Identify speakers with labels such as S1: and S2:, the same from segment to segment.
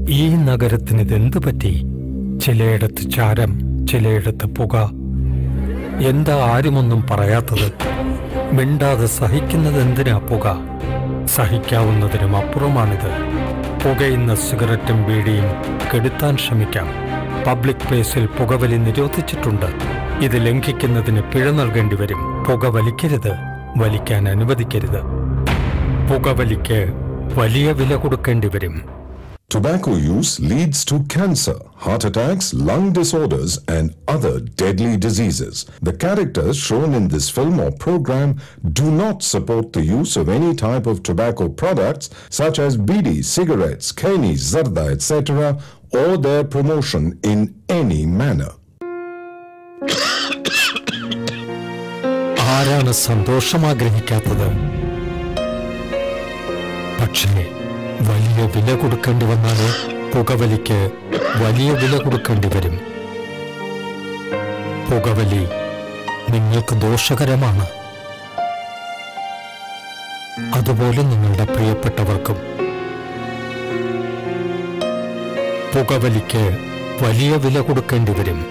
S1: ഈ നഗരത്തിന് ഇതെന്തു പറ്റി ചിലയിടത്ത് ചാരം ചിലയിടത്ത് പുക എന്താ ആരുമൊന്നും പറയാത്തത് മിണ്ടാതെ സഹിക്കുന്നത് എന്തിനാ പുക സഹിക്കാവുന്നതിനും അപ്പുറമാണിത് പുകയുന്ന സിഗരറ്റും ബീഡിയും കെടുത്താൻ ശ്രമിക്കാം പബ്ലിക് പ്ലേസിൽ പുകവലി നിരോധിച്ചിട്ടുണ്ട് ഇത് ലംഘിക്കുന്നതിന് പിഴ നൽകേണ്ടി വരും പുക വലിക്കരുത് വലിക്കാൻ അനുവദിക്കരുത് പുകവലിക്ക് വലിയ വില കൊടുക്കേണ്ടി വരും
S2: Tobacco use leads to cancer, heart attacks, lung disorders, and other deadly diseases. The characters shown in this film or program do not support the use of any type of tobacco products such as bidi, cigarettes, keni, zarda, etc., or their promotion in any manner.
S1: ആരാണ് സന്തോഷം ആഗ്രഹിക്കാത്തത് പക്ഷേ വലിയ വില കൊടുക്കേണ്ടി വന്നാൽ പുകവലിക്ക് വലിയ വില കൊടുക്കേണ്ടി വരും പുകവലി നിങ്ങൾക്ക് ദോഷകരമാണ് അതുപോലെ നിങ്ങളുടെ പ്രിയപ്പെട്ടവർക്കും പുകവലിക്ക് വലിയ വില കൊടുക്കേണ്ടി വരും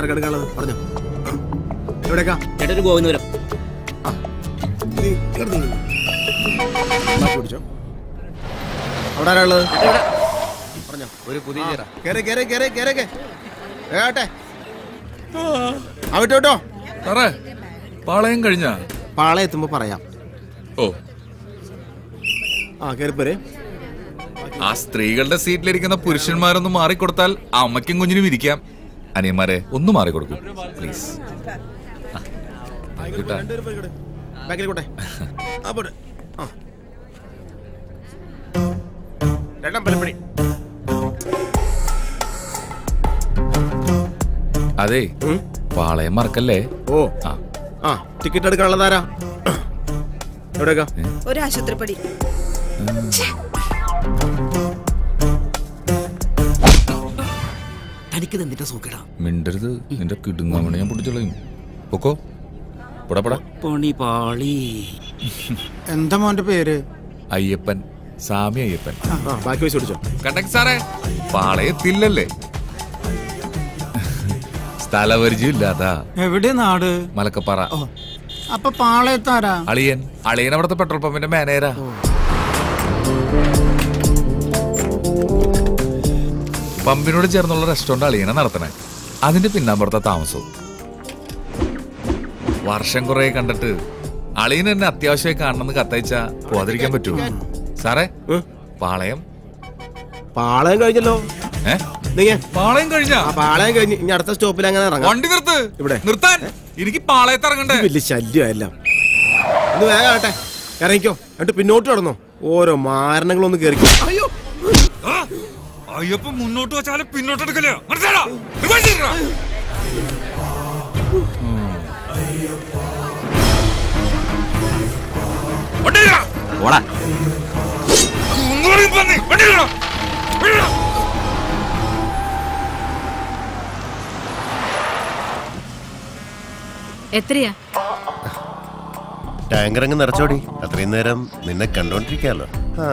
S3: ആർക്കാ എടുക്കാനുള്ളത് പറഞ്ഞോ എവിടേക്കാ
S4: ചേട്ടാ ഒരു ഗോവിന്ദപുരം
S3: നീ ഇങ്ങോട്ട് നീങ്ങ്. ബാക്കി പിടിച്ചോ അവിടെ ആരാ ഉള്ളത് പറഞ്ഞോ
S5: ഒരു പുതിയ ചേരാ
S3: കേറി കേറി കേറി കേറി കേട്ടെ ആ വിട്ടോ വിട്ടോ
S6: സാറേ പാളയം കഴിഞ്ഞ
S3: പാളെ എത്തുമ്പോ പറയാം
S6: ഓ
S3: ആ കേറിപ്പോരെ
S6: ആ സ്ത്രീകളുടെ സീറ്റിലിരിക്കുന്ന പുരുഷന്മാരൊന്ന് മാറിക്കൊടുത്താൽ അമ്മയ്ക്കും കുഞ്ഞിനും ഇരിക്കാം അനിയന്മാരെ ഒന്ന് മാറിക്കൊടുക്കും പ്ലീസ് കിട്ടാ
S3: ബാക്കിൽ കൂട്ടെ ആ പോട്ടെ ആ രണ്ടാം പലപ്പണി
S6: അതെ പാളയം മറക്കല്ലേ
S3: ഓ
S6: ആ
S3: ആ ടിക്കറ്റ് എടുക്കാനുള്ളതാരാ എവിടേക്കാ
S7: ഒരു ആശുപത്രിപ്പടി
S4: തനിക്ക് എന്തിന്റെ സൂക്കടാ
S6: മിണ്ടരുത് നിന്റെ കിടുങ്ങാമണി ഞാൻ പൊട്ടിച്ചോളയും പൊക്കോ പടാ പടാ
S4: പണി പാളി
S3: എന്താ മോന്റെ പേര്
S6: അയ്യപ്പൻ സ്വാമി അയ്യപ്പൻ
S3: ആ ബാക്കി പൈസ പിടിച്ചോ
S6: കണ്ടക്ട് സാറേ പാളയത്തില്ലല്ലേ സ്ഥലപരിചയം ഇല്ലാതാ
S5: എവിടെ നാട്
S6: മലക്കപ്പാറ
S5: അപ്പൊ പാളയത്താരാ
S6: അളിയൻ അളിയൻ അവിടുത്തെ പെട്രോൾ പമ്പിന്റെ മാനേജരാ പമ്പിനോട് ചേർന്നുള്ള റെസ്റ്റോറന്റ് അളിയനെ നടത്തണേ അതിന്റെ പിന്നാമ്പുറത്തെ താമസവും വർഷം കുറെ കണ്ടിട്ട് അളിയൻ എന്നെ അത്യാവശ്യമായി കാണണമെന്ന് കത്തയച്ച പോവാതിരിക്കാൻ പറ്റുമോ സാറേ
S3: ഉം.
S6: പാളയം
S3: പാളയം കഴിഞ്ഞല്ലോ
S6: ഏ
S3: നീങ്ങ
S6: പാളയം കഴിഞ്ഞ
S3: ആ പാളയം കഴിഞ്ഞ് ഇനി അടുത്ത സ്റ്റോപ്പിൽ അങ്ങനെ ഇറങ്ങാം
S6: വണ്ടി നിർത്ത്
S3: ഇവിടെ?
S6: നിർത്താൻ എനിക്ക് പാളയത്ത് ഇറങ്ങണ്ടേ
S3: ഇത് വലിയ ശല്യമല്ല ഒന്ന് വേഗം ആട്ടെ ഇറങ്ങിക്കോ എന്നിട്ട് പിന്നോട്ട് കടന്നോ ഓരോ മാരണങ്ങളൊന്ന് കേറിക്കോ അയ്യോ
S6: ആ, അയ്യപ്പൻ മുന്നോട്ട് വെച്ചാലും പിന്നോട്ട് എടുക്കല്ലോ മനസ്സിലായോ? റിവേഴ്സ് ചെയ്യടാ. വണ്ടി എടുക്കടാ.
S4: ഓടാ
S6: മുന്നോട്ട് പന്നി. വണ്ടി എടുക്കടാ. വണ്ടി എടുക്കടാ.
S7: എത്രയാ
S8: ടാങ്കർ അങ്ങ് നിറച്ചോടി അത്രയും നേരം നിന്നെ കണ്ടോണ്ടിരിക്കാലോ ആ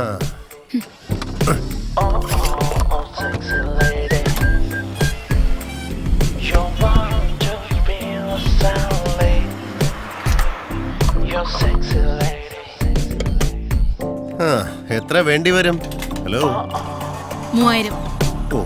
S8: ആ എത്ര വേണ്ടി വരും ഹലോ
S7: മൂവായിരം
S8: ഓ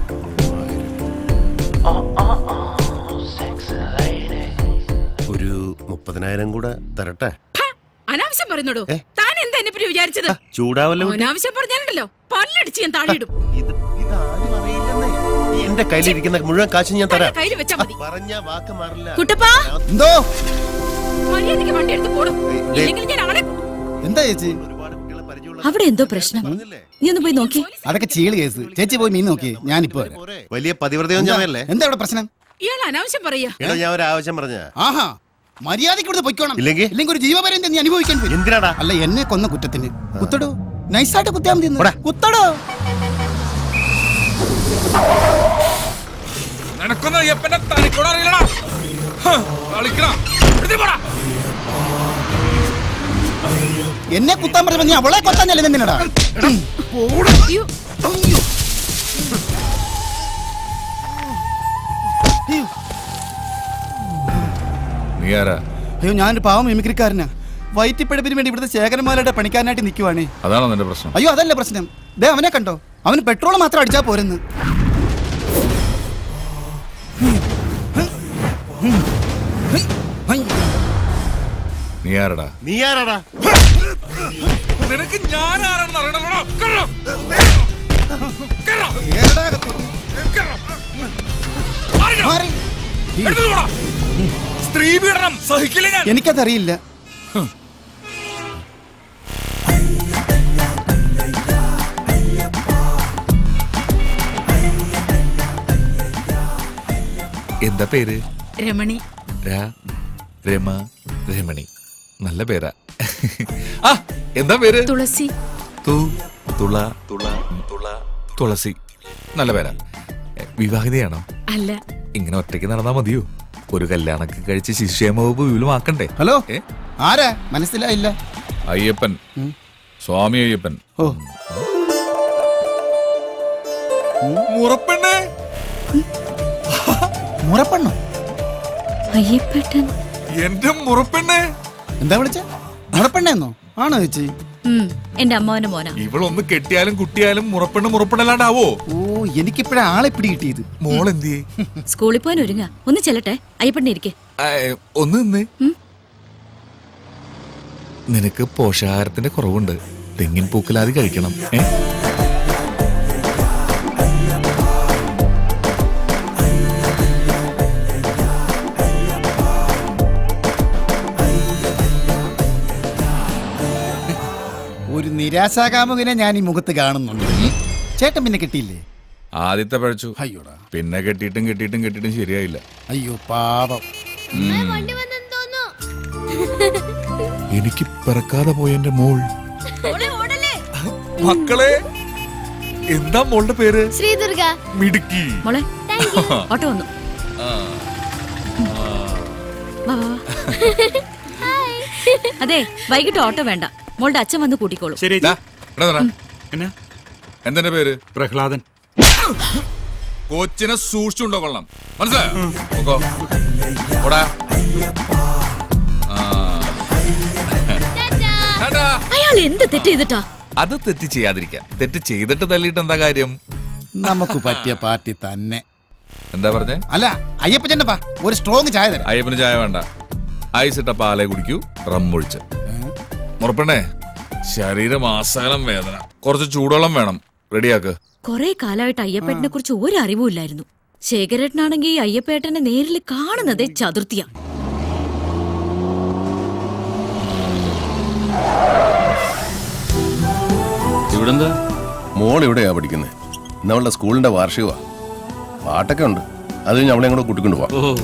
S8: ഒരു മുപ്പതിനായിരം കൂടെ തരട്ടെ
S7: അനാവശ്യം പറയുന്നോടോ
S8: ഏ?
S7: താൻ എന്താ എന്നെ പറ്റി വിചാരിച്ചത്
S8: ചൂടാവല്ലോ
S7: അനാവശ്യം പറഞ്ഞാലുണ്ടല്ലോ പല്ലടിച്ച് ഞാൻ താഴെയിടും
S8: ഇത് ഇതാരും അറിയില്ലെന്നേ ഈ എന്റെ കയ്യിലിരിക്കുന്ന മുഴുവൻ കാശ് ഞാൻ തരാം
S7: കയ്യിൽ വെച്ചാ മതി
S8: പറഞ്ഞ വാക്ക് മാറില്ല
S7: കുട്ടപ്പാ
S5: എന്തോ
S7: മര്യാദയ്ക്ക് വണ്ടി എടുത്ത് പോടും
S8: ദേ.
S7: ഇല്ലെങ്കിൽ ഞാൻ ആളെ
S5: എന്താ ചേച്ചി
S8: ഒരുപാട് കുട്ടികളെ പരിചയമുള്ള
S7: അവിടെ എന്തോ പ്രശ്നം
S8: പറഞ്ഞില്ലേ?
S7: നീ ഒന്ന് പോയി നോക്കി
S5: അതൊക്കെ ചീള് കേസ് ചേച്ചി പോയി മീൻ നോക്കി ഞാനിപ്പോ വരാം
S8: പോരെ. വലിയ പതിവ്രതയൊന്നും ഞാനല്ലേ
S5: എന്താ ഇവിടെ പ്രശ്നം
S7: ഇയാൾ അനാവശ്യം പറയാ
S8: എടോ ഞാൻ ഒരു ആവശ്യം പറഞ്ഞ
S5: ആഹാ മര്യാദയ്ക്ക് ഇവിടുന്ന് പൊയ്ക്കോണം
S8: ഇല്ലെങ്കിൽ?
S5: ഇല്ലെങ്കിൽ ഒരു ജീവപര്യന്തം നീ അനുഭവിക്കാൻ വരും
S8: എന്തിനാടാ
S5: അല്ല എന്നെ കൊന്ന കുറ്റത്തിന് കുത്തടോ നൈസായിട്ട് കുത്തിയാ മതി
S8: പോടാ.
S5: കുത്തടോ
S6: നിനക്കൊന്നും അയ്യപ്പന്റെ തനിക്കോട് അറിയില്ലടാ ഹ്, കളിക്കടാ. എടുത്ത് പോടാ.
S5: എന്നെ കുത്താൻ പറഞ്ഞപ്പോ നീ അവളെ കൊത്താൻ എന്തിനടാ
S7: അയ്യോ
S6: നീ ആരാ
S5: അയ്യോ ഞാനൊരു പാവം മിമിക്രിക്കാരനാ വയറ്റിപ്പഴപ്പിന് വേണ്ടി ഇവിടുത്തെ ശേഖരന്മാരുടെ പണിക്കാരനായിട്ട് നിൽക്കുവാണേ
S6: അതാണോ നിന്റെ പ്രശ്നം
S5: അയ്യോ അതല്ല പ്രശ്നം ദേ അവനെ കണ്ടോ അവന് പെട്രോൾ മാത്രം അടിച്ചാ പോരെന്ന്
S6: നീ ആരടാ
S8: നീ ആരാടാ
S6: നിനക്ക് ഞാൻ ആരാണെന്ന് അറിയണല്ലോടാ കേറോ. കേറോ. കേറോ. മാറിക്കോ.
S5: മാറി.
S6: എടുത്തിട്ട് പോടാ. സ്ത്രീ പീഡനം സഹിക്കില്ല ഞാൻ
S5: എനിക്കതറിയില്ല
S6: എന്താ പേര്
S7: രമണി
S6: രാ രമ രമണി നല്ല പേരാ ആ എന്താ പേര്
S7: തുളസി
S6: തു തുള തുള തുള തുളസി നല്ല പേരാ എ, വിവാഹിതയാണോ
S7: അല്ല
S6: ഇങ്ങനെ ഒറ്റയ്ക്ക് നടന്നാ മതിയോ ഒരു കല്യാണമൊക്കെ കഴിച്ച് ശിക്ഷേമ വകുപ്പ് വിപുലമാക്കണ്ടേ
S5: ഹലോ
S6: ഏ?
S5: ആരാ മനസ്സിലായില്ല
S6: അയ്യപ്പൻ സ്വാമി അയ്യപ്പൻ
S5: ഓ
S6: മുറപ്പെണ്ണേ
S5: മുറപ്പെണ്ണോ
S9: അയ്യപ്പേട്ടൻ
S6: എന്റെ മുറപ്പെണ്ണെ
S5: എന്താ വിളിച്ച മുറപ്പെണ്ണേന്നോ ആണോ ചേച്ചി
S9: ഉം, എന്റെ അമ്മാവന്റെ മോനാ
S6: ഇവളൊന്ന് കെട്ടിയാലും കുട്ടിയാലും മുറപ്പെണ്ണ് മുറപ്പെണ്ണല്ലാണ്ടാവോ
S5: ഓ എനിക്കിപ്പോഴാ ആളെ പിടികിട്ടിയത്
S6: മോൾ എന്തിയേ
S9: സ്കൂളിൽ പോകാൻ ഒരുങ്ങ ഒന്ന് ചെല്ലട്ടെ അയ്യപ്പേട്ടനെ ഇരിക്കെ
S6: ആ, ഏ, ഒന്ന് നിന്നേ നിനക്ക് പോഷകാഹാരത്തിന്റെ കുറവുണ്ട് തെങ്ങിൻ പൂക്കലാതി കഴിക്കണം ഏ?
S5: ഒരു നിരാശാകാമുകനെ ഞാൻ ഈ മുഖത്ത് കാണുന്നുണ്ട് ചേട്ടൻ പിന്നെ കിട്ടിയില്ലേ
S6: ആദ്യത്തെ പഴച്ചു
S5: അയ്യോടാ
S6: പിന്നെ കെട്ടിയിട്ടും കെട്ടിയിട്ടും കെട്ടിയിട്ടും ശരിയായില്ല
S5: അയ്യോ പാപം
S6: എനിക്ക് പിറക്കാതെ പോയ എന്റെ മോൾ മക്കളെ എന്താ മോളുടെ പേര്
S10: ശ്രീദുർഗ
S6: മിടുക്കി
S9: മോളെ ഓട്ടോ വന്നു
S6: ആ.
S9: വാ, വാ, വാ. അതെ വൈകിട്ട് ഓട്ടോ വേണ്ട മോളുടെ അച്ഛൻ വന്ന് കൂട്ടിക്കോളൂ
S1: ശരി
S6: ദാ, ഇവിടെ വരാ.
S1: എന്നാ
S6: എന്തെന്റെ പേര്
S1: പ്രഹ്ലാദൻ
S6: കൊച്ചിനെ സൂക്ഷിച്ചുണ്ടോ കൊള്ളാം മനസ്സിലായോ നോക്കോ. ഓടാ. ആ. ടാറ്റാ.
S9: അയാൾ എന്ത് തെറ്റ് ചെയ്തിട്ടാ
S6: അത് തെറ്റ് ചെയ്യാതിരിക്കാം തെറ്റ് ചെയ്തിട്ട് തല്ലിയിട്ട് എന്താ കാര്യം
S5: നമുക്ക് പറ്റിയ പാർട്ടി തന്നെ
S6: എന്താ പറഞ്ഞേ
S5: അല്ല അയ്യപ്പച്ചന്റെ ഒരു സ്ട്രോങ് ചായ തരാം
S6: അയ്യപ്പന് ചായ വേണ്ട ഐസ് ഇട്ട പാലേ കുടിക്കൂ റം ഒഴിച്ച് മുറപ്പെണ്ണേ ശരീരം ആസകലം വേദന കുറച്ച് ചൂടുവെള്ളം വേണം റെഡിയാക്ക്
S9: കൊറേ കാലമായിട്ട് അയ്യപ്പേട്ടനെ കുറിച്ച് ഒരു അറിവും ഇല്ലായിരുന്നു ശേഖരേട്ടനാണെങ്കിൽ അയ്യപ്പേട്ടനെ നേരിൽ കാണുന്നതേ ചതുർത്ഥിയാ
S8: ഇവിടെന്താ മോൾ എവിടെയാ പഠിക്കുന്നത് ഇന്നവളുടെ സ്കൂളിന്റെ വാർഷികമാ പാട്ടൊക്കെ ഉണ്ട് അത് കഴിഞ്ഞ് അവളെയും കൂടെ കൂട്ടിക്കൊണ്ട് പോവാം
S1: ഓ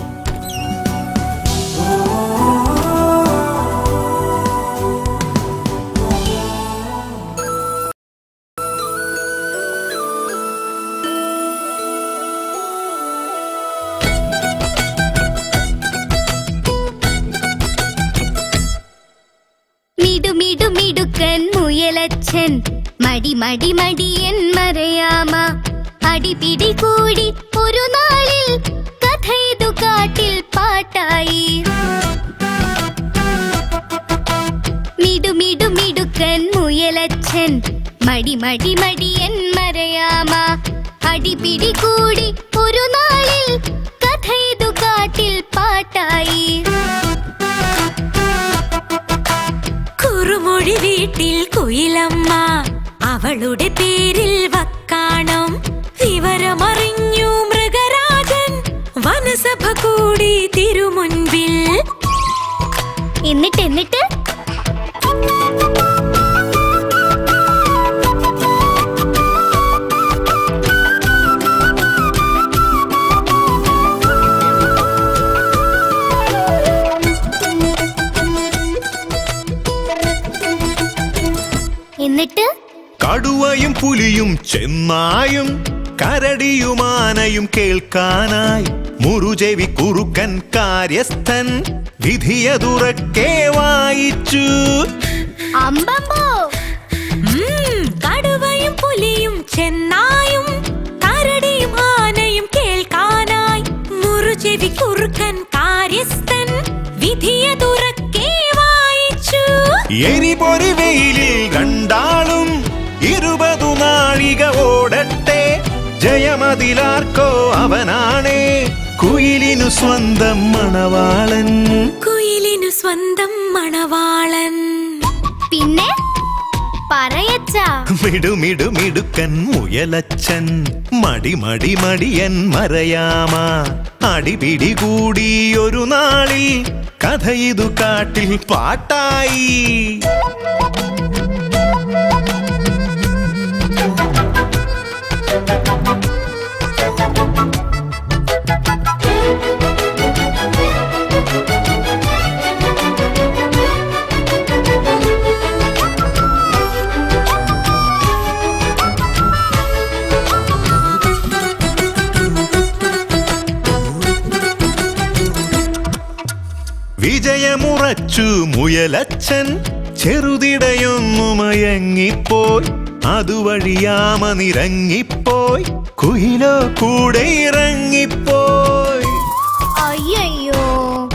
S10: മിടു മിടു മിടുക്കൻ മുയലച്ഛൻ മടി മടി മടിയൻ മറയാമ അടിപിടി കൂടി ഒരു നാളിൽ കഥയിതു കാട്ടിൽ പാട്ടായി മിടു മിടു മിടുക്കൻ മുയലച്ഛൻ മടി മടി മടിയൻ മറയാമ അടിപിടി കൂടി ഒരു നാളിൽ കഥയിതു കാട്ടിൽ പാട്ടായി
S11: കുറുമൊഴി വീട്ടിൽ കുയിലമ്മ അവളുടെ പേരിൽ വക്കാണം വിവരമറിഞ്ഞു മൃഗരാജൻ വനസഭ കൂടി തിരുമുൻപിൽ
S10: എന്നിട്ട് എന്നിട്ട് എന്നിട്ട്
S12: കടുവയും പുലിയും ചെന്നായും കരടിയുമാനയും കേൾക്കാനായി മുറുചെവി കുറുക്കൻ കാര്യസ്ഥൻ വിധിയതുറക്കെ വായിച്ചു
S10: അമ്പമ്പോ
S11: ഉം, കടുവയും പുലിയും ചെന്നായും കരടിയും ആനയും കേൾക്കാനായി മുറുചെവി കുറുക്കൻ കാര്യസ്ഥൻ വിധിയതുറക്കെ വായിച്ചു
S12: എരിപൊരി വെയിലിൽ രണ്ടാളും ഇരുപതു നാഴിക ഓടട്ടെ ജയമതിലാർക്കോ അവനാണേ കുയിലിനു സ്വന്തം മണവാളൻ
S11: കുയിലിനു സ്വന്തം മണവാളൻ
S10: പിന്നെ പറയച്ചാ
S12: മിടുമിടു മിടുക്കൻ മുയലച്ചൻ മടി മടി മടിയൻ മറയാമ അടിപിടി കൂടി ഒരു നാളിൽ കഥ ഇതു കാട്ടിൽ പാട്ടായി വിജയമുറച്ചു മുയലച്ചൻ ചെറുതിടയൊന്നു മയങ്ങിപ്പോയി അതുവഴിയാമ നിരങ്ങിപ്പോയി കുയിലോ കൂടെ ഇറങ്ങിപ്പോയി
S10: അയ്യോ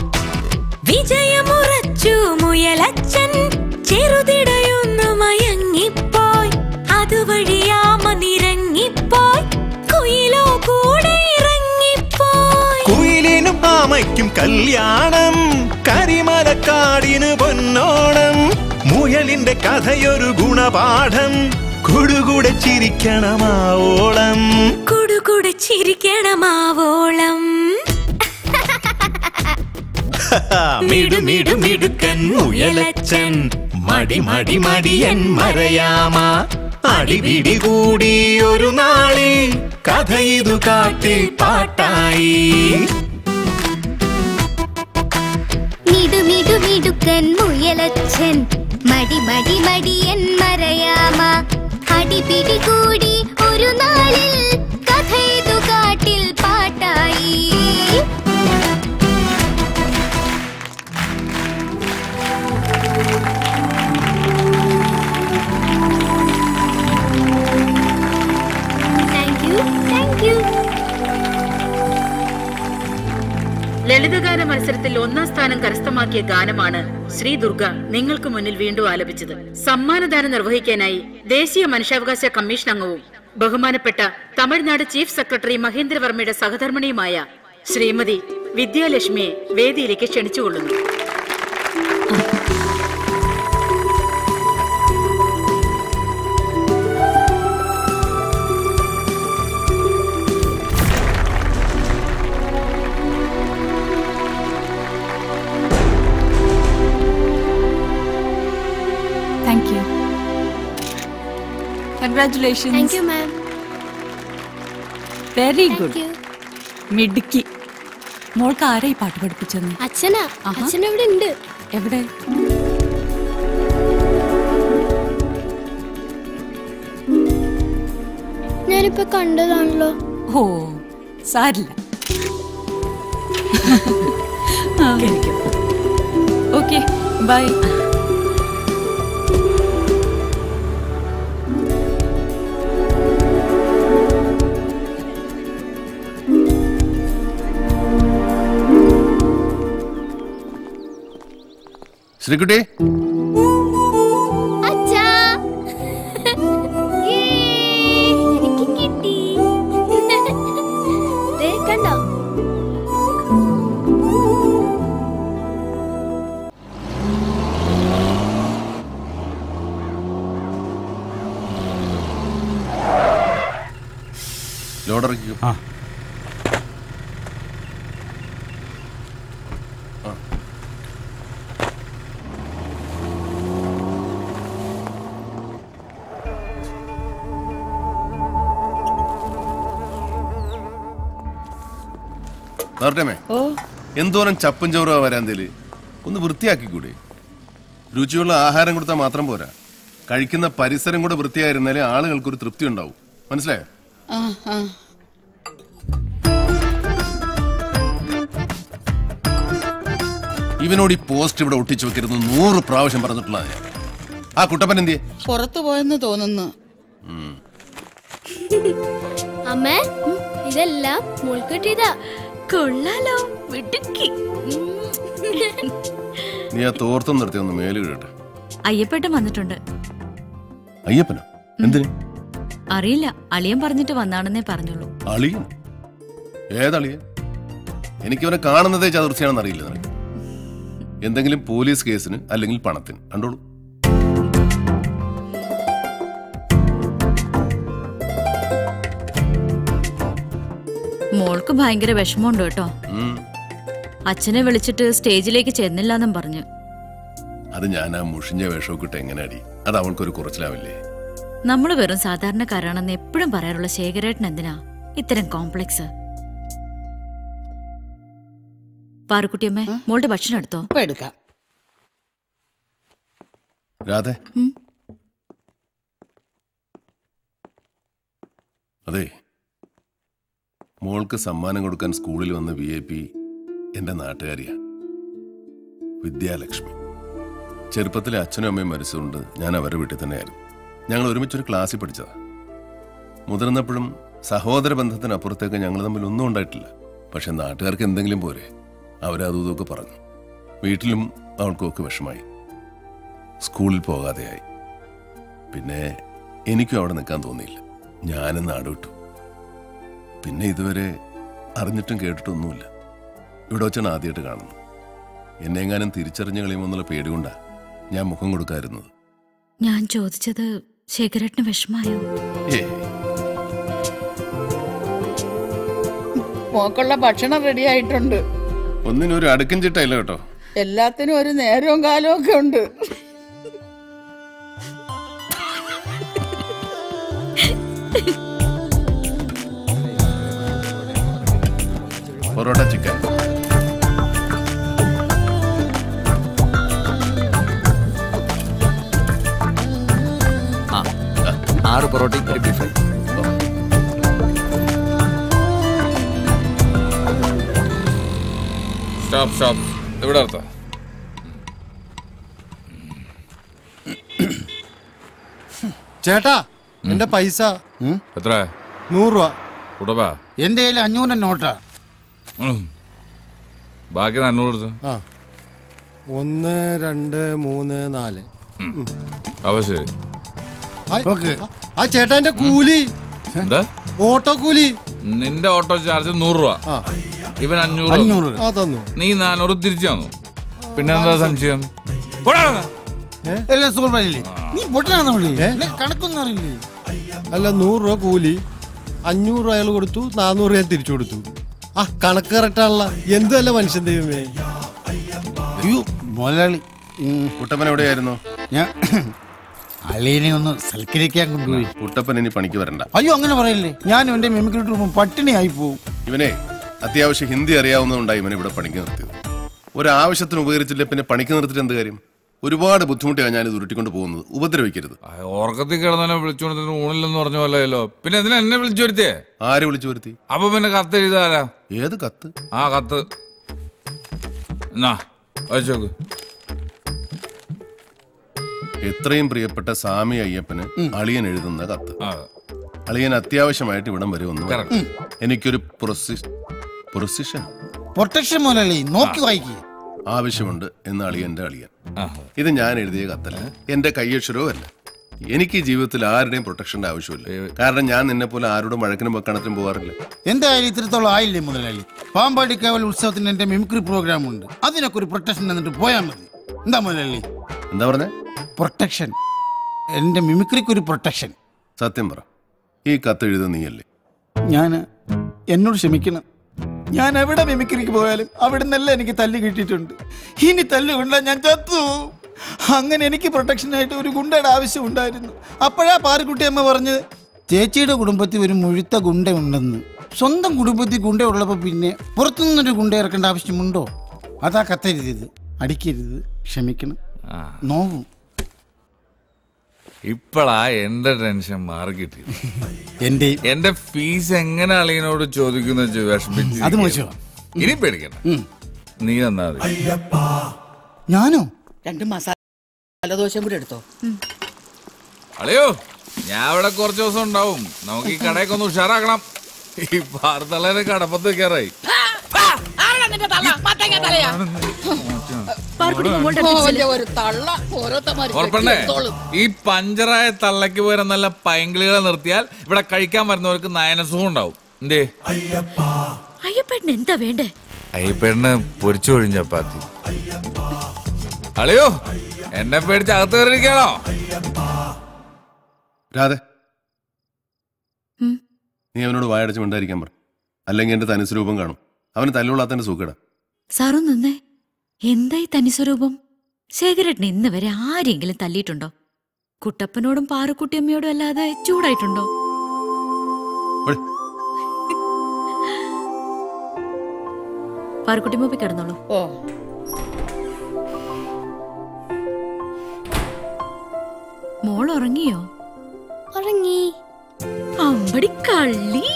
S11: ചെറുതിടയൊന്നു മയങ്ങിപ്പോയി അതുവഴിയാമ നിരങ്ങിപ്പോയി കുയിലോ കൂടെ ഇറങ്ങിപ്പോയി
S12: കുയിലിനും ആമയ്ക്കും കല്യാണം കരിമലക്കാടിന് പൊന്നോണം മുയലിന്റെ കഥയൊരു ഗുണപാഠം കുടുകൂടെ ചിരിക്കണമാവോളം
S11: കുടുകുടെ ചിരിക്കണമാവോളം
S12: മിടു മിടു മിടുക്കൻ മുയലച്ചൻ മടി മടി മടിയൻ മറയാമ അടിപിടി കൂടി ഒരു നാളിൽ കഥ ഇതു കാട്ടിൽ പാട്ടായി
S10: മിടു മിടു മിടുക്കൻ മുയലച്ഛൻ മടി മടി മടിയൻ മറയാമ അടിപിടി കൂടി ഒരു നാളിൽ കഥ ഇതു കാട്ടിൽ പാട്ടായി താങ്ക് യു താങ്ക് യു
S13: ലളിതഗാന മത്സരത്തിൽ ഒന്നാം സ്ഥാനം കരസ്ഥമാക്കിയ ഗാനമാണ് ശ്രീ ദുർഗ നിങ്ങൾക്ക് മുന്നിൽ വീണ്ടും ആലപിച്ചത് സമ്മാനദാനം നിർവഹിക്കാനായി ദേശീയ മനുഷ്യാവകാശ കമ്മീഷൻ അംഗവും ബഹുമാനപ്പെട്ട തമിഴ്നാട് ചീഫ് സെക്രട്ടറി മഹേന്ദ്രവർമ്മയുടെ സഹധർമ്മിണിയുമായ ശ്രീമതി വിദ്യാലക്ഷ്മിയെ വേദിയിലേക്ക് ക്ഷണിച്ചുകൊള്ളുന്നു
S14: thank you congratulation
S10: thank you ma'am
S14: very good മിടുക്കി മോൾക്ക് ആരാ ഈ പാട്ട് പഠിപ്പിച്ചെന്ന്
S10: അച്ഛനാ അച്ഛൻ ഇവിടെ ഉണ്ട്
S14: എവിടെ
S10: ഞാനിപ്പോ കണ്ടതാണല്ലോ
S14: ഓ സാരില്ല ഓക്കെ ബൈ
S8: ശ്രീകുട്ടി
S10: അച്ഛാ യേ, എനിക്ക് കിട്ടി ദേ, കണ്ടോ
S8: ലോഡ് ഇറക്കിക്കോ
S1: ആ
S8: നോർട്ടമേ
S14: ഓ
S8: എന്തോരം ചപ്പും ചോറുവാ വരാന്തേല് ഒന്ന് വൃത്തിയാക്കിക്കൂടെ രുചിയുള്ള ആഹാരം കൊടുത്താൽ മാത്രം പോരാ കഴിക്കുന്ന പരിസരം കൂടെ വൃത്തിയായിരുന്നാലേ ആളുകൾക്കൊരു തൃപ്തി ഉണ്ടാവും മനസ്സിലായോ
S14: ആ ആ
S8: ഇവനോട് ഈ പോസ്റ്റ് ഇവിടെ ഒട്ടിച്ചു വെക്കരുത് നൂറ് പ്രാവശ്യം പറഞ്ഞിട്ടുള്ളതാണ് ഞാൻ ആ കുട്ടപ്പൻ എന്തിയെ
S14: പുറത്തു പോയെന്ന് തോന്നുന്നു
S10: അമ്മേ ഇതെല്ലാം മോൾ കിട്ടിയതാ
S9: കൊള്ളാലോ വിടുക്കി
S8: നീ ആ തോർത്തം നിർത്തി ഒന്ന് മേല് കിടട്ടെ
S9: അയ്യപ്പേട്ടൻ വന്നിട്ടുണ്ട്
S8: അയ്യപ്പനോ എന്തിന്
S9: അറിയില്ല അളിയൻ പറഞ്ഞിട്ട് വന്നാണെന്നേ പറഞ്ഞുള്ളൂ
S8: അളിയൻ ഏതളിയൻ എനിക്കവനെ കാണുന്നതേ ചതുർച്ചയാണെന്ന് അറിയില്ല നിനക്ക് എന്തെങ്കിലും പോലീസ് കേസിന് അല്ലെങ്കിൽ പണത്തിന് കണ്ടോളൂ
S9: മോൾക്ക് ഭയങ്കര വിഷമമുണ്ട് കേട്ടോ
S8: ഉം.
S9: അച്ഛനെ വിളിച്ചിട്ട് സ്റ്റേജിലേക്ക് ചെന്നില്ലാന്നും പറഞ്ഞു
S8: അത് ഞാൻ ആ മുഷിഞ്ഞ വേഷമൊക്കെ ഇട്ട് എങ്ങനെ അടി അത് അവൾക്കൊരു കുറച്ചിലാവില്ലേ
S9: നമ്മൾ വെറും സാധാരണക്കാരാണെന്ന് എപ്പോഴും പറയാറുള്ള ശേഖരേട്ടൻ എന്തിനാ ഇത്തരം കോംപ്ലക്സ് പാറുക്കുട്ടിയമ്മേ മോളുടെ ഭക്ഷണം എടുത്തോ
S14: ഇപ്പൊ എടുക്കാം
S8: രാധേ
S9: ഉം.
S8: അതെ മോൾക്ക് സമ്മാനം കൊടുക്കാൻ സ്കൂളിൽ വന്ന വി ഐ പി എന്റെ നാട്ടുകാരിയാ വിദ്യാലക്ഷ്മി ചെറുപ്പത്തിലെ അച്ഛനും അമ്മയും മരിച്ചതുകൊണ്ട് ഞാൻ അവരുടെ വീട്ടിൽ തന്നെയായിരുന്നു ഞങ്ങൾ ഒരുമിച്ചൊരു ക്ലാസ്സിൽ പഠിച്ചതാ മുതിർന്നപ്പോഴും സഹോദര ബന്ധത്തിനപ്പുറത്തേക്ക് ഞങ്ങൾ തമ്മിൽ ഒന്നും ഉണ്ടായിട്ടില്ല പക്ഷെ നാട്ടുകാർക്ക് എന്തെങ്കിലും പോരെ അവരതും ഇതൊക്കെ പറഞ്ഞു വീട്ടിലും അവൾക്കും ഒക്കെ വിഷമായി സ്കൂളിൽ പോകാതെയായി പിന്നെ എനിക്കും അവിടെ നിൽക്കാൻ തോന്നിയില്ല ഞാനും നാട് വിട്ടു പിന്നെ ഇതുവരെ അറിഞ്ഞിട്ടും കേട്ടിട്ടൊന്നുമില്ല ഇവിടെ വെച്ചാണ് ആദ്യമായിട്ട് കാണുന്നത് എന്നെ എങ്ങാനും തിരിച്ചറിഞ്ഞ് കളയുമെന്നുള്ള പേടി കൊണ്ടാ ഞാൻ മുഖം കൊടുക്കാതിരുന്നത്
S9: ഞാൻ ചോദിച്ചത് ശേഖരേട്ടന് വിഷമായോ
S8: ഏ
S15: മോക്കുള്ള ഭക്ഷണം റെഡി ആയിട്ടുണ്ട്
S8: ഒന്നിനും ഒരു അടുക്കും ചിട്ടയില്ല കേട്ടോ
S15: എല്ലാത്തിനും ഒരു നേരവും കാലവും ഒക്കെ ഉണ്ട്
S8: പൊറോട്ട ചിക്കൻ
S16: ആ ആറ് പൊറോട്ടയും ഒരു ബീഫ് ഫ്രൈ
S6: സ്റ്റോപ്പ് സ്റ്റോപ്പ് ഇവിടെ നിർത്താം
S5: ചേട്ടാ എന്റെ പൈസ
S6: എത്ര
S5: നൂറ് രൂപ
S6: കുടപ്പാ
S5: എന്റെ കയ്യിൽ അഞ്ഞൂറ് നോട്ടാ
S6: ബാക്കി നാന്നൂറ് എടുത്തു
S3: ആ ഒന്ന് രണ്ട് മൂന്ന് നാല്
S6: അവ ശരി
S3: ആ ചേട്ടാന്റെ കൂലി
S6: എന്താ
S3: ഓട്ടോ കൂലി
S6: നിന്റെ ഓട്ടോ ചാർജ് നൂറ് രൂപ ഇവൻ അഞ്ഞൂറ്
S3: അഞ്ഞൂറ്.
S6: തന്നു.
S3: ആ, തന്നു.
S6: നീ നാനൂറ് തിരിച്ചു തന്നു പിന്നെ എന്താ സംശയം പോടാ അവിടുന്ന്.
S5: എല്ലാം സുഖം പറയില്ലേ നീ പൊട്ടനാണെന്ന് വിളി കണക്കൊന്നും അറിയില്ലേ
S3: അല്ല നൂറ് രൂപ കൂലി അഞ്ഞൂറ് രൂപ അയാൾ കൊടുത്തു നാനൂറ് രൂപ തിരിച്ചു കൊടുത്തു ആ കണക്ക് കറക്റ്റാണല്ല എന്തല്ല മനുഷ്യൻ ദൈവമേ
S5: അയ്യോ മുതലാളി
S8: കുട്ടപ്പൻ എവിടെയായിരുന്നു
S5: ഞാൻ അളിയനെ ഒന്ന് സൽക്കരിക്കാൻ കൊണ്ടുപോയി
S8: കുട്ടപ്പൻ ഇനി പണിക്ക് വരണ്ട
S5: അയ്യോ അങ്ങനെ പറയില്ലേ ഞാനും എന്റെ മെമിക്രി ട്രൂപ്പും പട്ടിണിയായി പോവും
S8: ഇവനെ അത്യാവശ്യം ഹിന്ദി അറിയാവുന്നതുകൊണ്ടാണ് ഇവനെ ഇവിടെ പണിക്ക് നിർത്തിയത് ഒരു ആവശ്യത്തിന് ഉപകരിച്ചില്ല പിന്നെ പണിക്ക് നിർത്തിയിട്ട് എന്ത് കാര്യം ഒരുപാട് ബുദ്ധിമുട്ടിയാണ് ഞാൻ ഇത് ഉരുട്ടിക്കൊണ്ട് പോകുന്നത് ഉപദ്രവിക്കരുത്
S6: ആ, ഓർക്കത്തിൽ കിടന്നെ വിളിച്ചോണ്ടിന് ഊണില്ലെന്ന് പറഞ്ഞ പോലെയല്ലോ പിന്നെ എന്തിനാ എന്നെ വിളിച്ചു വരുത്തിയേ
S8: ആര് വിളിച്ചു വരുത്തി
S6: അപ്പൊ പിന്നെ കത്ത് എഴുതാരാ
S8: ഏത് കത്ത്
S6: ആ കത്ത് എന്നാ വായിച്ചോക്ക്
S8: എത്രയും പ്രിയപ്പെട്ട സ്വാമി അയ്യപ്പന് അളിയൻ എഴുതുന്ന കത്ത് അളിയൻ അത്യാവശ്യമായിട്ട് ഇവിടം വരെ ഒന്ന് വരണം. എനിക്കൊരു പ്രൊസിഷൻ
S5: പ്രൊട്ടക്ഷൻ മുതലാളി നോക്കി വായിക്കുക
S8: ആവശ്യമുണ്ട് എന്ന് അളിയന്റെ അളിയൻ ഇത് ഞാൻ എഴുതിയ കത്തല്ല എന്റെ കയ്യക്ഷരവും അല്ല എനിക്ക് ഈ ജീവിതത്തിൽ ആരുടെയും പ്രൊട്ടക്ഷന്റെ ആവശ്യമില്ല കാരണം ഞാൻ നിന്നെ പോലെ ആരോടും വഴക്കിനും വെക്കണത്തിനും പോകാറില്ല
S5: എന്തായാലും ഇത്രത്തോളം ആയില്ലേ മുതലാളി പാമ്പാടി കാവൽ ഉത്സവത്തിന് എന്റെ മിമിക്രി പ്രോഗ്രാം ഉണ്ട് അതിനൊക്കെ ഒരു പ്രൊട്ടക്ഷൻ എന്നിട്ട് പോയാൽ മതി എന്താ മുതലാളി
S8: എന്താ പറഞ്ഞേ
S5: പ്രൊട്ടക്ഷൻ എന്റെ മിമിക്രിക്ക് ഒരു പ്രൊട്ടക്ഷൻ
S8: സത്യം പറ ഈ കത്ത് എഴുതുന്ന നീയല്ലേ
S5: ഞാൻ എന്നോട് ക്ഷമിക്കണം ഞാൻ എവിടെ മിമിക്രിക്ക് പോയാലും അവിടെ നിന്നെല്ലാം എനിക്ക് തല്ല് കിട്ടിയിട്ടുണ്ട് ഇനി തല്ല് കൊണ്ടാ ഞാൻ ചത്തു അങ്ങനെ എനിക്ക് പ്രൊട്ടക്ഷനായിട്ട് ഒരു ഗുണ്ടയുടെ ആവശ്യം ഉണ്ടായിരുന്നു അപ്പോഴാ പാറക്കുട്ടി അമ്മ പറഞ്ഞത് ചേച്ചിയുടെ കുടുംബത്തിൽ ഒരു മുഴുത്ത ഗുണ്ട ഉണ്ടെന്ന് സ്വന്തം കുടുംബത്തിൽ ഗുണ്ട ഉള്ളപ്പോൾ പിന്നെ പുറത്തുനിന്നൊരു ഗുണ്ട ഇറക്കേണ്ട ആവശ്യമുണ്ടോ അതാ കത്തരുത് അടിക്കരുത് ക്ഷമിക്കണം നോവും
S6: ഇപ്പളാ എന്റെ ടെൻഷൻ മാറി കിട്ടി
S5: എന്റെ
S6: എന്റെ ഫീസ് എങ്ങനെ അളിയനോട് ചോദിക്കുന്ന വിഷമിച്ച്
S5: അത് മോശമാ.
S6: ഇനി പേടിക്കണ്ട നീ തന്നാ മതി
S5: ഞാനോ
S15: രണ്ട് മസാല ദോശയും കൂടെ എടുത്തോ
S6: അളിയോ ഞാൻ ഇവിടെ കുറച്ച് ദിവസം ഉണ്ടാവും നമുക്ക് ഈ കടയൊക്കെ ഒന്ന് ഉഷാറാക്കണം ഈ പാർത്തളേനെ കടപ്പത്ത് വെക്കാറായി
S15: ഓന്റെ ഒരു തള്ള
S6: ഓർപ്പണ്ടേ
S15: ഓരോരുത്തന്മാർ
S6: ഈ പഞ്ചറായ തള്ളക്ക് പോരെ നല്ല പൈങ്കിളികളെ നിർത്തിയാൽ ഇവിടെ കഴിക്കാൻ വരുന്നവർക്ക് നയനസുഖം ഉണ്ടാവും എന്തേ
S9: അയ്യപ്പേട്ടന് എന്താ വേണ്ടേ
S6: അയ്യപ്പേടിന് പൊരിച്ചു കഴിഞ്ഞ ചപ്പാത്തി അളിയോ എന്നെ പേടിച്ച് അകത്ത് കയറിയിരിക്കാണോ
S8: രാധെ നീ അവനോട് വായടച്ച് മിണ്ടായിരിക്കാൻ പറ അല്ലെങ്കിൽ എന്റെ തനിസ്വരൂപം കാണും അവന് തല്ലുകൊള്ളാത്തന്റെ സുഖട
S9: സാറും നിന്നേ എന്തായി തനിസ്വരൂപം ശേഖരേട്ടന് ഇന്ന് വരെ ആരെങ്കിലും തല്ലിയിട്ടുണ്ടോ കുട്ടപ്പനോടും പാറക്കുട്ടിയമ്മയോടും അല്ലാതെ ചൂടായിട്ടുണ്ടോ പാറക്കുട്ടി മൂപ്പി കിടന്നോളൂ
S15: ഓ
S9: മോൾ ഉറങ്ങിയോ
S10: ഉറങ്ങി
S9: അമ്പടി കള്ളി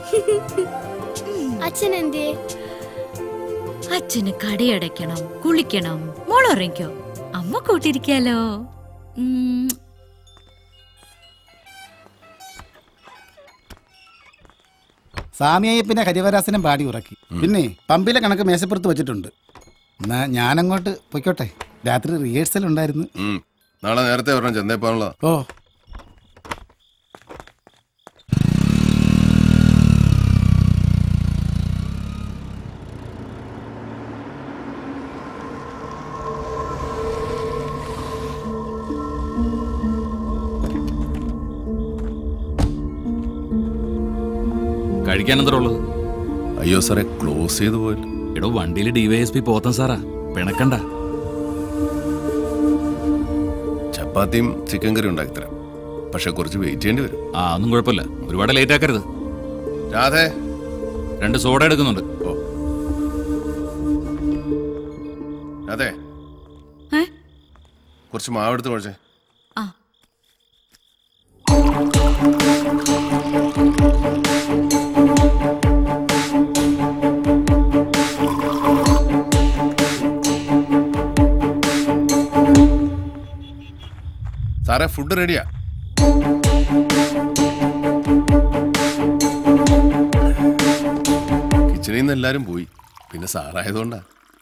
S10: അച്ഛൻ എന്തേ
S9: അച്ഛന് കടയടയ്ക്കണം കുളിക്കണം മോൾ ഉറങ്ങിക്കോ അമ്മ കൂട്ടിരിക്കാലോ ഉം.
S5: സ്വാമിയയ്യപ്പിന്റെ ഹരിവരാസനം പാടി ഉറക്കി പിന്നെ പമ്പിലെ കണക്ക് മേശപ്പുറത്ത് വെച്ചിട്ടുണ്ട് എന്നാ ഞാനങ്ങോട്ട് പൊയ്ക്കോട്ടെ രാത്രി റിഹേഴ്സൽ ഉണ്ടായിരുന്നു
S8: ഉം. നാളെ നേരത്തെ വരണം ചെന്നേപ്പാനുള്ള
S3: ഓ
S6: കഴിക്കാൻ എന്താ ഉള്ളത്
S8: അയ്യോ സാറേ ക്ലോസ് ചെയ്തു പോയില്ല
S6: എടോ വണ്ടിയിൽ ഡിവൈഎസ്പി പോത്തൻ സാറാ പിണക്കണ്ട
S8: ചപ്പാത്തിയും ചിക്കൻ കറി ഉണ്ടാക്കി തരാം പക്ഷെ കുറച്ച് വെയിറ്റ് ചെയ്യേണ്ടി വരും
S6: ആ ഒന്നും കുഴപ്പമില്ല ഒരുപാട് ലേറ്റ് ആക്കരുത്
S8: രാധേ
S6: രണ്ട് സോഡ എടുക്കുന്നുണ്ട്
S8: ഓ അതെ
S9: ഏ?
S8: കുറച്ച് മാവെടുത്ത് കുഴച്ചേ
S9: ആ.
S8: സാറേ ഫുഡ് റെഡിയാ കിച്ചണിൽ നിന്ന് എല്ലാരും പോയി പിന്നെ സാറായതുകൊണ്ടാ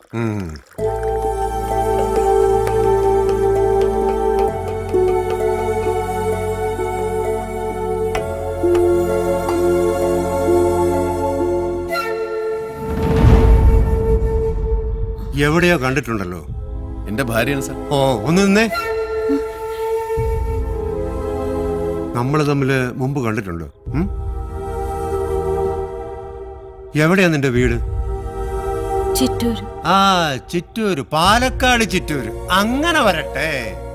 S17: എവിടെയോ കണ്ടിട്ടുണ്ടല്ലോ
S8: എന്റെ ഭാര്യയാണ് സാർ
S17: ഓ ഒന്ന് നിന്നേ നമ്മൾ തമ്മിൽ മുമ്പ് കണ്ടിട്ടുണ്ടോ ഉം? എവിടെയാ നിന്റെ വീട്
S9: ചിറ്റൂർ
S17: ആ ചിറ്റൂര് പാലക്കാട് ചിറ്റൂര് അങ്ങനെ വരട്ടെ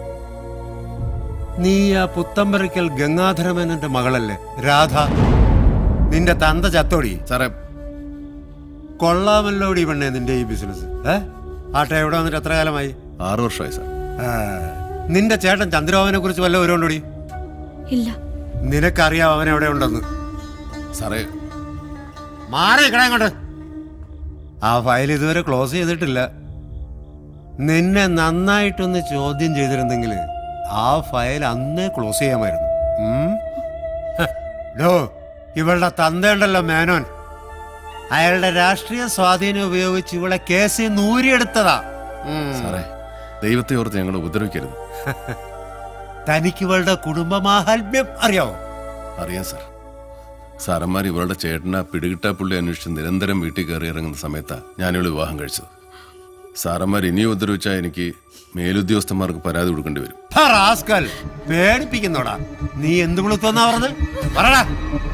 S17: നീ ആ പുത്തമ്പരയ്ക്കൽ ഗംഗാധരമേനന്റെ മകളല്ലേ രാധ നിന്റെ തന്ത ചത്തോടി
S8: സാറേ
S17: കൊള്ളാമല്ലോടി പെണ്ണേ നിന്റെ ഈ ബിസിനസ് ഏ ആട്ടെ എവിടെ വന്നിട്ട് എത്ര കാലമായി
S8: ആറു വർഷമായി സാർ
S17: ആ, നിന്റെ ചേട്ടൻ ചന്ദ്രബാബുനെ കുറിച്ച് വല്ല വിവരമുണ്ടോടി
S9: ഇല്ല
S17: നിനക്കറിയാം അവൻ എവിടെ ഉണ്ടെന്ന്
S8: സാറേ
S17: മാറി നിൽക്കണേ അങ്ങോട്ട് ആ ഫയൽ ഇതുവരെ ക്ലോസ് ചെയ്തിട്ടില്ല നിന്നെ നന്നായിട്ടൊന്ന് ചോദ്യം ചെയ്തിരുന്നെങ്കിൽ ആ ഫയൽ അന്നേ ക്ലോസ് ചെയ്യാമായിരുന്നു ഉം? ഹ, ഡോ ഇവളുടെ തന്തയുണ്ടല്ലോ മേനോൻ അയാളുടെ രാഷ്ട്രീയ സ്വാധീനം ഉപയോഗിച്ച് ഇവളെ കേസിൽ നൂരിയെടുത്തതാ ഉം.
S8: സാറേ ദൈവത്തെ ഓർത്ത് ഞങ്ങൾ ഉപദ്രവിക്കരുത്
S17: തനിക്ക് ഇവളുടെ കുടുംബമാഹാത്മ്യം അറിയാവോ
S8: അറിയാം സാർ സാറന്മാർ ഇവളുടെ ചേട്ടനെ പിടികിട്ടാ പുള്ളി അന്വേഷിച്ച് നിരന്തരം വീട്ടിൽ കയറി ഇറങ്ങുന്ന സമയത്താ ഞാനിവള് വിവാഹം കഴിച്ചത് സാറന്മാർ ഇനിയും ഉപദ്രവിച്ചാൽ എനിക്ക് മേലുദ്യോഗസ്ഥന്മാർക്ക് പരാതി കൊടുക്കേണ്ടി വരും
S17: ഹ, റാസ്കൽ പേടിപ്പിക്കുന്നോടാ നീ എന്ത് വിളിത്തോന്നാ പറഞ്ഞത് പറടാ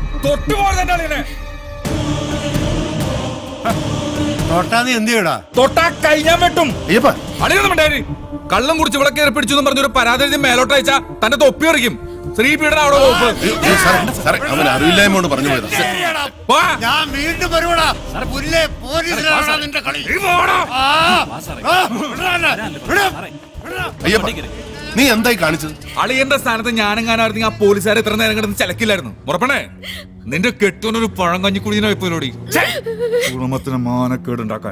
S17: തൊട്ടാ നീ എന്ത് ചെയ്യടാ
S6: തൊട്ടാ കഴിഞ്ഞാൻ വെട്ടും അളിയൊന്നും മിണ്ടാതിരി. കള്ളം കുടിച്ച് വിളക്ക് കയറി പിടിച്ചു എന്ന് പറഞ്ഞൊരു പരാതി എഴുതി മേലോട്ട് അയച്ചാ തന്റെ തൊപ്പി എറിയും സ്ത്രീ പീഡന അവിടെ വകുപ്പ്
S8: സാറേ അവൻ അറിവില്ലായ്മ കൊണ്ട് പറഞ്ഞു പോയതാ
S6: വാ.
S17: ഞാൻ വീണ്ടും വരുവടാ പുല്ലേ പോലീസിലാണോ നിന്റെ കളി ആ, ആ, വിടടാ എന്നെ, വിട്.
S8: അയ്യപ്പ നീ എന്തായി കാണിച്ചത്
S6: അളിയന്റെ സ്ഥാനത്ത് ഞാനെങ്ങാനായിരുന്നെങ്കിൽ ആ പോലീസുകാരെ ഇത്ര നേരം കിടന്ന് ചിലക്കില്ലായിരുന്നു ഉറപ്പണേ നിന്റെ കെട്ടുന്നൊരു പഴം കഞ്ഞി കുടിക്കുന്ന വെപ്പിലോടി കുടുംബത്തിന് മാനക്കേട് ഉണ്ടാക്കാൻ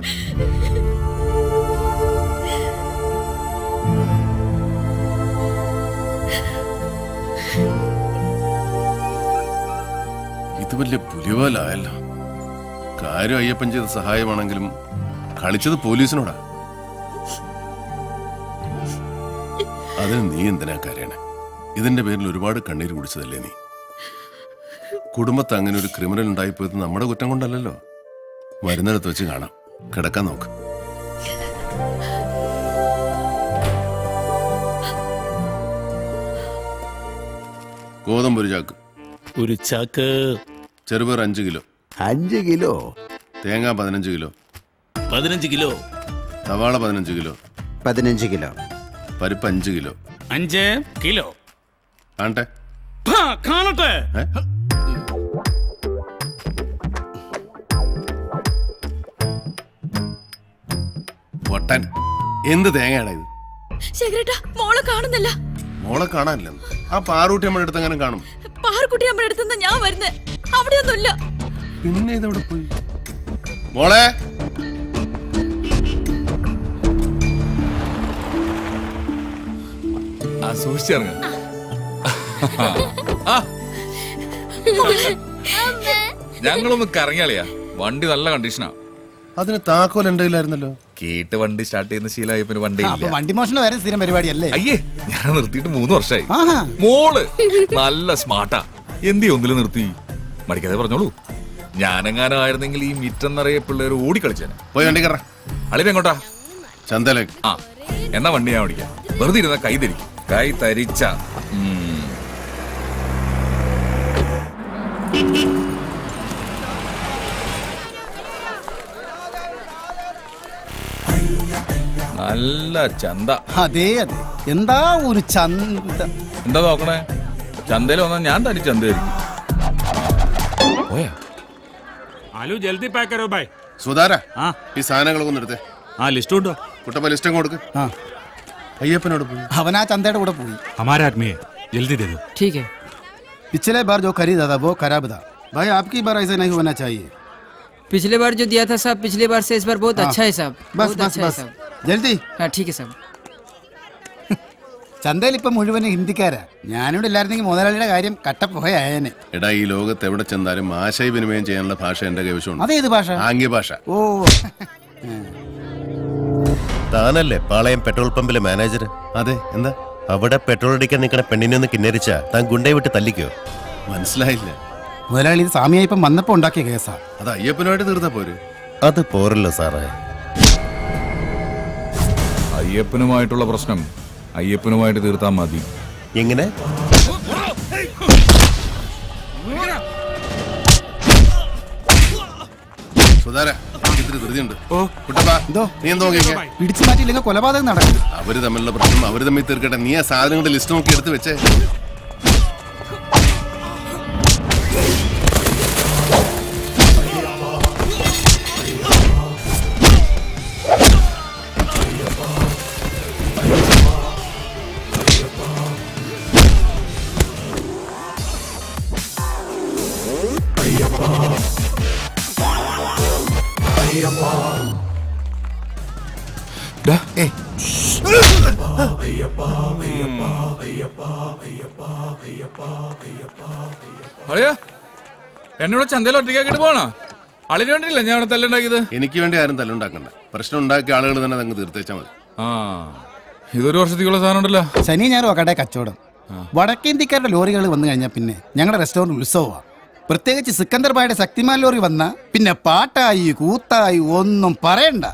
S8: ഇത് വലിയ പുലിവാലായല്ലോ കാര്യം അയ്യപ്പൻ ചെയ്ത സഹായമാണെങ്കിലും കളിച്ചത് പോലീസിനോടാ അതിന് നീ എന്തിനാ കരയണേ ഇതിന്റെ പേരിൽ ഒരുപാട് കണ്ണീര് കുടിച്ചതല്ലേ നീ കുടുംബത്ത് അങ്ങനെ ഒരു ക്രിമിനൽ ഉണ്ടായിപ്പോയത് നമ്മുടെ കുറ്റം കൊണ്ടല്ലല്ലോ വരുന്നിടത്ത് വെച്ച് കാണാം കിടക്കാൻ നോക്ക് ഗോതമ്പ് ഒരു ചാക്ക്
S18: ഒരു ചാക്ക്
S8: ചെറുപയർ അഞ്ച് കിലോ
S18: അഞ്ച് കിലോ
S8: തേങ്ങ പതിനഞ്ച് കിലോ
S18: പതിനഞ്ച് കിലോ
S8: സവാള പതിനഞ്ച് കിലോ
S18: പതിനഞ്ച് കിലോ
S8: പരിപ്പ് അഞ്ച് കിലോ
S18: അഞ്ച് കിലോ
S8: കാണട്ടെ
S18: ഹാ, കാണട്ടെ
S8: ഏ? പൊട്ടൻ എന്ത് തേങ്ങയാണ് ഇത്
S9: ശേഖരേട്ടാ മോളെ കാണുന്നില്ല
S8: മോളെ കാണാനില്ല ആ പാറൂട്ടി നമ്മുടെ അടുത്ത് അങ്ങനെ കാണും
S9: പാറക്കുട്ടി നമ്മുടെ അടുത്തുനിന്ന് ഞാൻ വരുന്നേ അവിടെയൊന്നുമില്ല
S8: പിന്നെ ഇതെവിടെ പോയി മോളെ
S6: ആ സൂക്ഷിച്ചിറങ്ങ ഞങ്ങളൊന്ന് കറങ്ങിയാളിയാ വണ്ടി നല്ല കണ്ടീഷനാ
S8: അതിന് താക്കോൽ എന്റെ കയ്യിലായിരുന്നല്ലോ
S6: കേട്ട് വണ്ടി സ്റ്റാർട്ട് ചെയ്യുന്ന ശീലമായി പിന്നെ വണ്ടി
S5: ആ, അപ്പൊ
S6: ഇല്ല
S5: വണ്ടി മോഷണം വരെ സ്ഥിരം പരിപാടിയല്ലേ
S6: അയ്യേ ഞാൻ നിർത്തിയിട്ട് മൂന്ന് വർഷമായി
S5: ആഹാ.
S6: മോള് നല്ല സ്മാർട്ടാ എന്തി ഒന്നില് നിർത്തി മടിക്കാതെ പറഞ്ഞോളൂ ഞാനെങ്ങാനും ആയിരുന്നെങ്കിൽ ഈ മിറ്റം നിറയെ പിള്ളേർ ഓടിക്കളിച്ചേനെ
S8: പോയി വണ്ടി കയറ
S6: അളിവ് എങ്ങോട്ടാ
S8: ചന്തലേക്ക്
S6: ആ എന്നാ വണ്ടി ഞാൻ ഓടിക്കാം വെറുതെ ഇരുന്ന കൈ ധരിക്കും കൈ തരിച്ച ഉം. നല്ല ചന്ത
S5: അതെ അതെ എന്താ ഒരു ചന്ത
S6: എന്താ നോക്കണേ ചന്തയിൽ വന്നാൽ ഞാൻ തനി ചന്തയായിരിക്കും പോയാ
S18: ആലു ജൽദി പാക്ക് കരോ ബൈ
S8: സുധാര ഈ സാധനങ്ങളൊക്കെ ഒന്ന് എടുത്തേ
S18: ആ ലിസ്റ്റ് ഉണ്ടോ
S8: കുട്ടപ്പ ലിസ്റ്റ് അങ്ങ് കൊടുക്ക്
S5: ആ
S8: അയ്യപ്പനോട് പോയി
S5: അവൻ ആ ചന്തയുടെ കൂടെ പോയി
S18: हमारे आदमी है जल्दी दे दो
S15: ठीक है
S5: पिछले बार जो खरीदा था वो खराब था भाई आपकी बार ऐसा नहीं होना चाहिए
S15: पिछले बार जो दिया था साहब पिछले बार से इस बार बहुत
S5: हाँ।
S15: अच्छा है साहब
S5: बस
S15: बहुत
S5: बस
S15: अच्छा है
S5: बस
S15: साहब
S5: ജൽദി
S15: हाँ ठीक है साहब
S5: ചന്തയിൽ ഇപ്പൊ മുഴുവൻ ഹിന്ദിക്കാരാ ഞാനിവിടെ ഇല്ലായിരുന്നെങ്കിൽ മുതലാളിയുടെ കാര്യം കട്ടപ്പോയായേനെ
S8: എടാ ഈ ലോകത്ത് എവിടെ ചെന്നാലും ആശയവിനിമയം ചെയ്യാനുള്ള ഭാഷ എന്റെ കൈവശമുണ്ട്
S5: അതേത് ഭാഷ
S8: ആംഗ്യ ഭാഷ
S5: ഓ
S19: താനല്ലേ പാളയം പെട്രോൾ പമ്പിലെ മാനേജർ
S8: അതെ എന്താ
S19: അവിടെ പെട്രോൾ അടിക്കാൻ നിൽക്കണ പെണ്ണിനെ ഒന്ന് കിന്നരിച്ച താൻ ഗുണ്ടയെ വിട്ട് തല്ലിക്കോ
S8: മനസ്സിലായില്ല
S5: മുതലാളി ഇത് സ്വാമിയായിപ്പം വന്നപ്പോ ഉണ്ടാക്കിയ കേസാ
S8: അത് അയ്യപ്പനുമായിട്ട് തീർത്താ പോര്
S19: അത് പോരല്ലോ സാറേ
S6: അയ്യപ്പനുമായിട്ടുള്ള പ്രശ്നം അയ്യപ്പനുമായിട്ട് തീർത്താൽ മതി
S19: എങ്ങനെ
S8: സുധാര ഇത്തിരി ധൃതിയുണ്ട് കുട്ടപ്പാ നീ എന്തോ നോക്കിക്കേ
S5: പിടിച്ചു മാറ്റിയില്ലെങ്കിൽ കൊലപാതകം നടക്കും
S8: അവര് തമ്മിലുള്ള പ്രശ്നം അവര് തമ്മിൽ തീർക്കട്ടെ നീ ആ സാധനങ്ങളുടെ ലിസ്റ്റ് നോക്കി എടുത്ത് വെച്ചേ
S6: അളിയാ എന്നോട് ചന്തയിൽ ഒറ്റയ്ക്കാക്കിട്ട് പോണോ അളിന് വേണ്ടിയില്ല ഞാൻ അവിടെ തല്ലുണ്ടാക്കിയത്
S8: എനിക്ക് വേണ്ടി ആരും തല്ലുണ്ടാക്കണ്ട പ്രശ്നം ഉണ്ടാക്കിയ ആളുകൾ തന്നെ അങ്ങ് തീർത്തേച്ചാൽ മതി
S6: ആ ഇതൊരു വർഷത്തേക്കുള്ള സാധനം ഉണ്ടല്ലോ
S5: ശനി ഞായറും കട കച്ചവടം വടക്കേന്ത്യക്കാരുടെ ലോറികൾ വന്നു കഴിഞ്ഞാൽ പിന്നെ ഞങ്ങളുടെ റെസ്റ്റോറന്റ് ഉത്സവമാണ് പ്രത്യേകിച്ച് സിക്കന്ദർ ബായുടെ ശക്തിമാൻ ലോറി വന്ന പിന്നെ പാട്ടായി കൂത്തായി ഒന്നും പറയണ്ട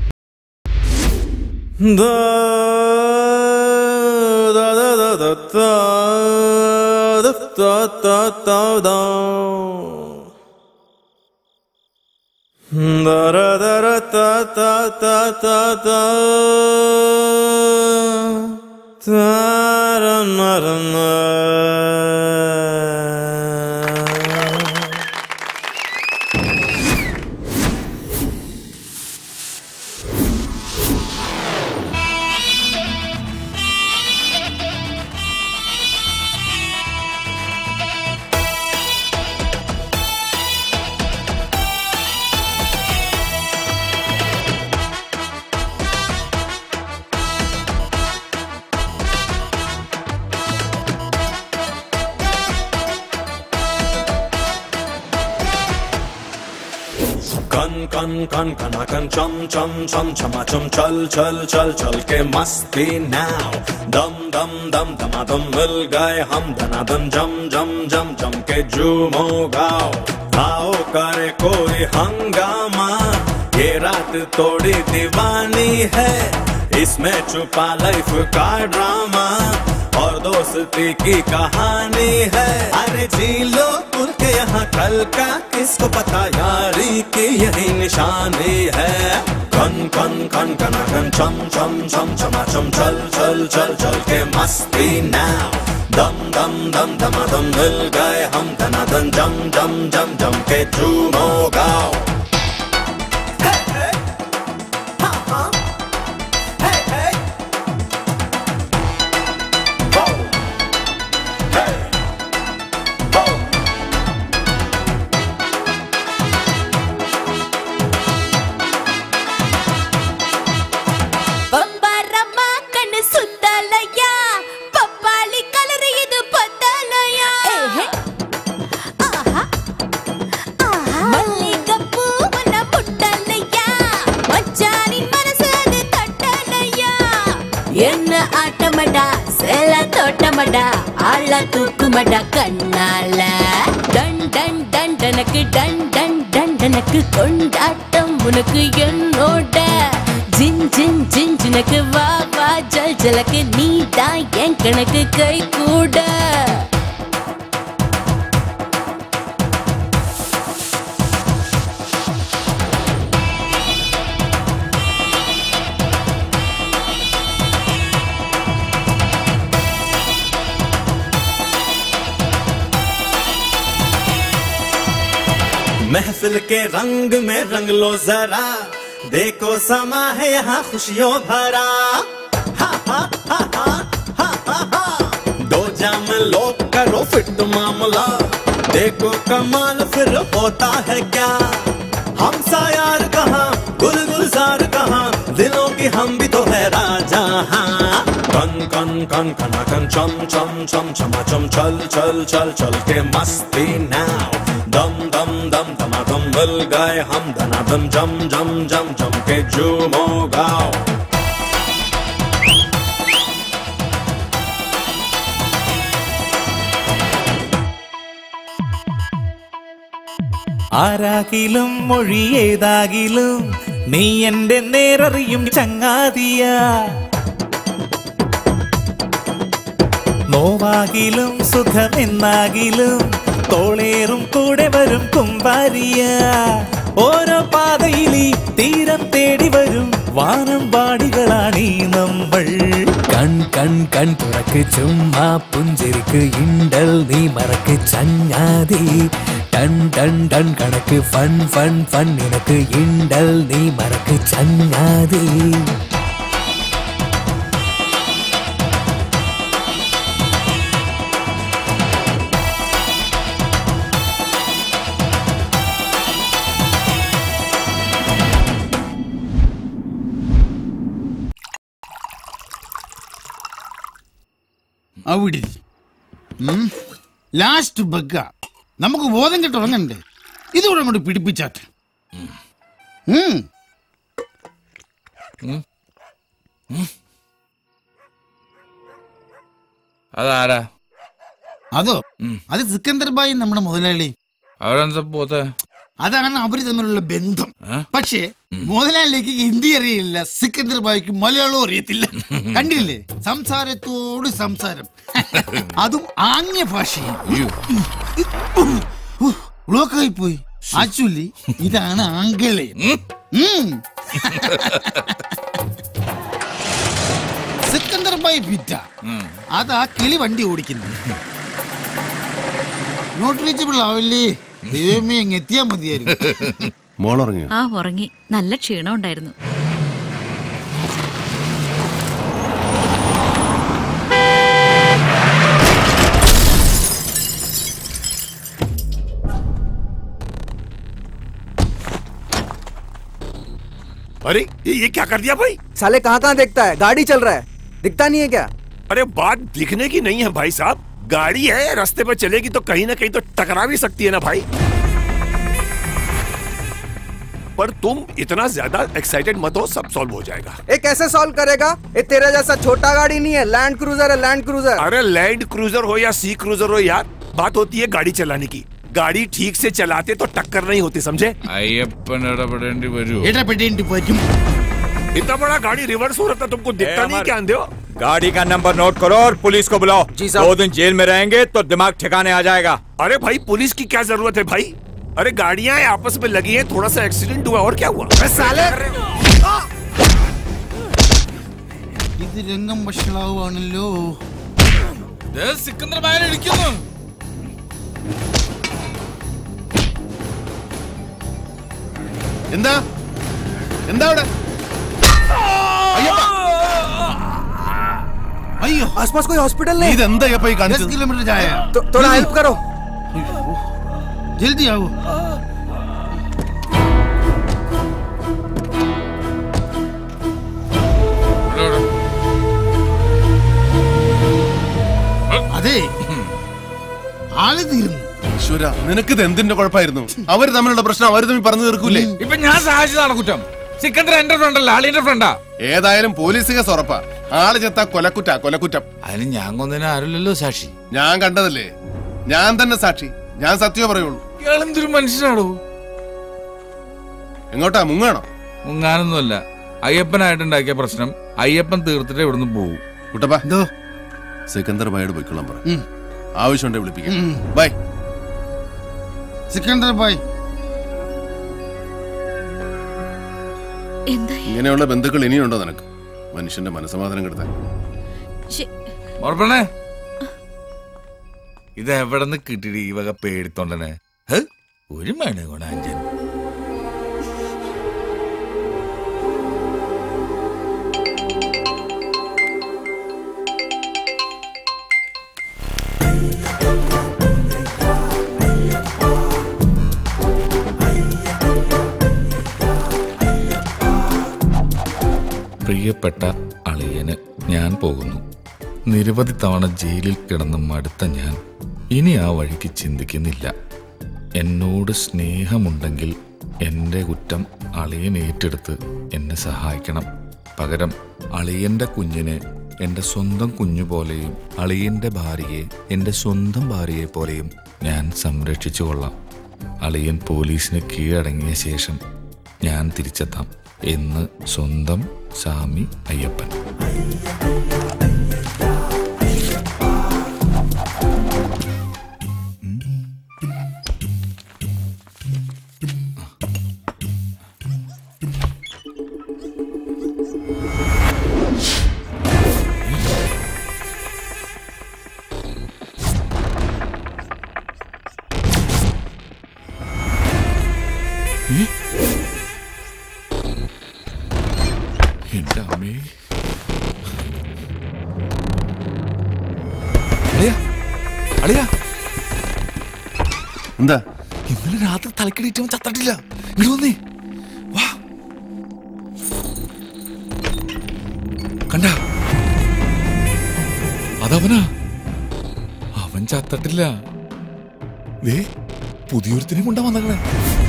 S12: कन कन कन कना कन चम चम चम चमा चम चल चल चल चल के मस्ती नाउ दम दम दम दमा दम मिल गए हम धना दम जम जम जम जम के झूमो गाओ आओ करे कोई हंगामा ये रात थोड़ी दीवानी है इसमें छुपा लाइफ का ड्रामा और दोस्ती की कहानी है अरे जी लो खुल के यहाँ कल का किसको पता यारी की यही निशानी है कन कन कन कना कन चम चम चम चमा चम चल चल चल चल के मस्ती नाउ दम दम दम दमा दम मिल गए हम धना दन जम जम जम जम के झूमो गाओ
S11: பம்பரம்மா கண்ணு சுத்தலையா பப்பாளி கலர் இது பத்தலையா மல்லிகைப்பூ என்ன ஆட்டமடா சேல தோட்டமடா ஆள தூக்குமடா கண்ணால டன் டன் டன் டனக்கு டன் டன் டன் டனக்கு கொண்டாட்டம் உனக்கு என்னோட ஜின் ஜின் ஜின் ஜினக்கு வா வா ஜல் ஜலக்கு நீ தான் என் கணக்கு கை கூட
S12: महफिल के रंग में रंग लो जरा देखो समा है यहाँ खुशियों भरा हा, हा, हा, हा, हा, हा, हा। दो जाम लो करो फिट मामला देखो कमाल फिर होता है क्या हम सा यार कहाँ गुल गुलजार कहाँ दिलों की हम भी तो है राजा हाँ कन कन कन कना कन चम चम चम चमा चम चल चल चल चल के मस्ती नाव दम दम दम दमा दम मिल गए हम धना दम जम जम जम जम के झूमो गाओ
S20: ആരാകിലും മൊഴി ഏതാകിലും നീ എന്റെ നേരറിയും ചങ്ങാതിയ നോവാകിലും സുഖമെന്നാകിലും തോളേറും കൂടെ വരും കുമ്പാരിയ ഓരോ പാതയിലീ തീരം തേടി വരും വാനം പാടികളാണീ നമ്മൾ
S21: കൺ കൺ കൺ തുറക്ക് ചുമ്മാ പുഞ്ചിരിക്ക് ഇണ്ടൽ നീ മറക്ക് ചങ്ങാതി ടൺ ടൺ ടൺ കണക്ക് ഫൺ ഫൺ ഫൺ നിനക്ക് ഇണ്ടൽ നീ മറക്ക് ചങ്ങാതി
S5: അവിടെ ലാസ്റ്റ് ബഗ്ഗ നമുക്ക് ബോധം കെട്ട് ഉറങ്ങണ്ടേ ഇതുകൂടെ അങ്ങോട്ട് പിടിപ്പിച്ചാട്ടെ ഉം.
S6: അതാരാ
S5: അതോ അത് സിക്കന്ദർ ബായി നമ്മുടെ മുതലാളി
S6: അവരെന്താ പോത്തെ
S5: അതാണ് അവര് തമ്മിലുള്ള ബന്ധം പക്ഷേ മുതലാളിക്ക് ഹിന്ദി അറിയില്ല സിക്കന്ദർ ബായിക്ക് മലയാളവും അറിയത്തില്ല കണ്ടില്ലേ സംസാരത്തോട് സംസാരം അതും ആംഗ്യ ഭാഷയും ബ്ലോക്കായി പോയി ആക്ച്വലി ഇതാണ് ആംഗലേയം ഉം. സിക്കന്ദർ ബായി പിറ്റ അതാ കിളി വണ്ടി ഓടിക്കുന്നത് നോട്ട് റീച്ചബിൾ ആവില്ലേ ദൈവമേ ഇങ്ങ് എത്തിയാ മതിയായിരുന്നു
S8: മോളുറങ്ങിയോ
S9: ആ ഉറങ്ങി നല്ല ക്ഷീണം ഉണ്ടായിരുന്നു
S17: अरे ये, ये क्या कर दिया भाई
S16: साले कहाँ कहाँ देखता है गाड़ी चल रहा है दिखता नहीं है क्या
S17: अरे बात दिखने की नहीं है भाई साहब गाड़ी है रास्ते पर चलेगी तो कहीं ना कहीं तो टकरा भी सकती है ना भाई पर तुम इतना ज्यादा एक्साइटेड मत हो सब सॉल्व हो जाएगा
S16: ये कैसे सॉल्व करेगा ये तेरे जैसा छोटा गाड़ी नहीं है लैंड क्रूजर है लैंड क्रूजर
S17: अरे लैंड क्रूजर हो या सी क्रूजर हो यार बात होती है गाड़ी चलाने की गाड़ी ठीक से चलाते तो टक्कर नहीं होती समझे
S6: അയ്യപ്പൻ ഇടപെടേണ്ടി വരൂ
S5: ഇടപെടേണ്ടി വരും
S17: इतना बड़ा गाड़ी रिवर्स हो रहा था तुमको दिखता नहीं क्या अंधे हो
S22: गाड़ी का नंबर नोट करो और पुलिस को बुलाओ दो दिन जेल में रहेंगे तो दिमाग ठिकाने आ जाएगा
S17: अरे भाई पुलिस की क्या जरूरत है भाई अरे गाड़ियां आपस में लगी हैं थोड़ा सा एक्सीडेंट हुआ और क्या हुआ
S5: സാലേ ഇത് രംഗം വഷളാവുകയാണല്ലോ
S6: സിക്കന്ദർ ബായൻ ഇടിക്കുന്നു
S3: എന്താ എന്താ അവിടെ
S5: അയ്യോ
S16: आसपास कोई हॉस्पिटल नहीं
S3: ഇതെന്താ ഈ
S5: दस
S3: കാണിച്ചത്
S5: किलोमीटर जाए
S16: तो, थोड़ा हेल्प करो
S5: जल्दी आओ അതെ ആള് തീർന്നു
S8: ഈശ്വര നിനക്കിത് എന്തിന്റെ കുഴപ്പമായിരുന്നു അവർ തമ്മിലുള്ള പ്രശ്നം അവർ തമ്മിൽ പറഞ്ഞു തീർക്കൂലേ
S6: ഇപ്പൊ ഞാൻ സഹായിച്ചതാണ് കുറ്റം സിക്കന്ദർ എന്റെ ഫ്രണ്ടല്ല ആളിന്റെ ഫ്രണ്ടാ
S8: ഏതായാലും പോലീസ് കേസ് ഉറപ്പാ ആള് ചെത്താ കൊലക്കുറ്റ കൊലക്കുറ്റം
S6: അതിന് ഞാൻ കൊന്നതിന് ആരുമില്ലല്ലോ സാക്ഷി
S8: ഞാൻ കണ്ടതല്ലേ ഞാൻ തന്നെ സാക്ഷി ഞാൻ സത്യമേ പറയുള്ളൂ
S6: ഇയാളെന്തൊരു മനുഷ്യനാണോ
S8: എങ്ങോട്ടാ മുങ്ങാണോ
S6: മുങ്ങാനൊന്നുമല്ല അയ്യപ്പനായിട്ടുണ്ടാക്കിയ പ്രശ്നം അയ്യപ്പൻ തീർത്തിട്ട് ഇവിടുന്ന് പോകും
S8: കുട്ടപ്പാ സിക്കന്ദർ ബായോട് പോയിക്കൊള്ളാൻ പറ ആവശ്യമുണ്ടെ വിളിപ്പിക്കാം ബൈ
S5: സിക്കന്ദർ ബായ്
S9: എന്താ
S8: ഇങ്ങനെയുള്ള ബന്ധുക്കൾ ഇനിയുണ്ടോ നിനക്ക് മനുഷ്യന്റെ മനസ്സമാധാനം കെടുത്താൻ
S6: ഓർപ്പണേ ഇത് എവിടെ നിന്ന് കിട്ടിയിട്ട് ഈ വക പേടിത്തൊണ്ടനെ ഹ്? ഒരു മണി ഗുണാഞ്ചൻ പ്രിയപ്പെട്ട അളിയന് ഞാൻ പോകുന്നു നിരവധി തവണ ജയിലിൽ കിടന്ന് മടുത്ത ഞാൻ ഇനി ആ വഴിക്ക് ചിന്തിക്കുന്നില്ല എന്നോട് സ്നേഹമുണ്ടെങ്കിൽ എൻ്റെ കുറ്റം അളിയൻ ഏറ്റെടുത്ത് എന്നെ സഹായിക്കണം പകരം അളിയൻ്റെ കുഞ്ഞിനെ എൻ്റെ സ്വന്തം കുഞ്ഞു പോലെയും അളിയൻ്റെ ഭാര്യയെ എൻ്റെ സ്വന്തം ഭാര്യയെ പോലെയും ഞാൻ സംരക്ഷിച്ചു കൊള്ളാം അളിയൻ പോലീസിന് കീഴടങ്ങിയ ശേഷം ഞാൻ തിരിച്ചെത്താം എന്ന് സ്വന്തം സ്വാമി അയ്യപ്പൻ എന്റെ അമ്മേ അളിയ അളിയ
S8: എന്താ
S6: ഇന്നലെ രാത്രി തലക്കടിയിട്ടവൻ ചത്തട്ടില്ല ഇങ്ങോട്ട് വന്നേ വാ കണ്ട അതവനാ അവൻ ചത്തട്ടില്ല ദേ പുതിയൊരുത്തിനെ കൊണ്ടാ വന്നേ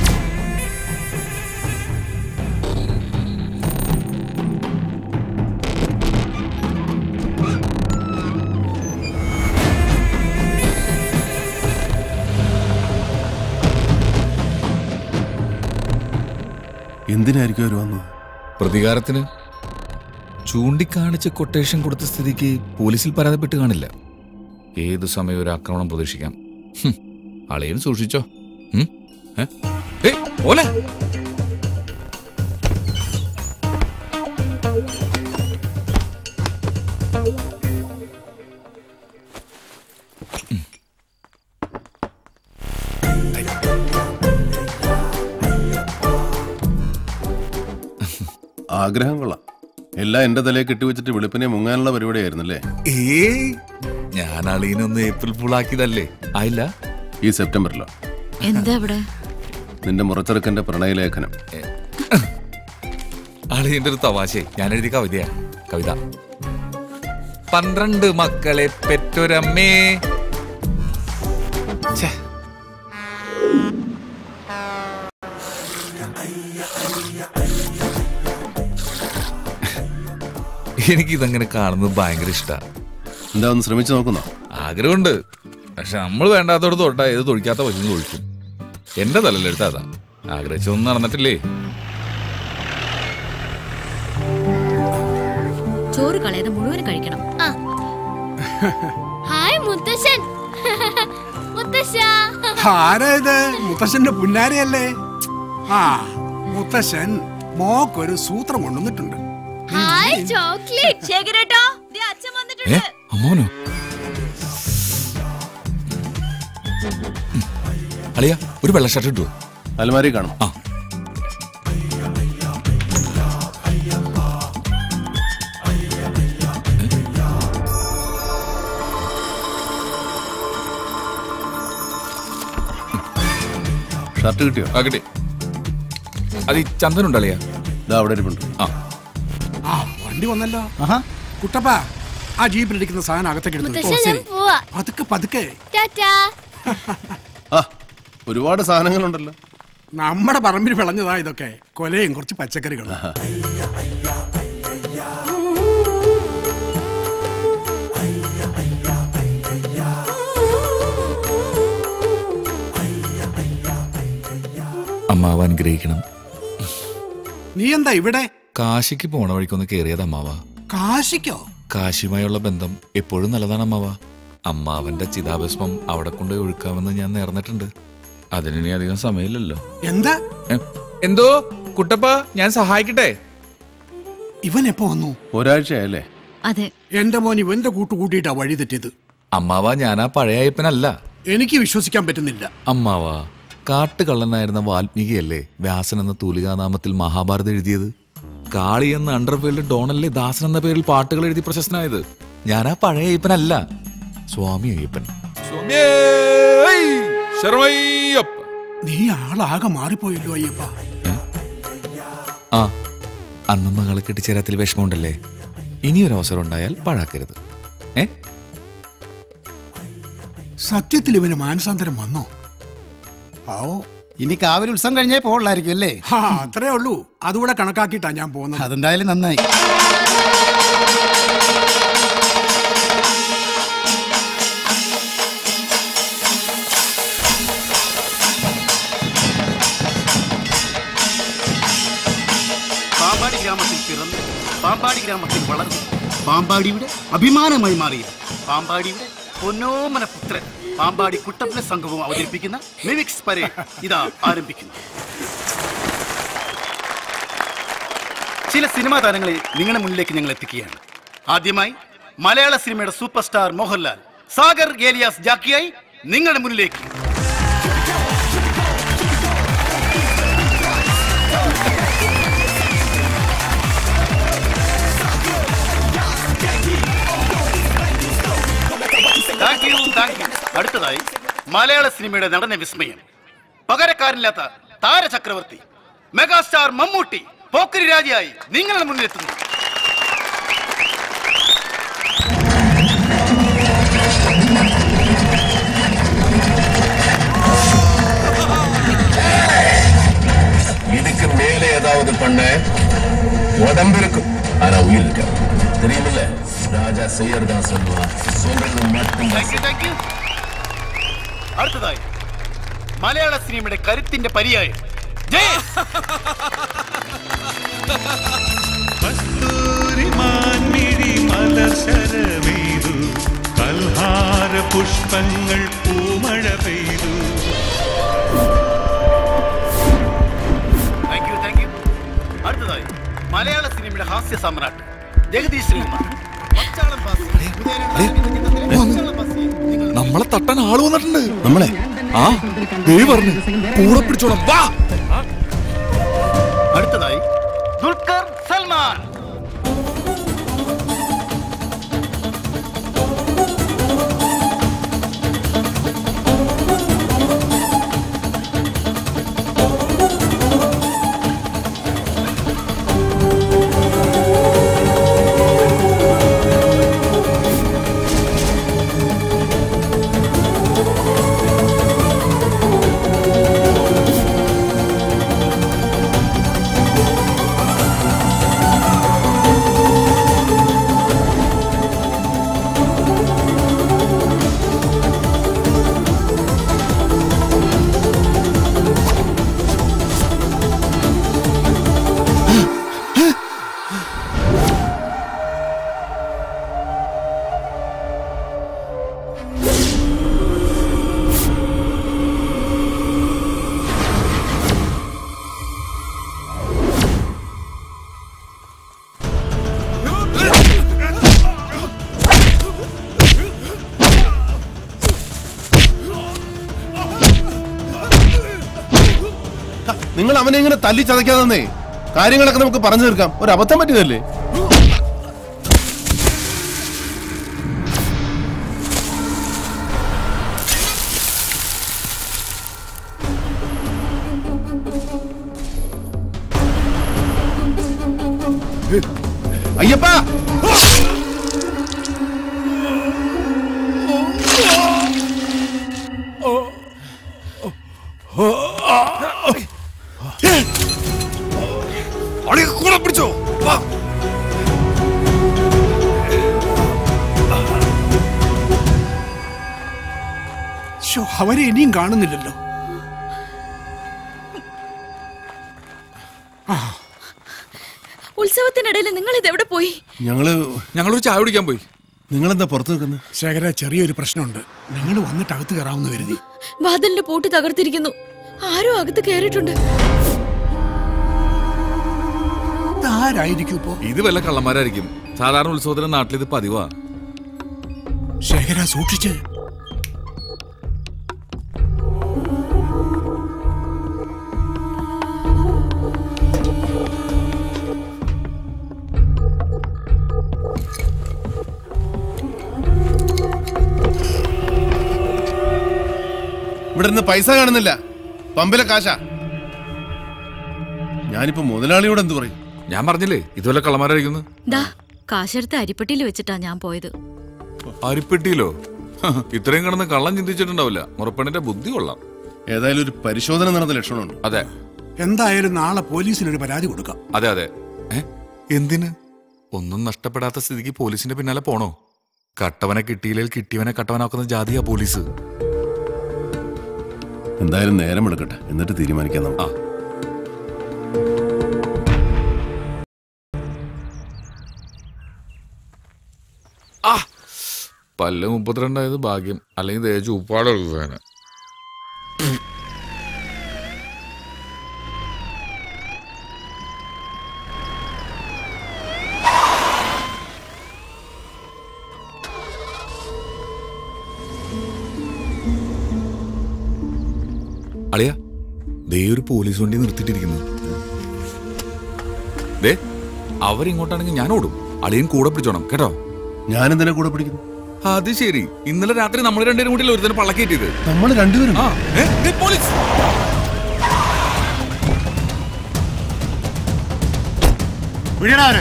S8: എന്തിനായിരിക്കും അവർ വന്നത്
S6: പ്രതികാരത്തിന് ചൂണ്ടിക്കാണിച്ച് കൊട്ടേഷൻ കൊടുത്ത സ്ഥിതിക്ക് പോലീസിൽ പരാതിപ്പെട്ട് കാണില്ല ഏത് സമയം ഒരു ആക്രമണം പ്രതീക്ഷിക്കാം ഹും, അളിയൻ സൂക്ഷിച്ചോ ഉം? ഏ? ഏയ്, ഓലെ
S8: ആഗ്രഹം കൊള്ളാം എല്ലാം എന്റെ തലയെ കെട്ടിവെച്ചിട്ട് വെളുപ്പിനെ മുങ്ങാനുള്ള പരിപാടിയായിരുന്നല്ലേ
S6: ഏയ് ഞാൻ അളിയനൊന്ന് ഏപ്രിൽ ഫുള്ളാക്കിയതല്ലേ ആയില്ല
S8: ഈ സെപ്റ്റംബറിലോ
S9: എന്താ ഇവിടെ
S8: നിന്റെ മുറച്ചെറുക്കന്റെ പ്രണയലേഖനം
S6: അളിയന്റെ ഒരു തമാശ ഞാൻ എഴുതിയ കവിതയാ കവിത പന്ത്രണ്ട് മക്കളെ പെറ്റൊരമ്മേ ഛെ. എനിക്കിതങ്ങനെ കാണുന്നത് ഭയങ്കര ഇഷ്ടമാണ്
S8: എന്താ ഒന്ന് ശ്രമിച്ചു നോക്കുന്നോ
S6: ആഗ്രഹമുണ്ട് പക്ഷെ നമ്മൾ വേണ്ടാത്തോട് തൊട്ടാ ഏത് തൊഴിക്കാത്ത പശുന്ന് തൊഴിക്കും എന്റെ തലയിലെടുത്ത അതാ ആഗ്രഹിച്ചൊന്നും നടന്നിട്ടില്ലേ
S9: ചോറ് കളയാതെ മുഴുവൻ കഴിക്കണം
S10: ഹായ് മുത്തശ്ശൻ മുത്തശ്ശ
S17: ആരാ ഇത് മുത്തശ്ശന്റെ പുന്നാരയല്ലേ ആ മുത്തശ്ശൻ മോക്കൊരു സൂത്രം കൊണ്ടുവന്നിട്ടുണ്ട്
S10: ഹായ് ചോക്ലേറ്റ്
S9: ശേഖരേട്ടോ അച്ഛൻ
S6: ഏ
S9: വന്നിട്ടുണ്ട്
S6: അമ്മോനോ അളിയ ഒരു വെള്ള ഷർട്ട് ഇട്ടു
S8: അലമാരി കാണും
S6: ആ
S8: ഷർട്ട് കിട്ടിയോ
S6: ആ കിട്ടി അത് ഈ ചന്ദനുണ്ട് അളിയ
S8: ഇതാ അവിടെ ഇരിപ്പുണ്ട്
S6: ആ
S17: ആ വണ്ടി വന്നല്ലോ കുട്ടപ്പ ആ ജീപ്പിലിരിക്കുന്ന സാധനം അകത്തേക്ക് എടുത്തു
S10: മുത്തശ്ശൻ
S17: ഓ,
S10: ഞാൻ
S17: ശരി.
S10: പോവാ
S17: പതുക്കെ പതുക്കെ
S10: ടാറ്റാ
S8: ആ ഒരുപാട് സാധനങ്ങളുണ്ടല്ലോ
S17: നമ്മുടെ പറമ്പിൽ വിളഞ്ഞതാ ഇതൊക്കെ കൊലയും കുറച്ച് പച്ചക്കറികളും
S6: അമ്മാവ അനുഗ്രഹിക്കണം
S2: നീ എന്താ ഇവിടെ
S6: കാശിക്ക് പോണ വഴിക്കൊന്ന് കയറിയത് അമ്മാവ
S2: കാശിക്കോ
S6: കാശിയുമായുള്ള ബന്ധം എപ്പോഴും നല്ലതാണ് അമ്മാവ അമ്മാവന്റെ ചിതാഭസ്മം അവിടെ കൊണ്ടുപോയി ഒഴുക്കാമെന്ന് ഞാൻ നേർന്നിട്ടുണ്ട് അതിനി അധികം സമയമില്ലല്ലോ
S2: എന്താ
S6: എ, എന്തോ കുട്ടപ്പ ഞാൻ സഹായിക്കട്ടെ
S2: ഇവൻ എപ്പോ വന്നു
S8: ഒരാഴ്ചയല്ലേ
S9: അതെ
S2: എന്റെ മോൻ ഇവന്റെ കൂട്ടുകൂട്ടിയിട്ടാ വഴി തെറ്റിയത്
S6: അമ്മാവ ഞാൻ ആ പഴയ അയ്യപ്പനല്ല
S2: എനിക്ക് വിശ്വസിക്കാൻ പറ്റുന്നില്ല
S6: അമ്മാവ കാട്ടുകള്ളനായിരുന്ന വാൽമീകിയല്ലേ വ്യാസൻ എന്ന തൂലികാനാമത്തിൽ മഹാഭാരതം എഴുതിയത് കാളി എന്ന അണ്ടർവേൾഡ് ഡോണല്ലേ ദാസൻ എന്ന പേരിൽ പാട്ടുകൾ എഴുതി പ്രശസ്തനായത് ഞാൻ ആ പഴയ അയ്യപ്പനല്ല സ്വാമി അയ്യപ്പൻ
S2: നീ ആളാകെ മാറിപ്പോയല്ലോ അയ്യപ്പ
S6: ആ അന്ന് മകളെ കെട്ടിച്ചേരാത്തിൽ വിഷമമുണ്ടല്ലേ ഇനിയൊരു അവസരം ഉണ്ടായാൽ പാഴാക്കരുത് ഏ
S2: സത്യത്തിൽ ഇവന് മാനസാന്തരം വന്നോ
S5: ഓ ഇനി കാവൽ ഉത്സവം കഴിഞ്ഞേ പോകായിരിക്കും അല്ലേ
S2: ഹാ അത്രേ ഉള്ളൂ അതുകൂടെ കണക്കാക്കിയിട്ടാ ഞാൻ പോകുന്നത്
S5: അതെന്തായാലും നന്നായി
S4: പാമ്പാടി ഗ്രാമത്തിൽ പിറന്ന് പാമ്പാടി ഗ്രാമത്തിൽ വളർന്നു പാമ്പാടിയുടെ അഭിമാനമായി മാറിയത് പാമ്പാടിയുടെ പൊന്നോമന പുത്രൻ പാമ്പാടി കുട്ടപ്പന സംഘവും അവതരിപ്പിക്കുന്ന മിമിക്സ് പരേഡ് ഇതാ ആരംഭിക്കുന്നു ചില സിനിമാ താരങ്ങളെ നിങ്ങളുടെ മുന്നിലേക്ക് ഞങ്ങൾ എത്തിക്കുകയാണ് ആദ്യമായി മലയാള സിനിമയുടെ super star Mohanlal Sagar alias ജാക്കിയായി നിങ്ങളുടെ മുന്നിലേക്ക് താങ്ക് യു താങ്ക് യു അടുത്തതായി മലയാള സിനിമയുടെ നടന വിസ്മയം പകരക്കാരില്ലാത്ത താരചക്രവർത്തി മെഗാസ്റ്റാർ മമ്മൂട്ടി പോക്കരി രാജയായി നിങ്ങളുടെ മുന്നിലെത്തുന്നു
S23: இதுக்கு மேல ஏதாவது பண்ண உடம்பு இருக்கும் ஆனா உயிர் இருக்காது தெரியுமில்ல ராஜா செய்யறதா சொல்லுவான் சொல்றது மட்டும்
S4: താങ്ക് യു താങ്ക് യു അടുത്തതായി മലയാള സിനിമയുടെ കരുത്തിന്റെ പര്യായം ജയ്
S24: കസ്തൂരിമാൻമിഴി മലശരമെയ്തു കൽഹാര പുഷ്പങ്ങൾ പൂമഴ പെയ്തു
S4: താങ്ക് യു താങ്ക് യു അടുത്തതായി മലയാള സിനിമയുടെ ഹാസ്യ സമ്രാട്ട് ജഗദീഷ് ശ്രീകുമാർ പച്ചാളം ബാസി, പച്ചാളം ബാസി, നിങ്ങൾ
S6: നമ്മളെ തട്ടാൻ ആള് വന്നിട്ടുണ്ട്
S8: നമ്മളെ
S6: ആ ദേ പറഞ്ഞു കൂടെ പിടിച്ചോളാം വാ
S4: അടുത്തതായി ദുൽഖർ സൽമാൻ
S8: നിങ്ങൾ അവനെ ഇങ്ങനെ തല്ലി ചതയ്ക്കാതെ കാര്യങ്ങളൊക്കെ നമുക്ക് പറഞ്ഞു തീർക്കാം ഒരു അബദ്ധം പറ്റിയതല്ലേ അയ്യപ്പ
S6: കൂടെ പിടിച്ചോ വാ
S2: ശോ, അവരെ ഇനിയും കാണുന്നില്ലല്ലോ
S9: ഉത്സവത്തിനിടയിൽ നിങ്ങൾ ഇതെവിടെ പോയി
S8: ഞങ്ങള്
S6: ഞങ്ങളൊരു ചായ കുടിക്കാൻ പോയി
S8: നിങ്ങളെന്താ പുറത്ത് നിൽക്കുന്നത്
S2: ശേഖര ചെറിയൊരു പ്രശ്നമുണ്ട് നിങ്ങൾ വന്നിട്ട് അകത്ത് കയറാമെന്ന് കരുതി
S9: വാതിലിന്റെ പൂട്ട് തകർത്തിരിക്കുന്നു ആരോ അകത്ത് കയറിയിട്ടുണ്ട്
S2: ആരായിരിക്കും ഇപ്പോ
S6: ഇത് വല്ല കള്ളന്മാരായിരിക്കും സാധാരണ ഉത്സവത്തിന് നാട്ടിൽ ഇത് പതിവാ
S2: ശേഖര സൂക്ഷിച്ച്
S8: ഇവിടെ നിന്ന് പൈസ കാണുന്നില്ല പമ്പിലെ കാശാ ഞാനിപ്പോ മുതലാളിയോട് എന്ത് പറയും
S6: ഞാൻ പറഞ്ഞില്ലേ ഇതുവല്ല കള്ളന്മാരായിരിക്കുന്നു
S9: ദാ കാശെടുത്ത് അരിപ്പെട്ടിയിൽ വെച്ചിട്ടാ ഞാൻ പോയത്
S6: അരിപ്പെട്ടിയിലോ ഇത്രയും കിടന്ന് കള്ളം ചിന്തിച്ചിട്ടുണ്ടാവില്ല മുറപ്പെണ്ണിന്റെ ബുദ്ധി കൊള്ളാം
S8: ഏതായാലും ഒരു പരിശോധന നടന്ന ലക്ഷണമുണ്ട്
S6: അതെ
S2: എന്തായാലും നാളെ പോലീസിനൊരു പരാതി കൊടുക്കാം
S6: അതെ അതെ ഏ എന്തിന് ഒന്നും നഷ്ടപ്പെടാത്ത സ്ഥിതിക്ക് പോലീസിന്റെ പിന്നാലെ പോണോ കട്ടവനെ കിട്ടിയില്ലെങ്കിൽ കിട്ടിയവനെ കട്ടവനാക്കുന്ന ജാതിയാ പോലീസ്
S8: എന്തായാലും നേരം എടുക്കട്ടെ എന്നിട്ട് തീരുമാനിക്കാം നമുക്ക്
S6: പല്ല് മുപ്പത്തിരണ്ടായത് ഭാഗ്യം അല്ലെങ്കിൽ തേച്ച് ഉപ്പാടെടുത്തേനെ അളിയ ദേ ഒരു പോലീസ് വണ്ടി നിർത്തിയിട്ടിരിക്കുന്നു ദേ അവരിങ്ങോട്ടാണെങ്കിൽ ഞാൻ ഓടും അളിയൻ കൂടെ പിടിച്ചോണം കേട്ടോ
S8: ഞാൻ എന്തിനാ കൂടെ പിടിക്കുന്നു
S6: അത് ശരി ഇന്നലെ രാത്രി നമ്മൾ രണ്ടുപേരും കൂടി ഒരുത്തന്നെ പള്ളക്കേറ്റിയത്
S8: നമ്മൾ രണ്ടുപേരും
S6: ആ ഏ, ദേ പോലീസ്
S17: വിടടാവനെ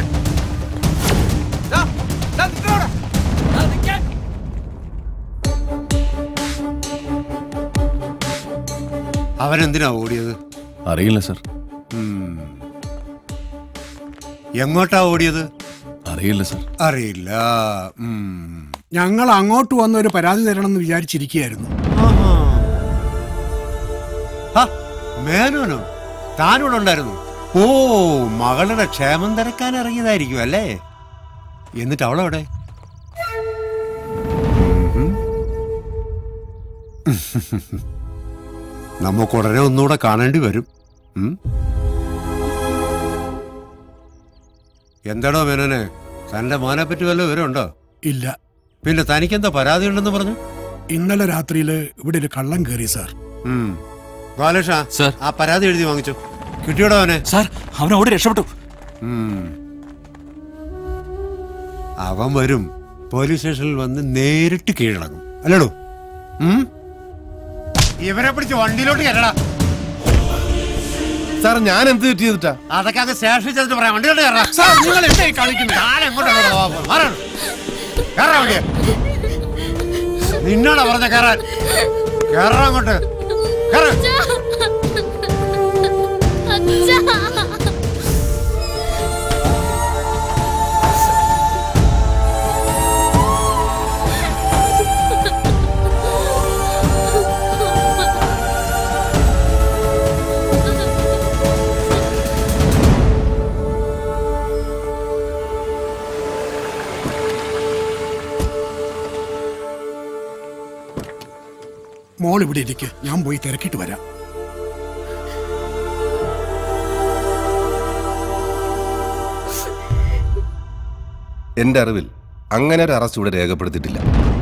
S17: അവനെന്തിനാ ഓടിയത്
S8: അറിയില്ല സർ
S17: ഉം. എങ്ങോട്ടാ ഓടിയത്
S8: അറിയില്ല സർ
S17: അറിയില്ല ഉം.
S2: ഞങ്ങൾ അങ്ങോട്ട് വന്ന് ഒരു പരാതി തരണമെന്ന് വിചാരിച്ചിരിക്കുകയായിരുന്നു
S17: ഹ, മേനോനോ താനിവിടെ ഉണ്ടായിരുന്നു ഓ മകളുടെ ക്ഷേമം തിരക്കാൻ ഇറങ്ങിയതായിരിക്കും അല്ലേ എന്നിട്ട് അവളെവിടെ ഉം. നമുക്ക് ഉടനെ ഒന്നുകൂടെ കാണേണ്ടി വരും ഉം. എന്താടോ മേനോനെ തന്റെ മോനെ പറ്റി വല്ല വിവരമുണ്ടോ
S2: ഇല്ല
S17: പിന്നെ തനിക്കെന്താ പരാതി ഉണ്ടെന്ന് പറഞ്ഞു
S2: ഇന്നലെ രാത്രിയിൽ ഇവിടെ ഒരു കള്ളം കയറി സാർ
S17: ഉം. ബാലേഷ ആ പരാതി എഴുതി വാങ്ങിച്ചു കിട്ടിയോടോ അവനെ
S1: സാർ അവൻ അവിടെ രക്ഷപ്പെട്ടു
S17: ഉം. അവൻ വരും പോലീസ് സ്റ്റേഷനിൽ വന്ന് നേരിട്ട് കീഴടങ്ങും അല്ലേടോ ഉം? ഇവരെ പിടിച്ച് വണ്ടിയിലോട്ട് കയറടാ
S8: സാർ ഞാൻ എന്ത് തെറ്റ് ചെയ്തിട്ടാ
S17: അതൊക്കെ അങ്ങ് സ്റ്റേഷനിൽ ചെന്നിട്ട് പറയാം വണ്ടിയിലോട്ട് കയറാ
S2: സാർ നിങ്ങൾ എന്തായി കാണിക്കുന്നത്
S17: ഞാൻ എങ്ങോട്ടാണ് മാറാണ് കയറാ വണ്ടിയെ നിന്നോടാ പറഞ്ഞ കയറാൻ കയറാ അങ്ങോട്ട് കയറാ
S2: മോൾ ഇവിടെ ഇരിക്ക് ഞാൻ പോയി തിരക്കിട്ട് വരാം
S7: എന്റെ അറിവിൽ അങ്ങനെ ഒരു അറസ്റ്റ് ഇവിടെ രേഖപ്പെടുത്തിയിട്ടില്ല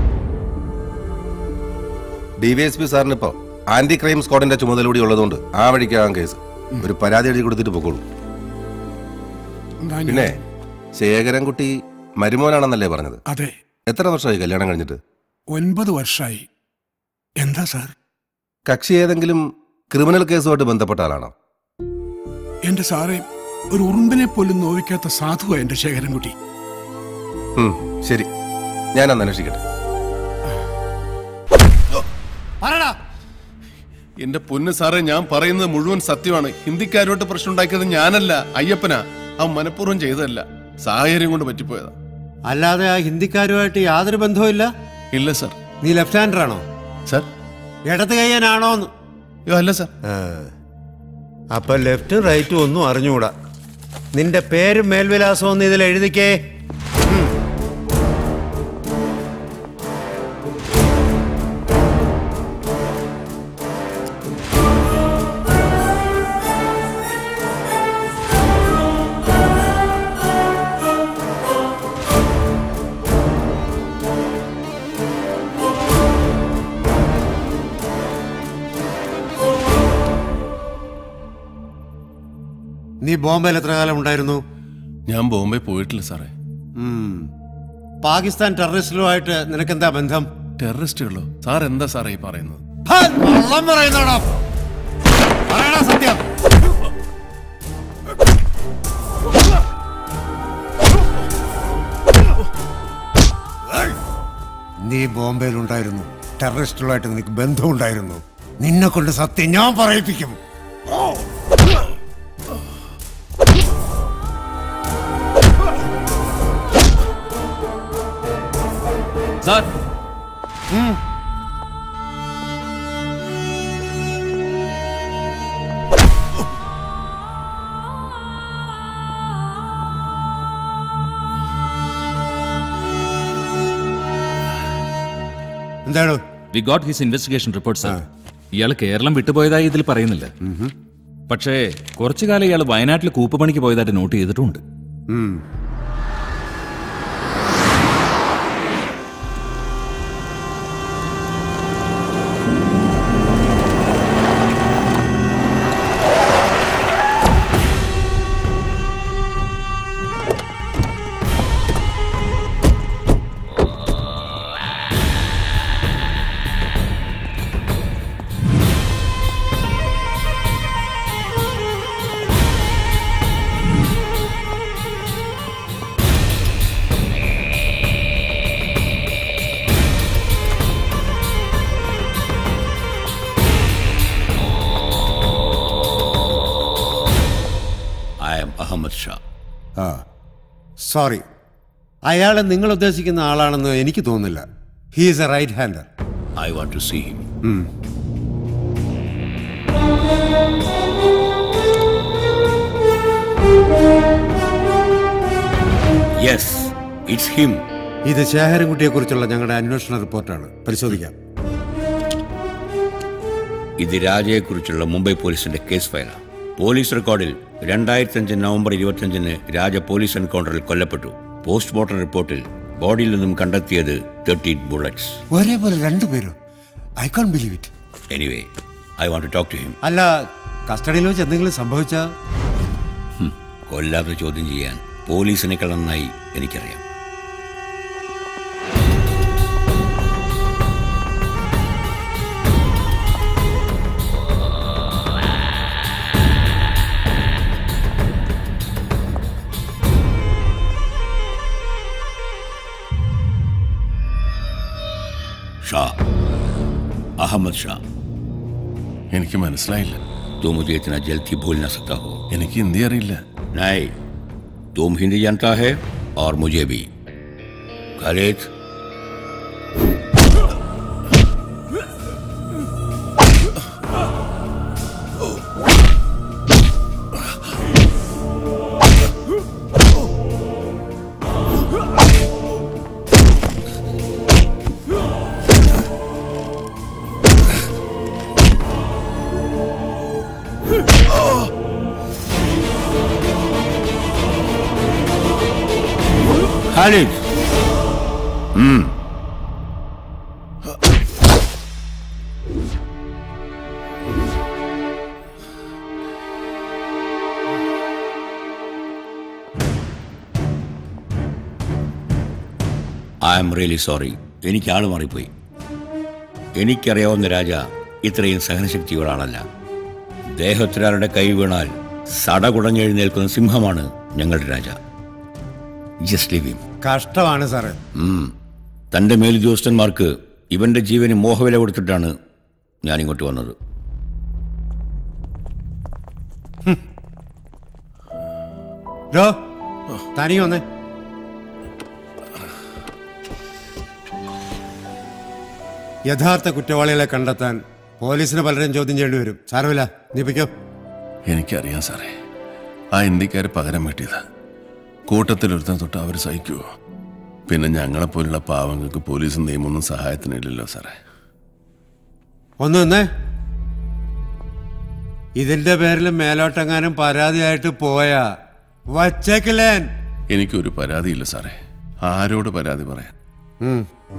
S7: ഡിവൈഎസ്പി സാറിനിപ്പോ ആന്റി ക്രൈം സ്ക്വാഡിന്റെ ചുമതല കൂടി ഉള്ളതുകൊണ്ട് ആ വഴിക്കാകാൻ കേസ് ഒരു പരാതി എഴുതി കൊടുത്തിട്ട് പൊക്കോളൂ
S2: എന്താ ഞാൻ-
S7: പിന്നെ ശേഖരൻകുട്ടി മരുമോനാണെന്നല്ലേ പറഞ്ഞത്
S2: അതെ
S7: എത്ര വർഷമായി കല്യാണം കഴിഞ്ഞിട്ട്
S2: ഒൻപത് വർഷമായി എന്താ സാർ
S7: കക്ഷി ഏതെങ്കിലും ക്രിമിനൽ കേസുമായിട്ട് ബന്ധപ്പെട്ട ആളാണോ
S2: എന്റെ സാറേ ഒരു ഉറുമ്പിനെ പോലും നോവിക്കാത്ത സാധുവാ എന്റെ ശേഖരൻകുട്ടി
S7: ഉം, ശരി ഞാൻ അന്ന് അന്വേഷിക്കട്ടെ
S17: പറടാ
S8: എന്റെ പൊന്ന് സാറേ ഞാൻ പറയുന്നത് മുഴുവൻ സത്യമാണ് ഹിന്ദിക്കാരോട്ട് പ്രശ്നം ഉണ്ടാക്കിയത് ഞാനല്ല അയ്യപ്പനാ ആ മനഃപൂർവ്വം ചെയ്തതല്ല സാഹചര്യം കൊണ്ട് പറ്റിപ്പോയതാ
S17: അല്ലാതെ ആ ഹിന്ദിക്കാരുമായിട്ട് യാതൊരു ബന്ധവും ഇല്ല
S8: ഇല്ല സർ
S17: നീ ലെഫ്റ്റ് ഹാൻഡർ ആണോ
S8: സർ
S17: ഇടത് കയ്യനാണോന്ന്
S8: അല്ല സർ
S17: അപ്പൊ ലെഫ്റ്റും റൈറ്റും ഒന്നും അറിഞ്ഞുകൂടാ നിന്റെ പേരും മേൽവിലാസവും ഒന്ന് ഇതിൽ എഴുതിക്കേ ഉം. നീ ബോംബെയിൽ എത്ര കാലം ഉണ്ടായിരുന്നു
S8: ഞാൻ ബോംബെ പോയിട്ടില്ല സാറേ
S17: ഉം. പാകിസ്ഥാൻ ടെററിസ്റ്റുകളുമായിട്ട് നിനക്കെന്താ ബന്ധം
S8: ടെററിസ്റ്റുകളോ സാർ എന്താ സാറേ ഈ പറയുന്നത്
S17: ഹാ, കള്ളം പറയുന്നോടാ പറയടാ സത്യം നീ ബോംബെയിൽ ഉണ്ടായിരുന്നു ടെററിസ്റ്റുകളായിട്ട് നിനക്ക് ബന്ധമുണ്ടായിരുന്നു നിന്നെ കൊണ്ട് സത്യം ഞാൻ പറയിപ്പിക്കും
S1: സാർ
S17: എന്താണ്
S1: we got his investigation report sir ഇയാൾ കേരളം വിട്ടുപോയതായി ഇതിൽ പറയുന്നില്ല പക്ഷേ കുറച്ചു കാലം ഇയാൾ വയനാട്ടിൽ കൂപ്പുപണിക്ക് പോയതായിട്ട് നോട്ട് ചെയ്തിട്ടുണ്ട്
S17: ഉം.
S13: ഐ എം അഹമ്മദ് ഷാ
S17: ആ സോറി അയാളെ നിങ്ങൾ ഉദ്ദേശിക്കുന്ന ആളാണെന്ന് എനിക്ക് തോന്നുന്നില്ല he is a right hander
S13: I want to see him yes it's him
S17: ഇത് ശേഖരൻകുട്ടിയെ കുറിച്ചുള്ള ഞങ്ങളുടെ അന്വേഷണ റിപ്പോർട്ടാണ് പരിശോധിക്കാം
S13: ഇത് രാജയെക്കുറിച്ചുള്ള മുംബൈ പോലീസിന്റെ കേസ് ഫയലാണ് പോലീസ് റെക്കോർഡിൽ രണ്ടായിരത്തി അഞ്ച് നവംബർ ഇരുപത്തിയഞ്ചിന് രാജ പോലീസ് എൻകൗണ്ടറിൽ കൊല്ലപ്പെട്ടു പോസ്റ്റ്മോർട്ടം റിപ്പോർട്ടിൽ ബോഡിയിൽ നിന്നും കണ്ടെത്തിയത് തേർട്ടീൻ ബുള്ളറ്റ്സ്
S17: ഒരേപോലെ രണ്ടുപേരും I can't believe it
S13: anyway I want to talk to him
S17: അല്ല കസ്റ്റഡിയിൽ വെച്ച് എന്തെങ്കിലും സംഭവിച്ച
S13: കൊല്ലാതെ ചോദ്യം ചെയ്യാൻ പോലീസിനേക്കാൾ നന്നായി എനിക്കറിയാം ഷാ അഹമ്മദ് ഷാ
S8: എനിക്ക് മനസ്സിലായില്ല
S13: तो मुझे इतना जल्दी भूल ना सकता हो
S8: എനിക്ക് ഹിന്ദി അറിയില്ല
S13: नहीं तुम हिंदी जानता है और मुझे भी Khalid Khalid hmm I'm really sorry എനിക്ക് ആള് മാറിപ്പോയി എനിക്കറിയാവുന്ന രാജ ഇത്രയും സഹനശക്തിയുള്ള ആളല്ല ദേഹത്തിലാരുടെ കൈ വീണാൽ സടകുടഞ്ഞെഴുന്നേൽക്കുന്ന സിംഹമാണ് ഞങ്ങളുടെ രാജ ജസ്റ്റ് ലിവ് ഹിം
S17: കഷ്ടമാണ് സാറേ
S13: ഉം. തന്റെ മേലുദ്യോഗസ്ഥന്മാർക്ക് ഇവന്റെ ജീവന് മോഹവില കൊടുത്തിട്ടാണ് ഞാൻ ഇങ്ങോട്ട് വന്നത്
S17: ഡോ തനി വന്നേ യഥാർത്ഥ കുറ്റവാളികളെ കണ്ടെത്താൻ പോലീസിന് പലരും ചോദ്യം ചെയ്യേണ്ടി വരും സാരമില്ല നീ പൊയ്ക്കോ
S8: എനിക്കറിയാം സാറേ ആ ഇന്ത്യക്കാരെ പകരം വെട്ടിയതാ കൂട്ടത്തിലൊരുത്തൻ തൊട്ട് അവർ സഹിക്കുമോ പിന്നെ ഞങ്ങളെപ്പോലുള്ള പാവങ്ങൾക്ക് പോലീസും നിയമമൊന്നും സഹായത്തിനില്ലല്ലോ സാറേ
S17: ഒന്ന് നിന്നേ ഇതിന്റെ പേരിൽ മേലോട്ടെങ്ങാനും പരാതിയായിട്ട് പോയാ വച്ചേക്കില്ലേൻ
S8: എനിക്കൊരു പരാതിയില്ല സാറേ ആരോട് പരാതി പറയാൻ
S17: ഉം.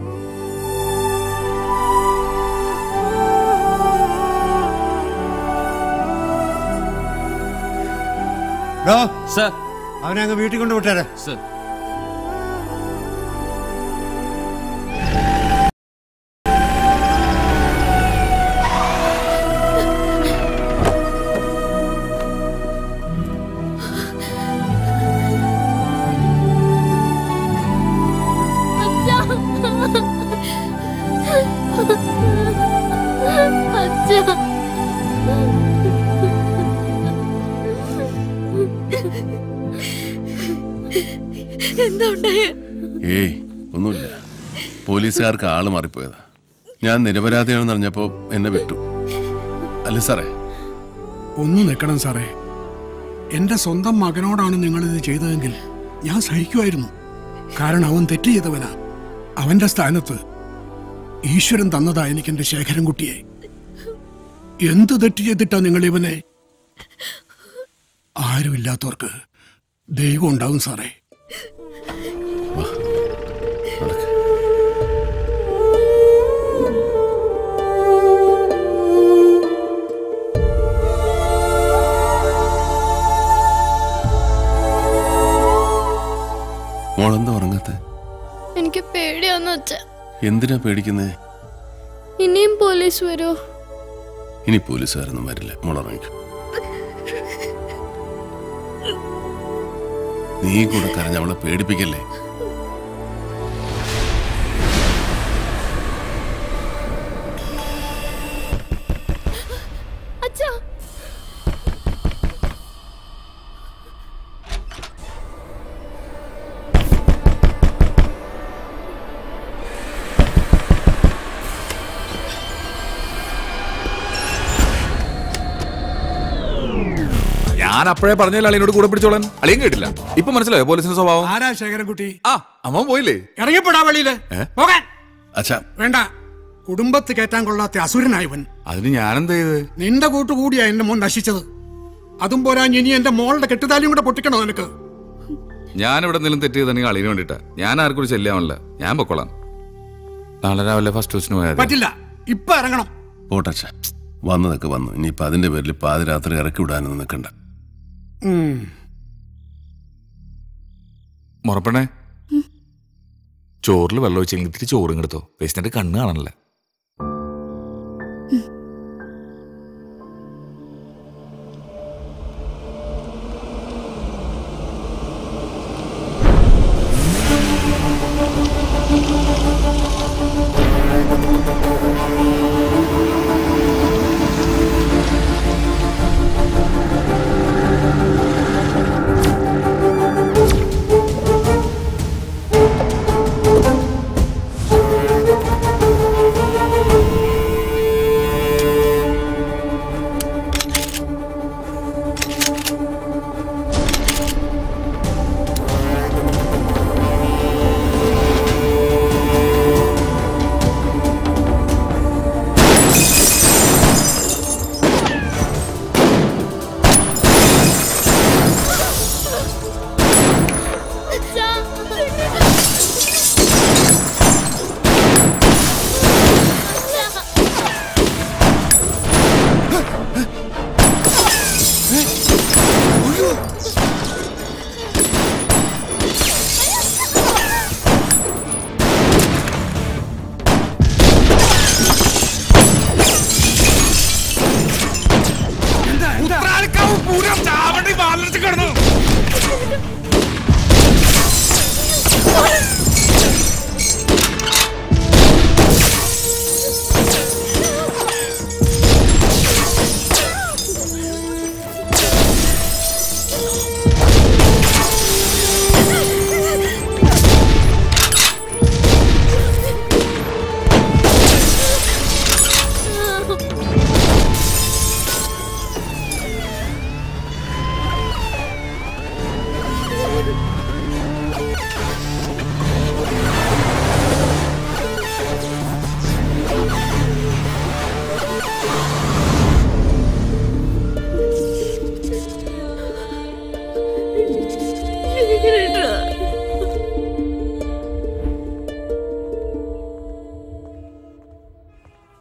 S17: ഡോ, അവനെ അങ്ങ് വീട്ടിൽ കൊണ്ട് വിട്ടേരെ
S10: അച്ഛാ അച്ഛാ
S9: എന്താ ഉണ്ടായേ
S8: ഏയ് ഒന്നുമില്ല പോലീസുകാർക്ക് ആള് മാറിപ്പോയതാ ഞാൻ നിരപരാധിയാണെന്ന് അറിഞ്ഞപ്പോ എന്നെ വിട്ടു അല്ല സാറേ
S2: ഒന്ന് നിൽക്കണം സാറേ എന്റെ സ്വന്തം മകനോടാണ് നിങ്ങളിത് ചെയ്തതെങ്കിൽ ഞാൻ സഹിക്കുമായിരുന്നു കാരണം അവൻ തെറ്റ് ചെയ്തവനാ അവന്റെ സ്ഥാനത്ത് ഈശ്വരൻ തന്നതാ എനിക്ക് എന്റെ ശേഖരൻകുട്ടിയെ എന്ത് തെറ്റ് ചെയ്തിട്ടാ നിങ്ങൾ ഇവനെ ആരുമില്ലാത്തവർക്ക് ദൈവം ഉണ്ടാവും സാറേ
S8: മോളെന്താ ഉറങ്ങാത്ത
S10: എനിക്ക് പേടിയാന്ന് വെച്ച
S8: എന്തിനാ പേടിക്കുന്നേ
S10: ഇനിയും പോലീസ് വരുമോ
S8: ഇനി പോലീസുകാരൊന്നും വരില്ല മോൾ ഉറങ്ങിക്കും നീ കൂടെ കരഞ്ഞ അവളെ പേടിപ്പിക്കല്ലേ
S10: അച്ഛാ
S6: ഞാൻ അപ്പോഴേ പറഞ്ഞില്ല അളിയനോട് കൂടെ പിടിച്ചോളാൻ അളിയൻ കേട്ടില്ല ഇപ്പൊ മനസ്സിലായോ പോലീസിന്റെ സ്വഭാവം
S2: ആരാ ശേഖരൻകുട്ടി
S6: ആ അമ്മ പോയില്ലേ
S2: ഇറങ്ങിപ്പെടാ വെളിയില്
S6: ഏ?
S2: പോകാൻ
S8: അച്ഛാ
S2: വേണ്ട കുടുംബത്ത് കയറ്റാൻ കൊള്ളാത്ത അസുരനായവൻ
S6: അതിന് ഞാനെന്താ ചെയ്ത്
S2: നിന്റെ കൂട്ടുകൂടിയാ എന്റെ മോൻ നശിച്ചത് അതും പോരാ ഇനി എന്റെ മോളുടെ കെട്ടുതാലിയും കൂടെ പൊട്ടിക്കണോ നിനക്ക്
S6: ഞാൻ ഇവിടെ എന്തെങ്കിലും തെറ്റ് ചെയ്തിട്ടുണ്ടെങ്കിൽ അളിയന് വേണ്ടിട്ടാ ഞാൻ ആർക്കും ഒരു ശല്യാവണില്ല ഞാൻ പൊക്കോളാം നാളെ രാവിലെ ഫസ്റ്റ് ഹൗസിന് പോയാൽ മതി.
S2: പറ്റില്ല ഇപ്പൊ ഇറങ്ങണം
S8: പോട്ടച്ഛ വന്നതൊക്കെ വന്നു ഇനിയിപ്പോ അതിന്റെ പേരിൽ പാതിരാത്രി ഇറക്കി വിടാനൊന്നും നിൽക്കണ്ട
S2: ഉം.
S6: മുറപ്പെണ്ണേ ചോറിൽ വെള്ളം ഒഴിച്ചെങ്കിൽ ഇത്തിരി ചോറും എടുത്തോ പേസിന്റെ കണ്ണ് കാണണല്ലേ
S10: അച്ഛാ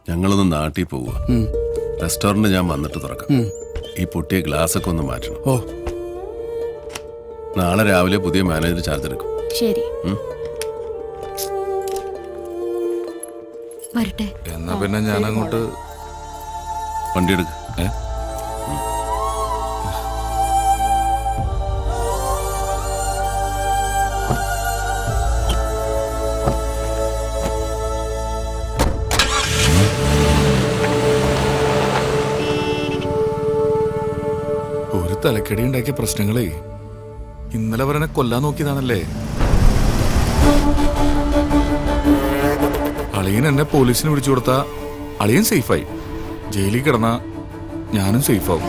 S8: ഞങ്ങളൊന്ന് നാട്ടിൽ പോവുക
S2: ഉം.
S8: റെസ്റ്റോറന്റ് ഞാൻ വന്നിട്ട് തുറക്കാം
S2: ഉം.
S8: ഈ പൊട്ടിയ ഗ്ലാസ് ഒക്കെ ഒന്ന് മാറ്റണം
S2: ഓ
S8: നാളെ രാവിലെ പുതിയ മാനേജർ ചാർജ് എടുക്കും
S9: ശരി
S8: ഉം.
S9: വരട്ടെ
S6: എന്നാ പിന്നെ ഞാൻ അങ്ങോട്ട്
S8: വണ്ടി എടുക്ക്
S6: ഏ ഒരു തലക്കടി ഉണ്ടാക്കിയ പ്രശ്നങ്ങളേ ഇന്നലെ അവരെന്നെ കൊല്ലാൻ നോക്കിയതാണല്ലേ അളിയൻ എന്നെ പോലീസിന് പിടിച്ചു കൊടുത്ത അളിയൻ സേഫായി ജയിലിൽ കിടന്ന ഞാനും സേഫാവും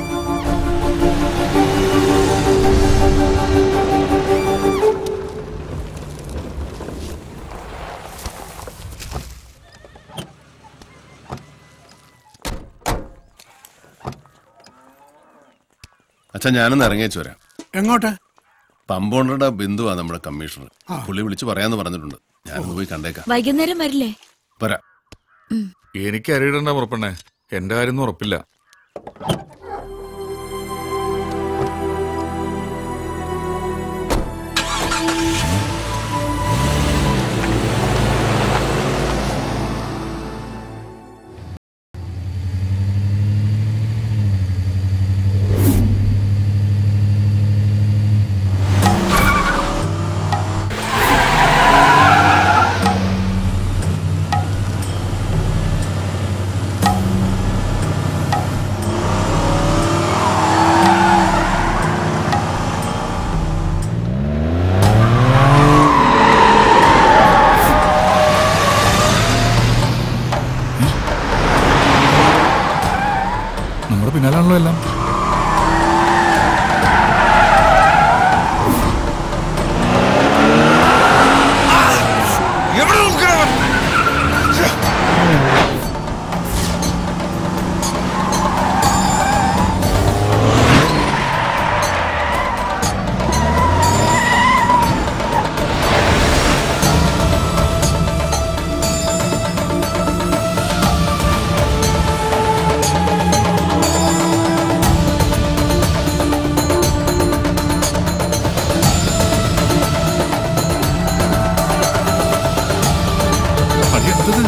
S8: അച്ഛാ ഞാനൊന്ന് ഇറങ്ങിയേച്ചു വരാം
S2: എങ്ങോട്ട്
S8: പമ്പോണ്ടയുടെ ബിന്ദുവാ നമ്മുടെ കമ്മീഷണർ
S2: ആ.
S8: പുള്ളി വിളിച്ച് പറയാന്ന് പറഞ്ഞിട്ടുണ്ട് ഞാനൊന്ന് പോയി കണ്ടേക്കാം
S9: വൈകുന്നേരം വരില്ലേ
S8: വരാം
S6: എനിക്ക് അറിയിടണ്ട ഉറപ്പണ്ണേ എന്റെ കാര്യം ഉറപ്പില്ല നമ്മുടെ പിന്നാലാണല്ലോ എല്ലാം അടി എന്തത്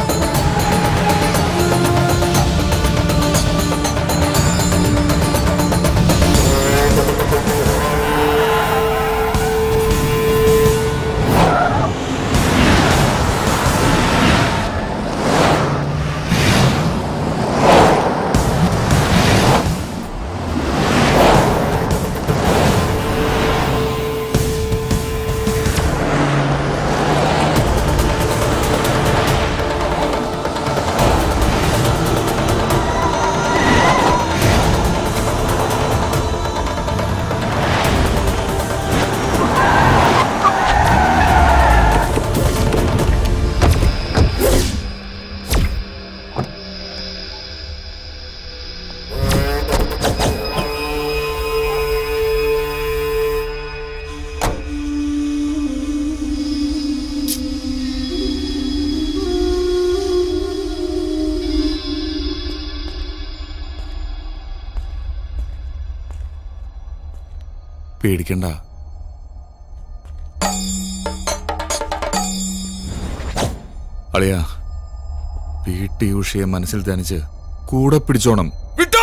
S6: പേടിക്കണ്ട അളിയാ പി ടി ഉഷയെ മനസ്സിൽ ധ്യാനിച്ച് കൂടെ പിടിച്ചോണം
S3: വിട്ടോ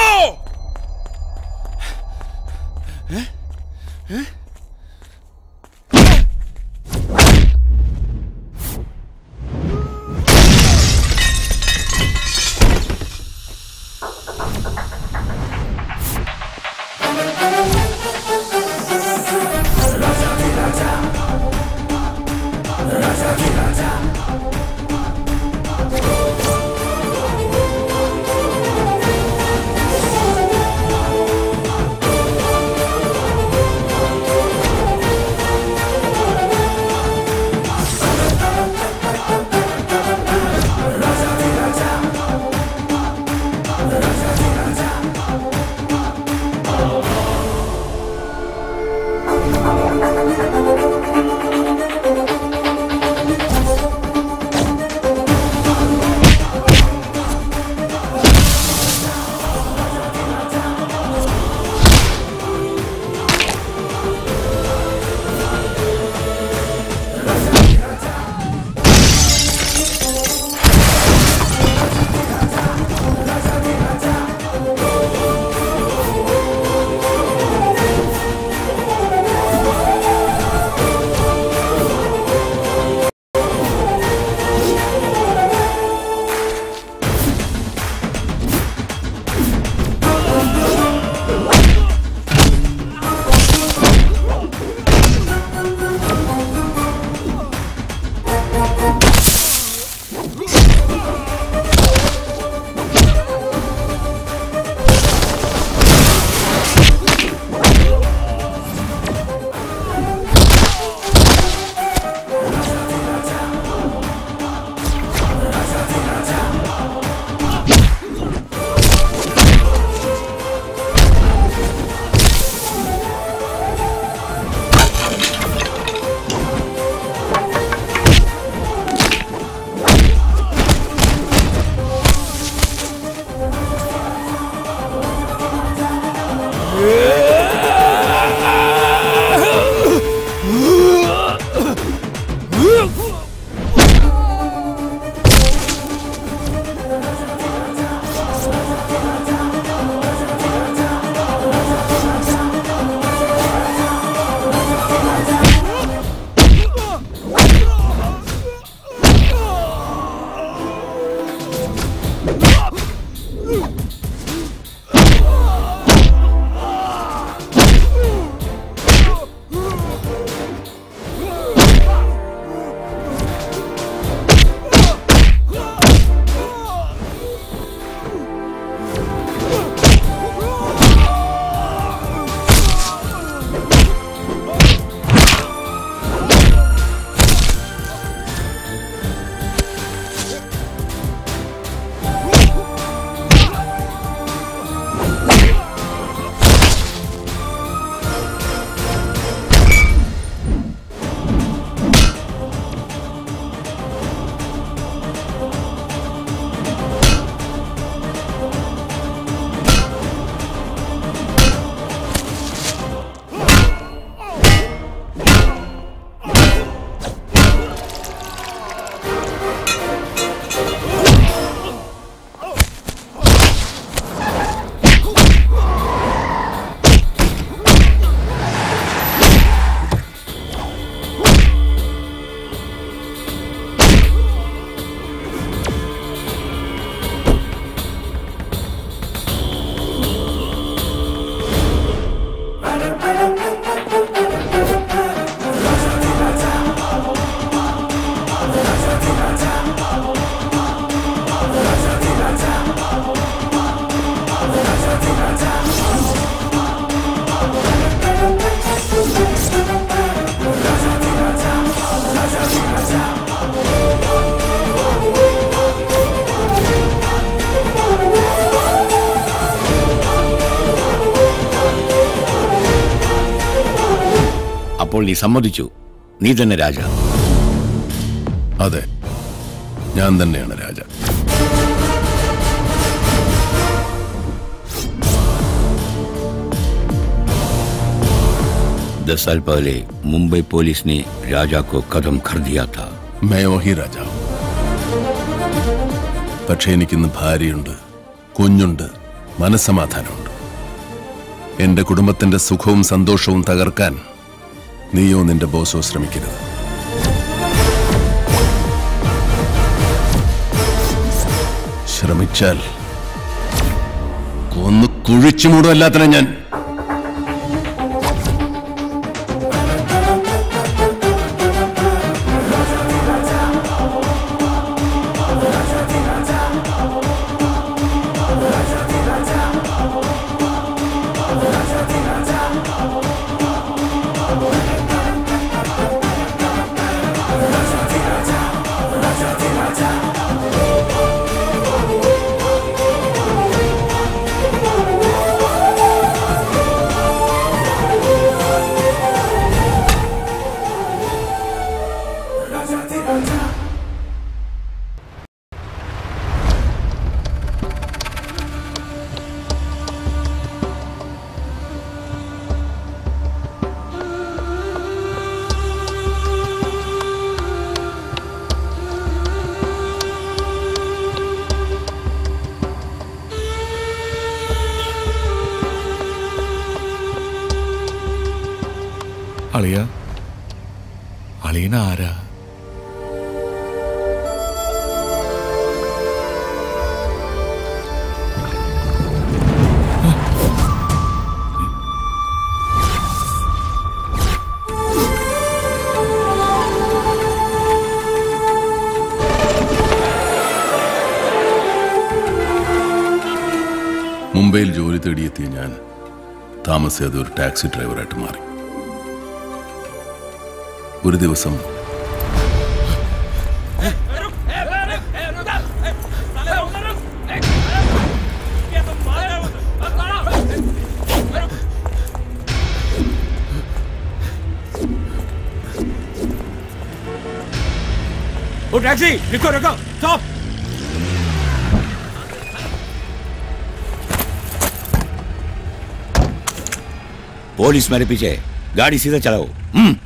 S13: അപ്പോൾ നീ സമ്മതിച്ചു നീ തന്നെ രാജ
S8: അതെ ഞാൻ തന്നെയാണ് രാജ
S13: दस साल पहले मुंबई पुलिस ने राजा को कदम कर दिया था
S8: मैं वही രാജാവ് പക്ഷെ എനിക്കിന്ന് ഭാര്യയുണ്ട് കുഞ്ഞുണ്ട് മനസ്സമാധാനമുണ്ട് എന്റെ കുടുംബത്തിന്റെ സുഖവും സന്തോഷവും തകർക്കാൻ നീയോ നിന്റെ ബോസോ ശ്രമിക്കരുത് ശ്രമിച്ചാൽ കൊന്നു കുഴിച്ചു മൂടും എല്ലാത്തിനും ഞാൻ
S6: അളിയ അളിയന ആരാ
S8: മുംബൈയിൽ ജോലി തേടിയെത്തിയ ഞാൻ താമസിയാതെ ഒരു ടാക്സി ഡ്രൈവറായിട്ട് മാറി ഒരു ദിവസം
S22: ओ टैक्सी रुको रुको स्टॉप
S13: पुलिस मेरे पीछे गाड़ी सीधा चलाओ हम्म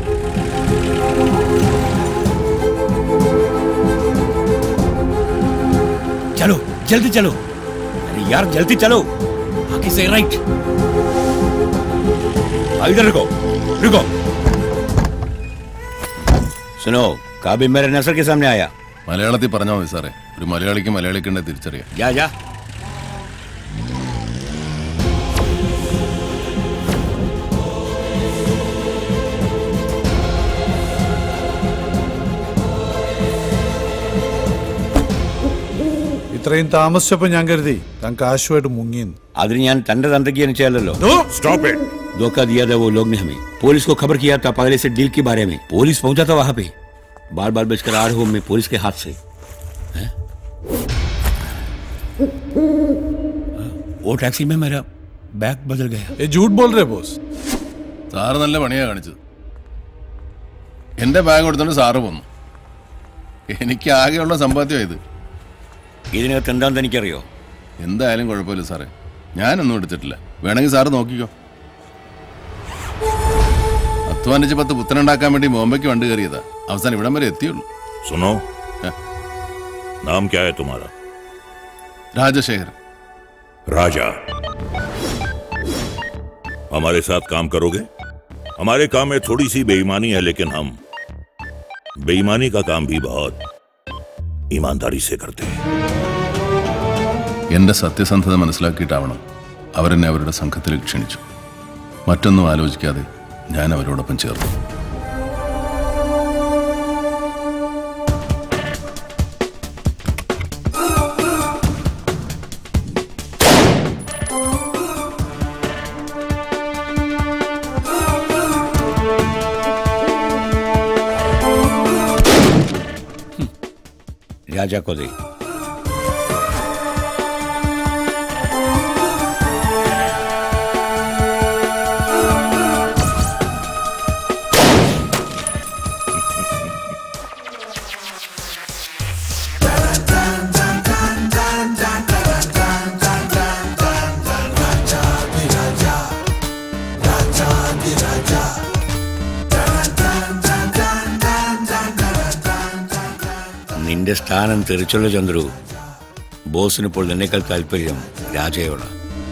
S13: चलो जल्दी चलो अरे यार जल्दी चलो आगे से राइट हाँ, इधर रुको रुको सुनो काबी मेरे नजर के सामने आया
S8: മലയാളത്തിൽ പറഞ്ഞാൽ മതി സാറേ ഒരു മലയാളിക്ക് മലയാളിക്കുണ്ടെ തിരിച്ചറിയാം
S13: जा जा
S14: ഇത്രയും താമസിച്ചപ്പോ ഞാൻ കരുതി താൻ കാശുമായിട്ട് മുങ്ങിയെന്ന്
S13: അതിന് ഞാൻ തന്റെ തന്തയ്ക്ക് ജനിച്ചല്ലോ
S22: स्टॉप इट
S13: धोखा दिया था वो लोग ने हमें पुलिस को खबर किया था पहले से डील के बारे में पुलिस पहुंचा था वहां पे बार बार बेचकर आ रहा हूं मैं पुलिस के हाथ से हैं? वो टैक्सी में मेरा बैग बदल गया
S14: ये झूठ बोल रहे बॉस
S8: സാറ് നല്ല പണിയാ കാണിച്ചത് എന്റെ ബാഗ് കൊടുത്തോണ്ട് സാറ് വന്നു എനിക്ക് ആകെയുള്ള സമ്പാദ്യം ഇത്
S13: ഇതിനകത്ത് എന്താണെന്ന് എനിക്കറിയോ
S8: എന്തായാലും കുഴപ്പമില്ല സാറേ ഞാനൊന്നും എടുത്തിട്ടില്ല വേണമെങ്കിൽ സാറ് നോക്കിക്കോ അധ്വാനിച്ച് പത്ത് പുത്തനുണ്ടാക്കാൻ വേണ്ടി ബോംബെക്ക് വണ്ടി കയറിയതാ അവസാനം ഇവിടം വരെ എത്തിയുള്ളൂ
S22: सुनो नाम क्या है तुम्हारा
S8: രാജശേഖർ
S22: राजा हमारे साथ काम करोगे हमारे काम में थोड़ी सी बेईमानी है लेकिन हम बेईमानी का काम भी बहुत ईमानदारी से करते हैं
S8: എന്റെ സത്യസന്ധത മനസ്സിലാക്കിയിട്ടാവണം അവരെന്നെ അവരുടെ സംഘത്തിലേക്ക് ക്ഷണിച്ചു മറ്റൊന്നും ആലോചിക്കാതെ ഞാൻ അവരോടൊപ്പം ചേർന്നു
S13: राजा को दे നിന്റെ സ്ഥാനം തെറിച്ചുള്ള ചന്ദ്രു ബോസിനിപ്പോൾ നിന്നേക്കാൾ താല്പര്യം രാജയോട്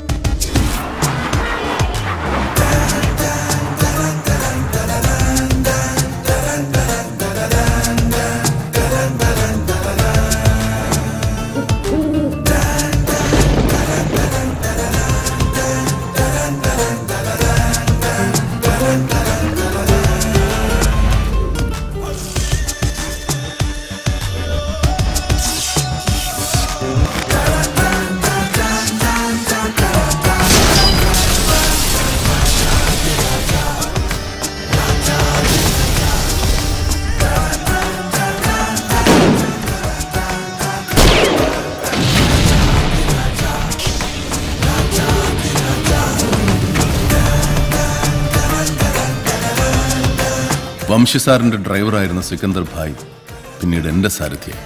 S8: വംശസാറിന്റെ ഡ്രൈവറായിരുന്ന സിക്കന്ദർ ഭായ് പിന്നീട് എന്റെ സാരഥിയായി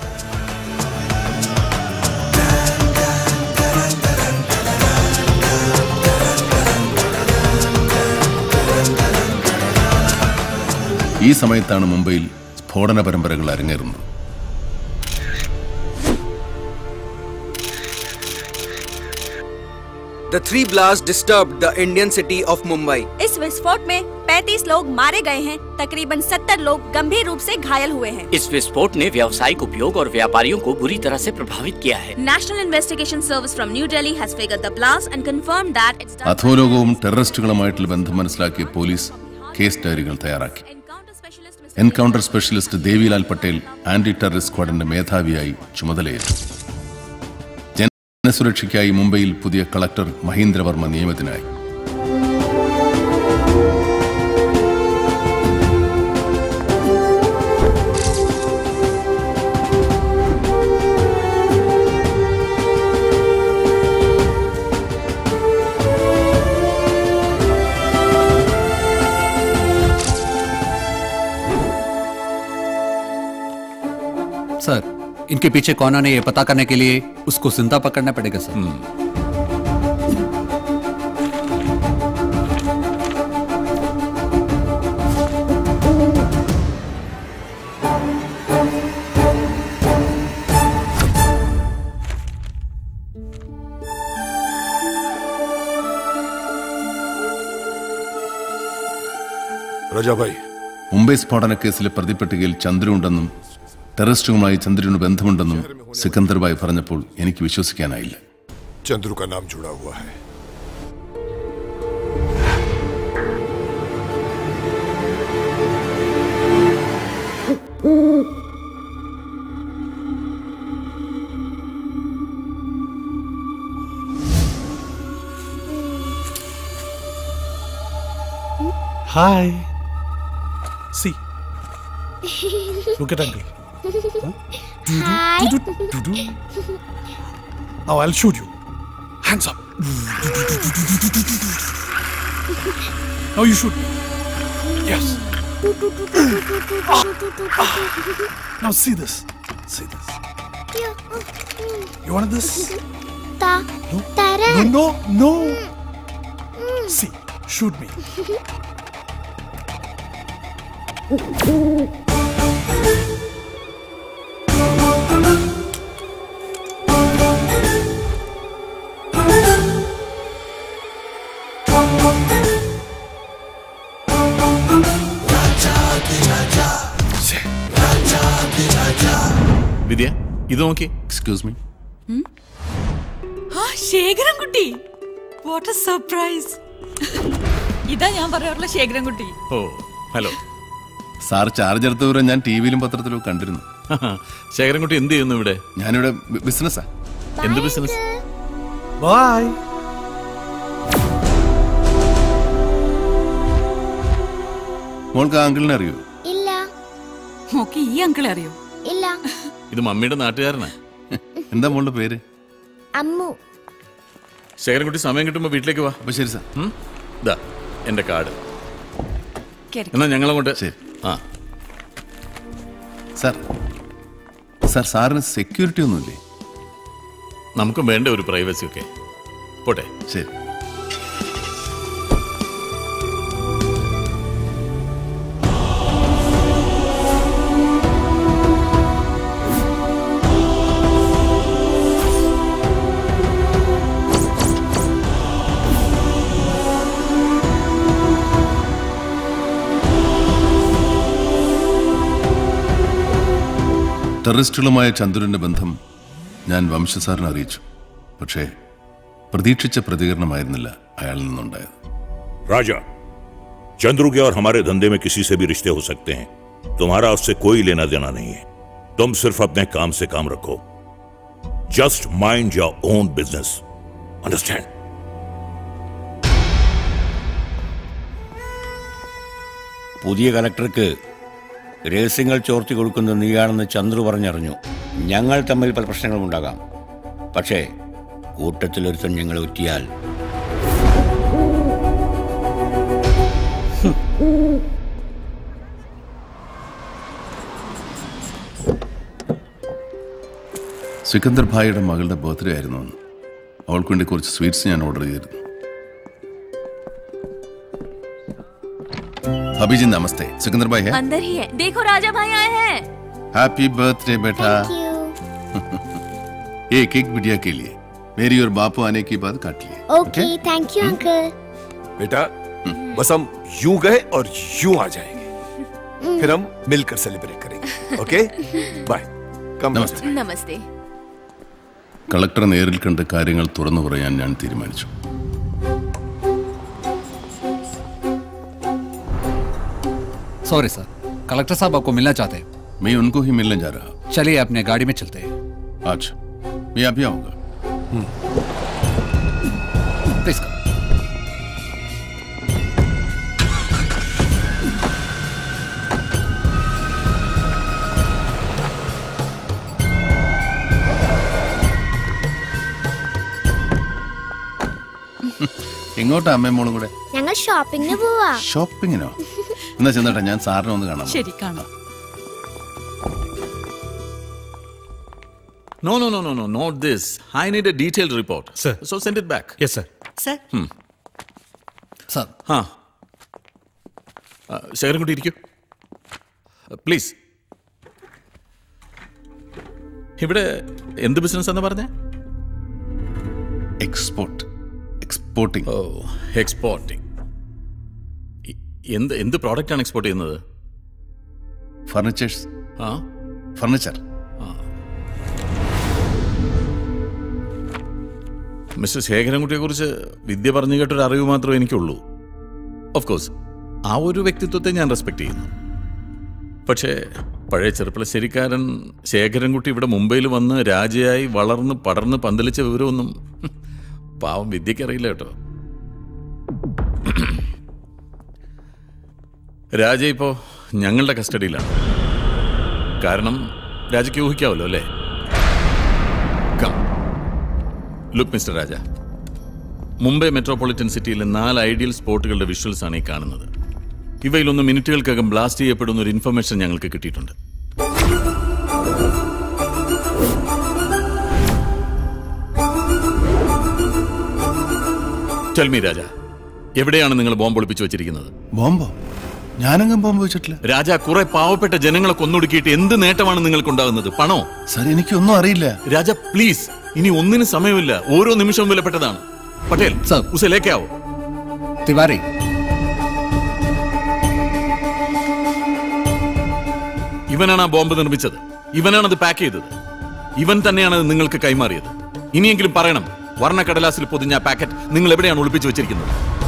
S8: ഈ സമയത്താണ് മുംബൈയിൽ സ്ഫോടന പരമ്പരകൾ അരങ്ങേറുന്നത്
S16: The three blasts disturbed the Indian city of Mumbai.
S11: इस विस्फोट में 35 लोग मारे गए हैं तकरीबन 70 लोग गंभीर रूप से घायल हुए हैं
S15: इस विस्फोट ने व्यावसायिक उपयोग और व्यापारियों को बुरी तरह से प्रभावित किया है
S11: National Investigation Service from New Delhi has figured the blast and confirmed that it's done
S8: അധോലോകവും ടെററിസ്റ്റുകളുമായിട്ടുള്ള ബന്ധം മനസ്സിലാക്കിയ പോലീസ് കേസ് ഡയറികൾ തയ്യാറാക്കി encounter specialist Devilal Patel anti terrorist സ്ക്വാഡിന്റെ മേധാവിയായി ചുമതലയേറ്റു ജനസുരക്ഷയ്ക്കായി മുംബൈയിൽ പുതിയ കളക്ടർ മഹീന്ദ്രവർമ്മ നിയമത്തിനായി
S18: सर इनके पीछे कौन आने ये पता करने के लिए उसको जिंदा पकड़ना पड़ेगा सर
S8: റജാഭായ് മുംബൈ സ്ഫോടന കേസിലെ പ്രതിപട്ടികയിൽ ചന്ദ്രനുണ്ടെന്നും ടെററിസ്റ്റുകളുമായി ചന്ദ്രന് ബന്ധമുണ്ടെന്നും സിക്കന്ദർ ഭായ് പറഞ്ഞപ്പോൾ എനിക്ക് വിശ്വസിക്കാനായില്ല
S19: चंद्रू का नाम जुड़ा हुआ है
S14: Hi. See. Look at uncle.
S10: Hi.
S14: Now I'll shoot you. Hands up. Now you shoot. Yes. Now see this. See this. You want this?
S10: Ta.
S14: No, no, no. See, shoot me.
S6: വിദ്യ ഇത് നോക്കി
S8: excuse me
S9: ആ Sekharankutty what A surprise ഇതാ ഞാൻ പറയാറുള്ള Sekharankutty
S6: oh hello
S8: sir charge എടുത്ത വിവരം ഞാൻ T വിയിലും പത്രത്തിലും ഒക്കെ കണ്ടിരുന്നു
S6: ശേഖരൻകുട്ടി എന്ത് ചെയ്യുന്നു ഇവിടെ
S8: ഞാനിവിടെ ബിസിനസ്സാ
S6: എന്ത് ബിസിനസ്
S14: Bye.
S8: മോൾക്ക് ആ അങ്കിളിനെ അറിയോ
S10: ഇല്ല
S9: മോക്ക് ഈ അങ്കിളെ അറിയോ
S10: ഇല്ല
S6: ഇത് മമ്മിയുടെ നാട്ടുകാരനാ
S8: എന്താ മോളുടെ പേര്
S10: അമ്മു
S6: ശേഖരൻകുട്ടി സമയം കിട്ടുമ്പോ വീട്ടിലേക്ക് വാ
S8: അപ്പൊ ശരി സാർ
S6: ഇതാ എന്റെ കാർഡ്
S9: കേറി.
S6: എന്നാ ഞങ്ങളങ്ങോട്ട് ആ
S8: സാർ സാർ സാറിന് സെക്യൂരിറ്റി ഒന്നുമില്ലേ
S6: നമുക്കും വേണ്ട ഒരു പ്രൈവസി ഒക്കെ പോട്ടെ
S8: ശരി ടെററിസ്റ്റുകളുമായ ചന്ദ്രന്റെ ബന്ധം ഞാൻ വംശസാറിനെ അറിയിച്ചു പക്ഷേ പ്രതീക്ഷിച്ച പ്രതികരണമായിരുന്നില്ല അയാളിൽ നിന്നുണ്ടായത്
S22: राजा चंद्रू के और हमारे धंधे में किसी से भी रिश्ते हो सकते हैं तुम्हारा उससे कोई लेना देना नहीं है तुम सिर्फ अपने काम से काम रखो just mind your own business understand
S13: പുതിയ കലക്ടർക്ക് രഹസ്യങ്ങൾ ചോർത്തി കൊടുക്കുന്നത് നീയാണെന്ന് ചന്ദ്രു പറഞ്ഞറിഞ്ഞു ഞങ്ങൾ തമ്മിൽ പല പ്രശ്നങ്ങളും ഉണ്ടാകാം പക്ഷേ കൂട്ടത്തിലൊരുത്തൻ ഞങ്ങളെ ഒറ്റിയാൽ
S8: സിക്കന്ദർ ഭായിയുടെ മകളുടെ ബർത്ത്ഡേ ആയിരുന്നു അന്ന് അവൾക്ക് വേണ്ടി കുറച്ച് സ്വീറ്റ്സ് ഞാൻ ഓർഡർ ചെയ്തിരുന്നു അഭിജി നമസ്തേ സിക്കന്ദർ ഭായ് है
S11: अंदर ही है देखो राजा भाई आए हैं
S8: हैप्पी बर्थडे बेटा ये केक बिटिया के लिए मेरी और बापू आने की बात काट लिए
S10: ओके थैंक यू अंकल
S19: बेटा बस हम यूं गए और यूं आ जाएंगे फिर हम मिलकर सेलिब्रेट करेंगे ओके बाय कम
S8: नमस्ते
S11: नमस्ते
S8: കളക്ടറെ നേരിൽ കണ്ട് കാര്യങ്ങൾ തുറന്നു പറയാൻ ഞാൻ തീരുമാനിച്ചു
S18: सॉरी सर कलेक्टर साहब आपको मिलना चाहते हैं
S8: मैं उनको ही मिलने जा रहा
S18: चलिए अपने गाड़ी में चलते हैं
S8: अच्छा मैं अभी आऊंगा
S18: प्लीज
S8: എങ്ങോട്ടാ അമ്മയും മോളും കൂടെ
S10: ഞങ്ങൾ ഷോപ്പിങ്ങിന് പോവാ
S8: ഷോപ്പിങ്ങിനോ എന്നാ ചെന്നേട്ടാ ഞാൻ സാറിനെ ഒന്ന് കാണാം
S5: ശരി കാണാം
S6: No, no, no, no, no, not this. I need a detailed report. Sir. So send it back.
S14: Yes, sir.
S5: Sir.
S6: Hmm.
S18: Sir.
S6: ആ ശേഖരൻകുട്ടി ഇരിക്കൂ പ്ലീസ് ഇവിടെ എന്ത് ബിസിനസ് എന്ന് പറഞ്ഞേ
S8: എക്സ്പോർട്ട് എക്സ്പോർട്ടിംഗ്
S6: ഓ എക്സ്പോർട്ടിംഗ് എന്ത് എന്ത് പ്രോഡക്റ്റ് ആണ് എക്സ്പോർട്ട് ചെയ്യുന്നത്
S8: ഫർണിച്ചേഴ്സ്
S6: ആ
S8: ഫർണിച്ചർ
S6: മിസ്റ്റർ ശേഖരൻകുട്ടിയെ കുറിച്ച് വിദ്യ പറഞ്ഞു കേട്ടൊരു അറിവ് മാത്രമേ എനിക്കുള്ളൂ ഓഫ് കോഴ്സ് ആ ഒരു വ്യക്തിത്വത്തെ ഞാൻ റെസ്പെക്ട് ചെയ്യുന്നു പക്ഷേ പഴയ ചെറുപ്പളശ്ശേരിക്കാരൻ ശേഖരൻകുട്ടി ഇവിടെ മുംബൈയിൽ വന്ന് രാജയായി വളർന്ന് പടർന്ന് പന്തലിച്ച വിവരമൊന്നും പാവം വിദ്യക്ക് അറിയില്ല കേട്ടോ രാജ ഇപ്പോ ഞങ്ങളുടെ കസ്റ്റഡിയിലാണ് കാരണം രാജയ്ക്ക് ഊഹിക്കാവല്ലോ അല്ലേ come look mister Raja Mumbai metropolitan സിറ്റിയിലെ നാല് ഐഡിയൽ സ്പോട്ടുകളുടെ വിഷ്വൽസ് ആണ് ഈ കാണുന്നത് ഇവയിലൊന്ന് മിനിറ്റുകൾക്കകം ബ്ലാസ്റ്റ് ചെയ്യപ്പെടുന്ന ഒരു ഇൻഫർമേഷൻ ഞങ്ങൾക്ക് കിട്ടിയിട്ടുണ്ട് ടെൽമി രാജ എവിടെയാണ് നിങ്ങൾ ബോംബ് ഒളിപ്പിച്ചു വെച്ചിരിക്കുന്നത്
S8: ബോംബോ ഞാനെങ്ങും ബോംബ് വെച്ചിട്ടില്ല
S6: രാജ കുറെ പാവപ്പെട്ട ജനങ്ങളെ കൊന്നൊടുക്കിയിട്ട് എന്ത് നേട്ടമാണ് നിങ്ങൾക്കുണ്ടാകുന്നത് പണോ
S8: സാർ എനിക്കൊന്നും അറിയില്ല
S6: രാജ പ്ലീസ് ഇനി ഒന്നിനും സമയമില്ല ഓരോ നിമിഷവും വിലപ്പെട്ടതാണ് പട്ടേൽ ഉസെ ലേക്കാവോ
S18: तिवारी
S6: ഇവനാണ് ആ ബോംബ് നിർമ്മിച്ചത് ഇവനാണ് അത് പാക്ക് ചെയ്തത് ഇവൻ തന്നെയാണ് അത് നിങ്ങൾക്ക് കൈമാറിയത് ഇനിയെങ്കിലും പറയണം വർണ്ണക്കടലാസിൽ പൊതിഞ്ഞ ആ പാക്കറ്റ് നിങ്ങൾ എവിടെയാണ് ഒളിപ്പിച്ചു വെച്ചിരിക്കുന്നത്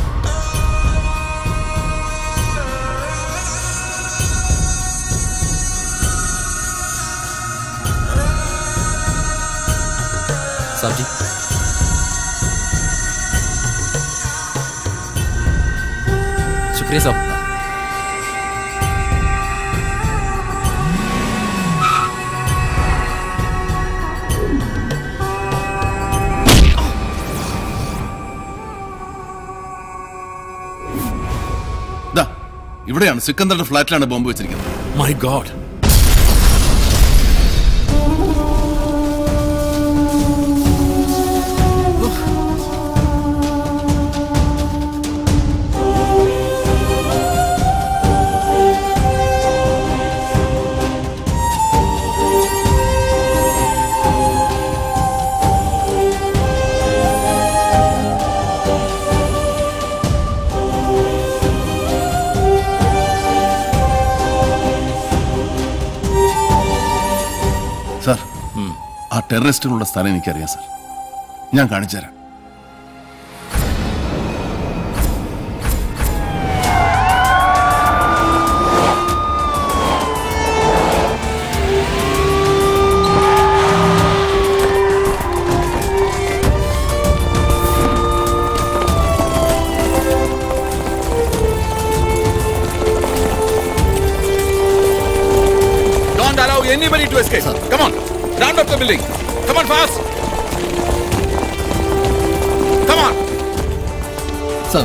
S18: साहब जी शुक्रिया साहब
S8: ദാ ഇവിടെയാണ് സിക്കന്ദറുടെ ഫ്ലാറ്റിലാണ് ബോംബ് വെച്ചിരിക്കുന്നത്
S6: മൈ ഗോഡ്
S8: സാർ ആ ടെററിസ്റ്റുകളുടെ സ്ഥലം എനിക്കറിയാം സാർ ഞാൻ കാണിച്ചു തരാം
S6: Don't allow anybody to escape. Come on, round up the building. Come on, fast. Come on.
S18: Sir.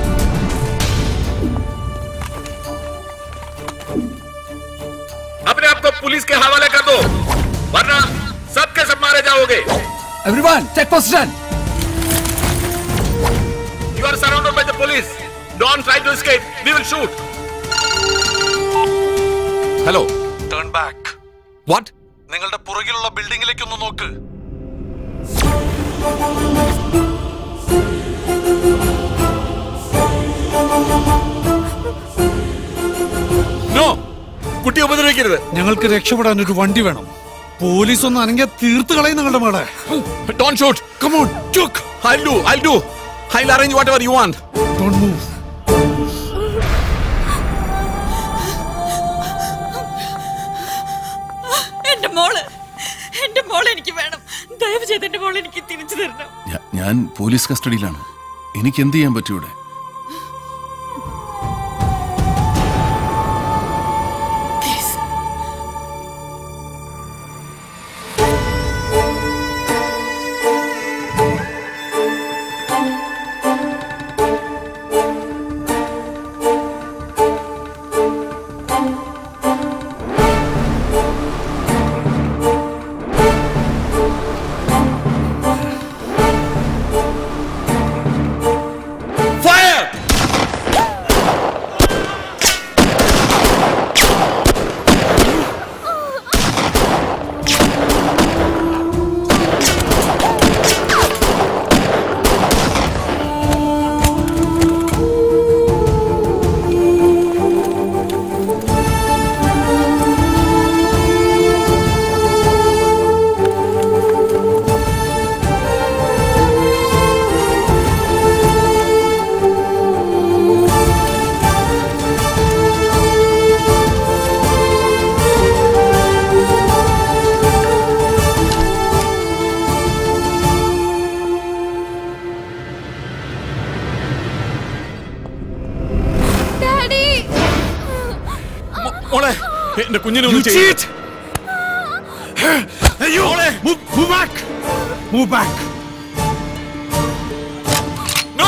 S6: अपने आप को पुलिस के हवाले कर दो वरना सबके सब मारे जाओगे
S18: Everyone, take position.
S6: You are surrounded by the police. Don't try to escape. We will shoot.
S5: Hello turn back what നിങ്ങളുടെ പുറകിലുള്ള ബിൽഡിംഗിലേക്ക് ഒന്ന് നോക്ക്
S6: നോ കുട്ടി ഉപദ്രവിക്കരുത്
S5: ഞങ്ങൾക്ക് രക്ഷപ്പെടാൻ ഒരു വണ്ടി വേണം പോലീസ് ഒന്ന് അനങ്ങിയ തീർത്ത് കളയും നിങ്ങളുടെ മേളെ
S6: Don't shoot.
S5: Come on, took.
S6: I'll do. I'll do. I'll arrange whatever you want.
S5: Don't move.
S9: എന്റെ മോള് എന്റെ മോള് എനിക്ക് വേണം ദയവ് ചെയ്ത് എന്റെ മോള് എനിക്ക് തിരിച്ചു തരണം
S8: ഞാ- ഞാൻ പോലീസ് കസ്റ്റഡിയിലാണ് എനിക്ക് എന്ത് ചെയ്യാൻ പറ്റും ഇവിടെ
S6: Fire!
S9: ഡാഡി
S6: മോളെ എന്റെ കുഞ്ഞിനെ
S5: You
S6: ഒന്ന്
S5: cheat! Hey, you! Move, move back! Move back!
S6: No!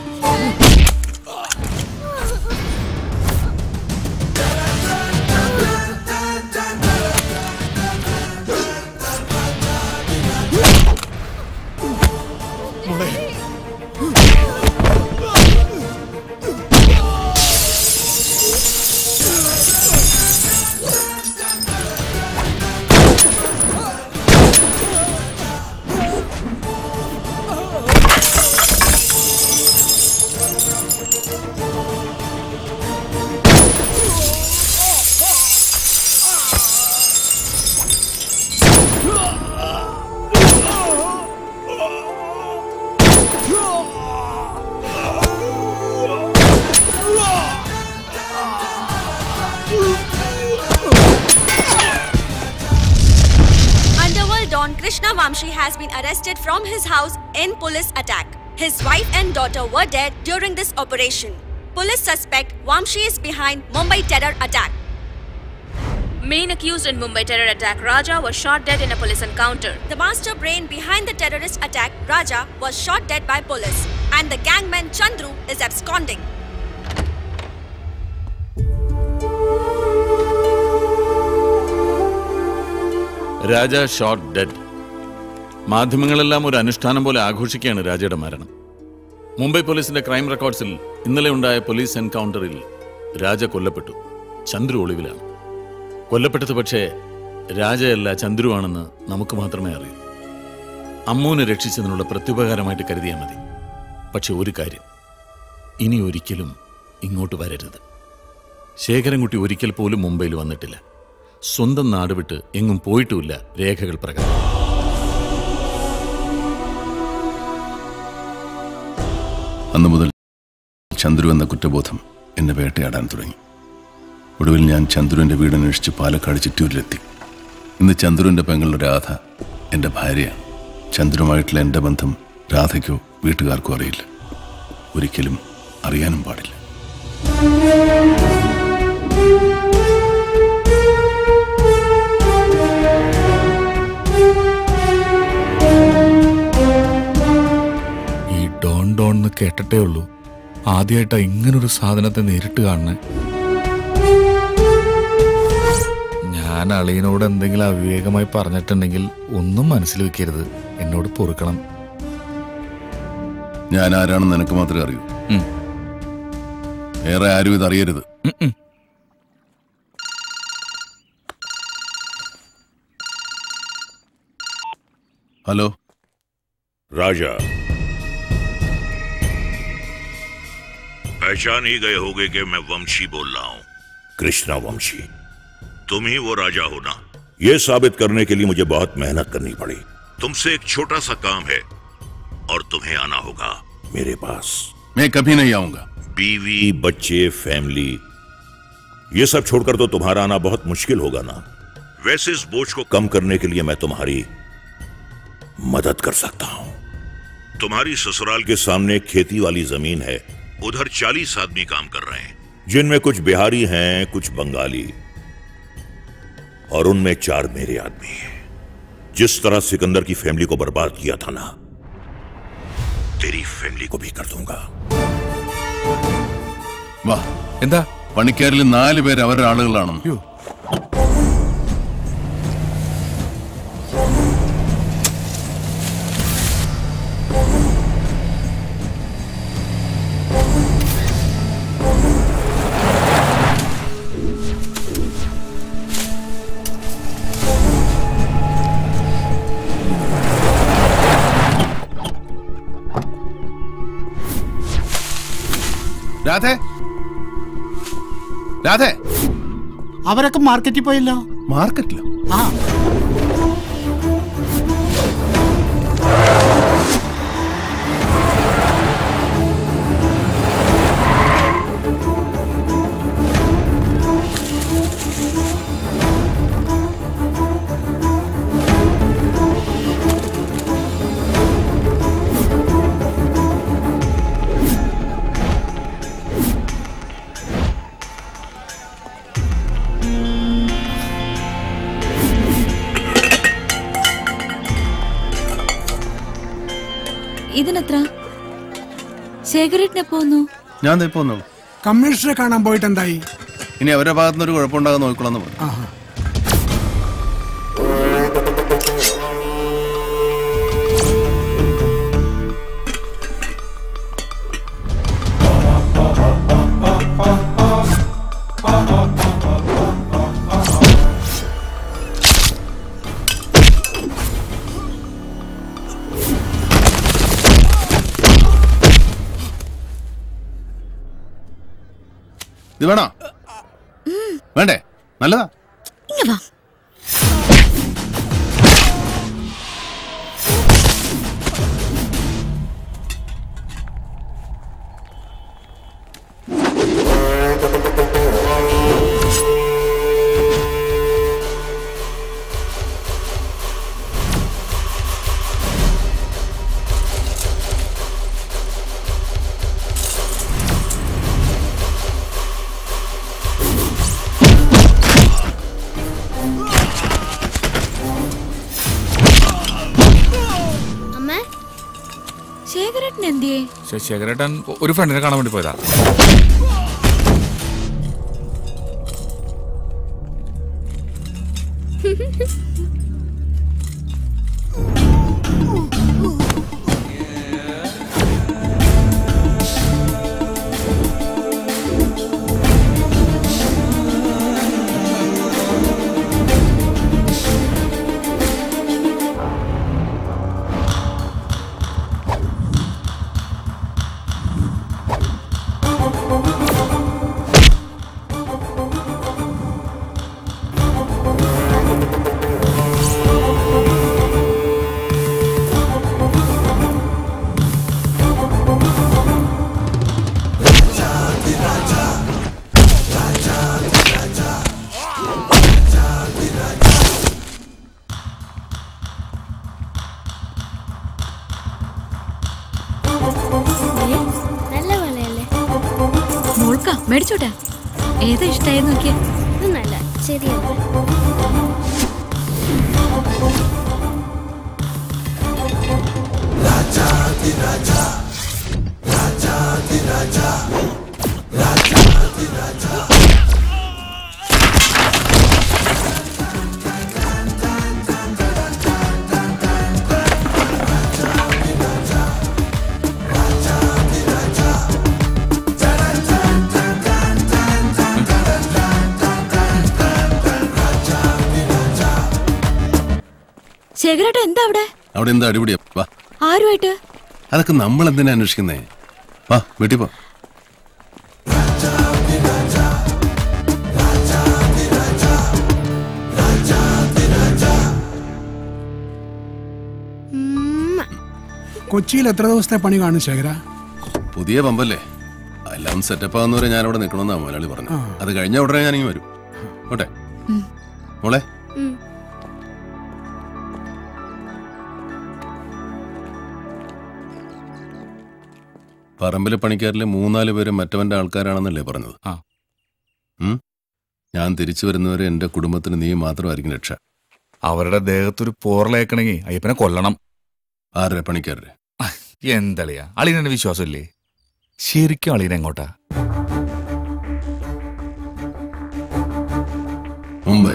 S11: Underworld Don Krishna Vamshi has been arrested from his house in police attack. His wife and daughter were dead during this operation. Police suspect Vamshi is behind Mumbai terror attack.
S12: Main accused in Mumbai terror attack, Raja, was shot dead in a police encounter.
S11: The master brain behind the terrorist attack, Raja, was shot dead by police, and the gangman Chandru is absconding.
S6: Raja shot dead മാധ്യമങ്ങളെല്ലാം ഒരു അനുഷ്ഠാനം പോലെ ആഘോഷിക്കുകയാണ് രാജയുടെ മരണം മുംബൈ പോലീസിന്റെ crime റെക്കോർഡ്സിൽ ഇന്നലെ ഉണ്ടായ police എൻകൗണ്ടറിൽ രാജ കൊല്ലപ്പെട്ടു ചന്ദ്രു ഒളിവിലാണ് കൊല്ലപ്പെട്ടത് പക്ഷേ രാജയല്ല ചന്ദ്രുവാണെന്ന് നമുക്ക് മാത്രമേ അറിയൂ അമ്മൂനെ രക്ഷിച്ചതിനുള്ള പ്രത്യുപകാരമായിട്ട് കരുതിയാൽ മതി പക്ഷെ ഒരു കാര്യം ഇനി ഒരിക്കലും ഇങ്ങോട്ട് വരരുത് ശേഖരൻകുട്ടി ഒരിക്കൽ പോലും മുംബൈയിൽ വന്നിട്ടില്ല സ്വന്തം നാട് വിട്ട് എങ്ങും പോയിട്ടുമില്ല രേഖകൾ പ്രകാരം
S8: അന്നു മുതൽ ചന്ദ്രു എന്ന കുറ്റബോധം എന്നെ വേട്ടയാടാൻ തുടങ്ങി ഒടുവിൽ ഞാൻ ചന്ദ്രുവിൻ്റെ വീടന്വേഷിച്ച് പാലക്കാട് ചിറ്റൂരിലെത്തി ഇന്ന് ചന്ദ്രുവിൻ്റെ പെങ്ങളുടെ രാധ എൻ്റെ ഭാര്യയാണ് ചന്ദ്രുമായിട്ടുള്ള എൻ്റെ ബന്ധം രാധയ്ക്കോ വീട്ടുകാർക്കോ അറിയില്ല ഒരിക്കലും അറിയാനും പാടില്ല
S6: ഈ ഡോൺ ഡോൺ എന്ന് കേട്ടിട്ടേ ഉള്ളൂ ആദ്യമായിട്ടാ ഇങ്ങനൊരു സാധനത്തെ നേരിട്ട് കാണുന്നത് ഞാൻ അളിയനോട് എന്തെങ്കിലും അവിവേകമായി പറഞ്ഞിട്ടുണ്ടെങ്കിൽ ഒന്നും മനസ്സിൽ വെക്കരുത് എന്നോട് പൊറുക്കണം
S8: ഞാൻ ആരാണെന്ന് നിനക്ക് മാത്രമേ അറിയൂ
S6: ഉം.
S8: ഏറെ ആരും ഇത് അറിയരുത്
S6: ഉം ഉം.
S8: ഹലോ
S22: राजा पहचान ही गए होगे कि मैं वंशी बोल रहा हूं कृष्णा वंशी तुम ही वो राजा हो ना ये साबित करने के लिए मुझे बहुत मेहनत करनी पड़ी तुमसे एक छोटा सा काम है और तुम्हें आना होगा मेरे पास
S8: मैं कभी नहीं आऊंगा
S22: बीवी बच्चे फैमिली ये सब छोड़कर तो तुम्हारा आना बहुत मुश्किल होगा ना वैसे इस बोझ को कम करने के लिए मैं तुम्हारी मदद कर सकता हूं तुम्हारी ससुराल के सामने एक खेती वाली जमीन है उधर चालीस आदमी काम कर रहे हैं जिनमें कुछ बिहारी हैं कुछ बंगाली और उनमें चार मेरे आदमी हैं जिस तरह सिकंदर की फैमिली को बर्बाद किया था ना तेरी फैमिली को भी कर दूंगा
S8: വാ
S6: എന്താ
S8: പണിക്കാരിൽ നാല് പേര് അവരുടെ ആളുകളാണെന്ന് രാധേ രാധേ
S4: അവരൊക്കെ മാർക്കറ്റിൽ പോയല്ലോ
S8: മാർക്കറ്റിലോ
S4: ആ
S9: ഇതിനെത്ര ശേഖരേട്ടനെ പോന്നു
S8: ഞാൻ ദേ പോന്നു
S2: കമ്മീഷണറെ കാണാൻ പോയിട്ട് എന്തായി
S8: ഇനി അവരുടെ ഭാഗത്തുനിന്ന് ഒരു കുഴപ്പമുണ്ടാകാൻ നോക്കിക്കൊള്ളാന്ന് പറഞ്ഞു
S2: ആഹാ
S8: ഇത് വേണോ വേണ്ടേ നല്ലതാ
S9: ഇങ്ങ വാ
S10: അമ്മ
S9: ശേഖരേട്ടൻ എന്തിയേ
S6: ശേ- ശേഖരേട്ടൻ ഒരു ഫ്രണ്ടിനെ കാണാൻ വേണ്ടി പോയതാ
S10: ആ നല്ല വളയല്ലേ
S9: മോൾക്ക മേടിച്ചോട്ടാ ഏതാ ഇഷ്ടായി നോക്കിയേ
S10: ഇത് നല്ല ശരിയല്ലേ
S9: ശേഖരേട്ട എന്താ അവിടെ
S8: അവിടെ എന്താ അടിപൊളിയാ വാ
S9: ആരുമായിട്ട്
S8: അതൊക്കെ നമ്മൾ എന്തിനാ അന്വേഷിക്കുന്നേ വാ വീട്ടിൽ പോ
S2: കൊച്ചിയിൽ എത്ര ദിവസത്തെ പണി കാണും ശേഖര
S8: പുതിയ പമ്പല്ലേ എല്ലാം സെറ്റപ്പ് ആവുന്നവരെ ഞാൻ അവിടെ നിൽക്കണമെന്നാ മുതലാളി പറഞ്ഞു അത് കഴിഞ്ഞ ഉടനെ ഞാനിങ്ങ് വരും ഓട്ടെ മോളെ പറമ്പിലെ പണിക്കാരിലെ മൂന്നാല് പേര് മറ്റവന്റെ ആൾക്കാരാണെന്നല്ലേ പറഞ്ഞത് ഉം? ഞാൻ തിരിച്ചു വരുന്നവരെ എന്റെ കുടുംബത്തിന് നീ മാത്രമായിരിക്കും രക്ഷ
S6: അവരുടെ ദേഹത്തൊരു പോറലേക്കണമെങ്കിൽ അയ്യപ്പനെ കൊല്ലണം
S8: ആരുടെ പണിക്കാരുടെ
S6: എന്തളിയാ അളിയനെ വിശ്വാസമില്ലേ ശരിക്കും അളിയൻ എങ്ങോട്ടാ
S8: മുംബൈ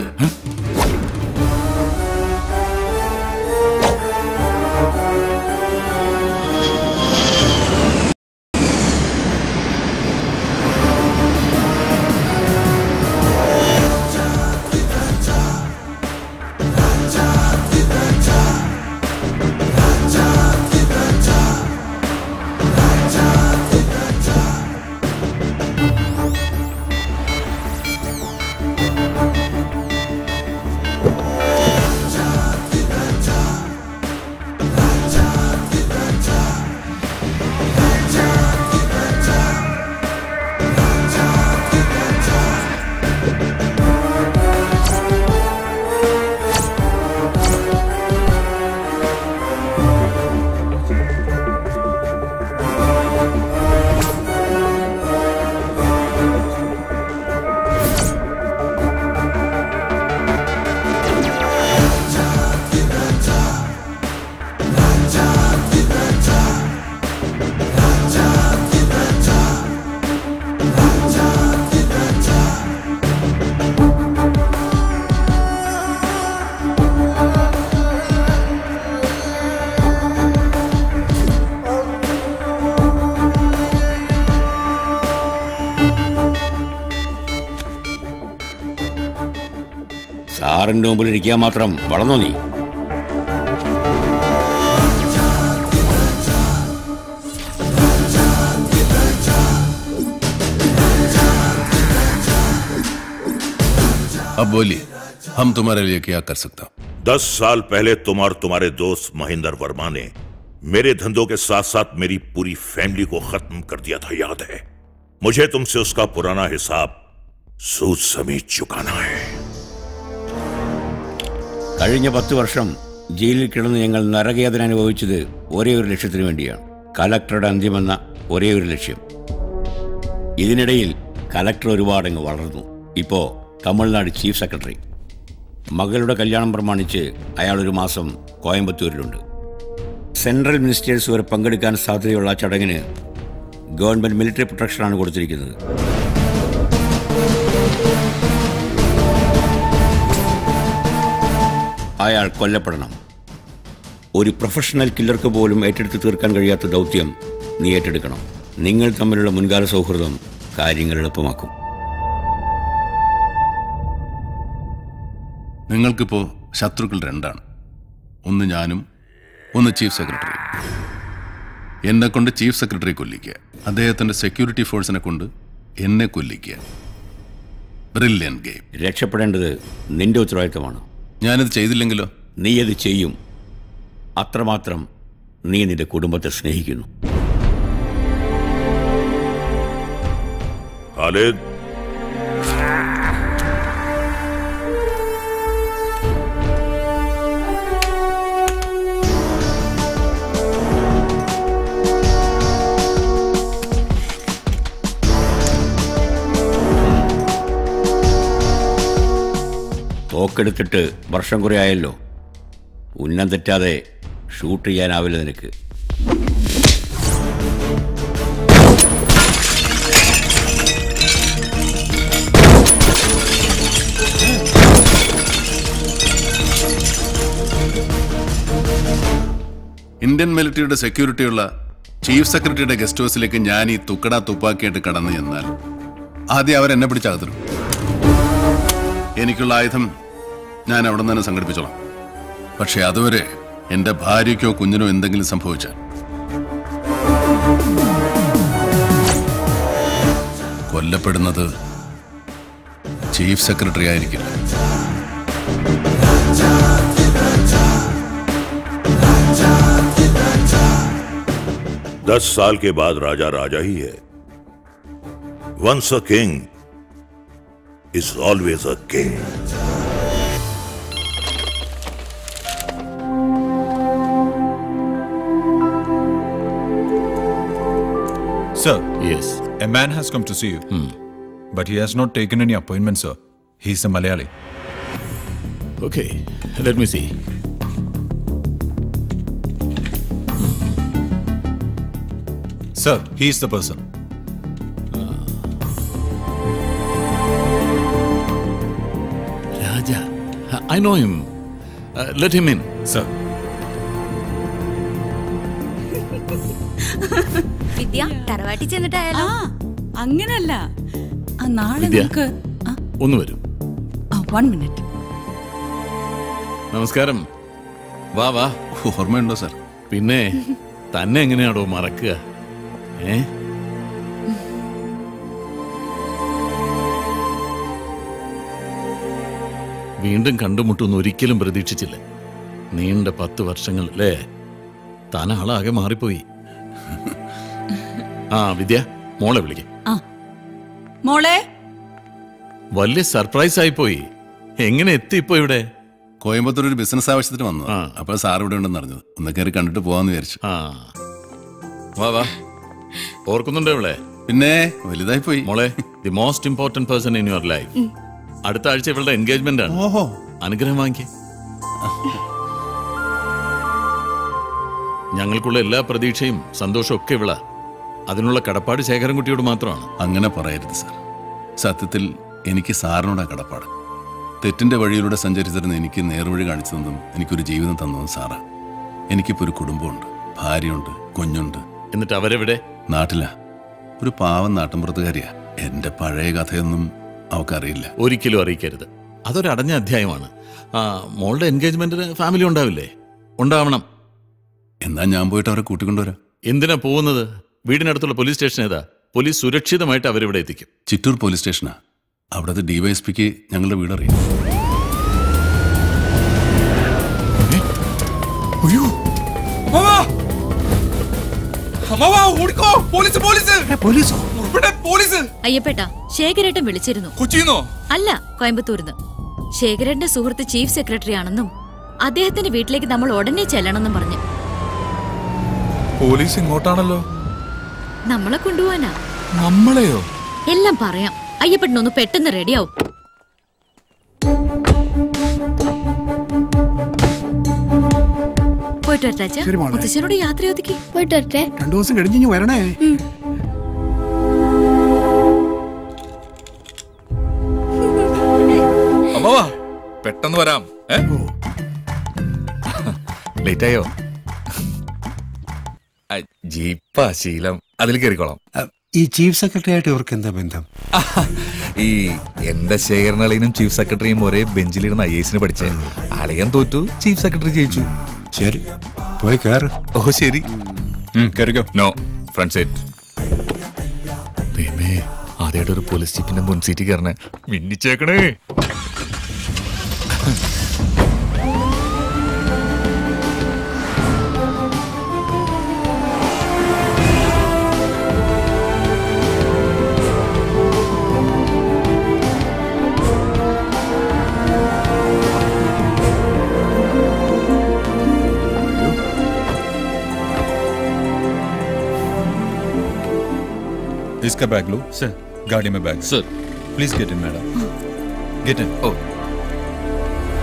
S13: സാറിന്റെ മുമ്പിൽ ഇരിക്കാൻ മാത്രം വളർന്നോ നീ
S8: अब बोलिए हम तुम्हारे लिए क्या कर सकता हूं
S22: दस साल पहले तुम और तुम्हारे दोस्त महेंद्र वर्मा ने मेरे धंधों के साथ साथ मेरी पूरी फैमिली को खत्म कर दिया था याद है मुझे तुमसे उसका पुराना हिसाब सूद समेत चुकाना है
S13: കഴിഞ്ഞ പത്ത് വർഷം ജയിലിൽ കിടന്ന് ഞങ്ങൾ നരകയാതന അനുഭവിച്ചത് ഒരേ ഒരു ലക്ഷ്യത്തിന് വേണ്ടിയാണ് കലക്ടറുടെ അന്ത്യമെന്ന ഒരേ ഒരു ലക്ഷ്യം ഇതിനിടയിൽ കലക്ടർ ഒരുപാടങ്ങ് വളർന്നു ഇപ്പോ തമിഴ്നാട് ചീഫ് സെക്രട്ടറി മകളുടെ കല്യാണം പ്രമാണിച്ച് അയാൾ ഒരു മാസം കോയമ്പത്തൂരിലുണ്ട് സെൻട്രൽ മിനിസ്റ്റേഴ്സ് വരെ പങ്കെടുക്കാൻ സാധ്യതയുള്ള ആ ചടങ്ങിന് ഗവൺമെന്റ് മിലിറ്ററി പ്രൊട്ടക്ഷനാണ് കൊടുത്തിരിക്കുന്നത് അയാൾ കൊല്ലപ്പെടണം ഒരു പ്രൊഫഷണൽ കില്ലർക്ക് പോലും ഏറ്റെടുത്ത് തീർക്കാൻ കഴിയാത്ത ദൗത്യം നീ ഏറ്റെടുക്കണം നിങ്ങൾ തമ്മിലുള്ള മുൻകാല സൗഹൃദം കാര്യങ്ങൾ എളുപ്പമാക്കും
S8: നിങ്ങൾക്കിപ്പോ ശത്രുക്കൾ രണ്ടാണ് ഒന്ന് ഞാനും ഒന്ന് ചീഫ് സെക്രട്ടറി എന്നെ കൊണ്ട് ചീഫ് സെക്രട്ടറി കൊല്ലിക്കുക അദ്ദേഹത്തിന്റെ സെക്യൂരിറ്റി ഫോഴ്സിനെ കൊണ്ട് എന്നെ കൊല്ലിക്കുക ബ്രില്യൻ ഗെയിം
S13: രക്ഷപ്പെടേണ്ടത് നിന്റെ ഉത്തരവാദിത്തമാണ്
S8: ഞാനിത് ചെയ്തില്ലെങ്കിലോ
S13: നീ അത് ചെയ്യും അത്രമാത്രം നീ നിന്റെ കുടുംബത്തെ സ്നേഹിക്കുന്നു
S22: खालिद
S13: ബ്ലോക്ക് എടുത്തിട്ട് വർഷം കുറേ ആയല്ലോ ഉന്നം തെറ്റാതെ ഷൂട്ട് ചെയ്യാനാവില്ല നിനക്ക്
S8: ഇന്ത്യൻ മിലിറ്ററിയുടെ സെക്യൂരിറ്റിയുള്ള ചീഫ് സെക്രട്ടറിയുടെ ഗസ്റ്റ് ഹൗസിലേക്ക് ഞാൻ ഈ തുക്കട തുപ്പാക്കിയായിട്ട് കടന്നു ചെന്നാൽ ആദ്യം അവരെന്നെ പിടിച്ചകത്തിടും എനിക്കുള്ള ആയുധം ഞാൻ അവിടെ നിന്ന് തന്നെ സംഘടിപ്പിച്ചോളാം പക്ഷെ അതുവരെ എന്റെ ഭാര്യയ്ക്കോ കുഞ്ഞിനോ എന്തെങ്കിലും സംഭവിച്ചാൽ കൊല്ലപ്പെടുന്നത് ചീഫ് സെക്രട്ടറി ആയിരിക്കില്ല
S22: दस साल के बाद राजा राजा ही है once a king is always a king
S20: Sir. Yes. A man has come to see you. But he has not taken any appointment, sir. He's a Malayali.
S6: Okay, let me see.
S20: Sir, he is the person.
S6: Raja. I know him. Uh, let him in.
S20: Sir.
S11: Vidya തറവാട്ടി ചെന്നിട്ടായാലോ
S21: അങ്ങനല്ല ആ, നാളെ
S6: വിദ്യ.
S21: നമുക്ക്
S6: ഒന്ന് വരും
S21: one minute
S6: നമസ്കാരം വാ വാ
S8: ഓർമ്മയുണ്ടോ സാർ
S6: പിന്നെ തന്നെ എങ്ങനെയാണോ മറക്കുക ഏ വീണ്ടും കണ്ടുമുട്ടുമെന്ന് ഒരിക്കലും പ്രതീക്ഷിച്ചില്ല നീണ്ട പത്ത് വർഷങ്ങൾ അല്ലേ താൻ ആളാകെ മാറിപ്പോയി ആ വിദ്യ മോളെ വിളിക്കാം
S21: മോളെ
S6: വലിയ സർപ്രൈസ് ആയിപ്പോയി എങ്ങനെ എത്തി ഇപ്പൊ ഇവിടെ
S8: കോയമ്പത്തൂർ ഒരു ബിസിനസ് ആവശ്യത്തിന് വന്നു അപ്പൊ സാർ ഇവിടെ ഉണ്ടെന്ന് അറിഞ്ഞത് ഒന്ന് കയറി കണ്ടിട്ട് പോവാന്ന് വിചാരിച്ചു
S6: ആ വാ വാ ഓർക്കുന്നുണ്ടോ ഇവിടെ
S8: പിന്നെ വലുതായി പോയി
S6: മോളെ the most important person in your life അടുത്ത ആഴ്ച ഇവളുടെ എൻഗേജ്മെന്റ് ആണ്
S8: ഓഹോ
S6: അനുഗ്രഹം വാങ്ങിക്കേ ഞങ്ങൾക്കുള്ള എല്ലാ പ്രതീക്ഷയും സന്തോഷവും ഒക്കെ ഇവള അതിനുള്ള കടപ്പാട് ശേഖരൻകുട്ടിയോട് മാത്രമാണ്
S8: അങ്ങനെ പറയരുത് സാർ സത്യത്തിൽ എനിക്ക് സാറിനോടാ കടപ്പാട് തെറ്റിന്റെ വഴിയിലൂടെ സഞ്ചരിച്ചിരുന്ന എനിക്ക് നേർവഴി കാണിച്ചു തന്നതും എനിക്കൊരു ജീവിതം തന്നതും സാറാ എനിക്കിപ്പോ ഒരു കുടുംബമുണ്ട് ഭാര്യയുണ്ട് കുഞ്ഞുണ്ട്
S6: എന്നിട്ട് അവരെവിടെ
S8: നാട്ടിലാ ഒരു പാവം നാട്ടിൻപുറത്തുകാരിയാ എന്റെ പഴയ കഥയൊന്നും അവക്കറിയില്ല
S6: ഒരിക്കലും അറിയിക്കരുത് അതൊരു അടഞ്ഞ അധ്യായമാണ് ആ മോളുടെ എൻഗേജ്മെന്റിന് ഫാമിലി ഉണ്ടാവില്ലേ ഉണ്ടാവണം
S8: എന്നാ ഞാൻ പോയിട്ട് അവരെ കൂട്ടിക്കൊണ്ടുവരാം
S6: എന്തിനാ പോകുന്നത് വീടിനടുത്തുള്ള പോലീസ് സ്റ്റേഷൻ ഏതാ പോലീസ് സുരക്ഷിതമായിട്ട് അവരിവിടെ എത്തിക്കും
S8: ചിറ്റൂർ പോലീസ് സ്റ്റേഷനാ അവിടുത്തെ ഡിവൈഎസ്പിക്ക് ഞങ്ങളുടെ വീടറിയാം
S2: അയ്യോ
S5: അമ്മാവാ ഓടിക്കോ പോലീസ് പോലീസ്
S2: പോലീസോ
S5: ഇവിടെ പോലീസ്
S9: അയ്യപ്പേട്ട ശേഖരേട്ടൻ വിളിച്ചിരുന്നു
S5: കൊച്ചിന്നോ
S9: അല്ല കോയമ്പത്തൂരിന്ന് ശേഖരന്റെ സുഹൃത്ത് ചീഫ് സെക്രട്ടറി ആണെന്നും അദ്ദേഹത്തിന്റെ വീട്ടിലേക്ക് നമ്മൾ ഉടനെ ചെല്ലണമെന്നും പറഞ്ഞു
S20: പോലീസ് ഇങ്ങോട്ടാണല്ലോ
S9: നമ്മളെ കൊണ്ടുപോവാനാ
S20: നമ്മളെയോ
S9: എല്ലാം പറയാം അയ്യപ്പേട്ടനൊന്ന് പെട്ടെന്ന് റെഡിയാവും പോയിട്ട് വരട്ടെ
S2: ശരി മോളെ.
S9: മുത്തശ്ശനോട് യാത്ര ഒതുക്കി
S10: പോയിട്ട് വരട്ടെ
S2: രണ്ടു ദിവസം കഴിഞ്ഞ് ഇനി വരണേ
S20: അമ്മാവാ പെട്ടെന്ന് വരാം ഏ ലേറ്റ് ആയോ ആ, ജീപ്പാ ശീലം അതിൽ കയറിക്കോളാം
S17: ഈ ചീഫ് സെക്രട്ടറി ആയിട്ട് ഇവർക്ക് എന്താ ബന്ധം
S20: ഈ എന്റെ ശേഖരനളിനും ചീഫ് സെക്രട്ടറിയും ഒരേ ബെഞ്ചിലിരുന്ന് ഐ എസിന് പഠിച്ചേ അളിയൻ തോറ്റു ചീഫ് സെക്രട്ടറി ജയിച്ചു
S17: ശരി പോയി കയറ്
S20: ഓ ശരി കയറിക്കോ നോ ഫ്രണ്ട് സീറ്റ് ദൈവമേ ആദ്യമായിട്ട് ഒരു പോലീസ് ജീപ്പിന്റെ മുൻ സീറ്റ് കയറണേ മിന്നിച്ചേക്കണേ इसका बैग लो सर गाड़ी में bag
S6: sir
S20: please get in madam get in oh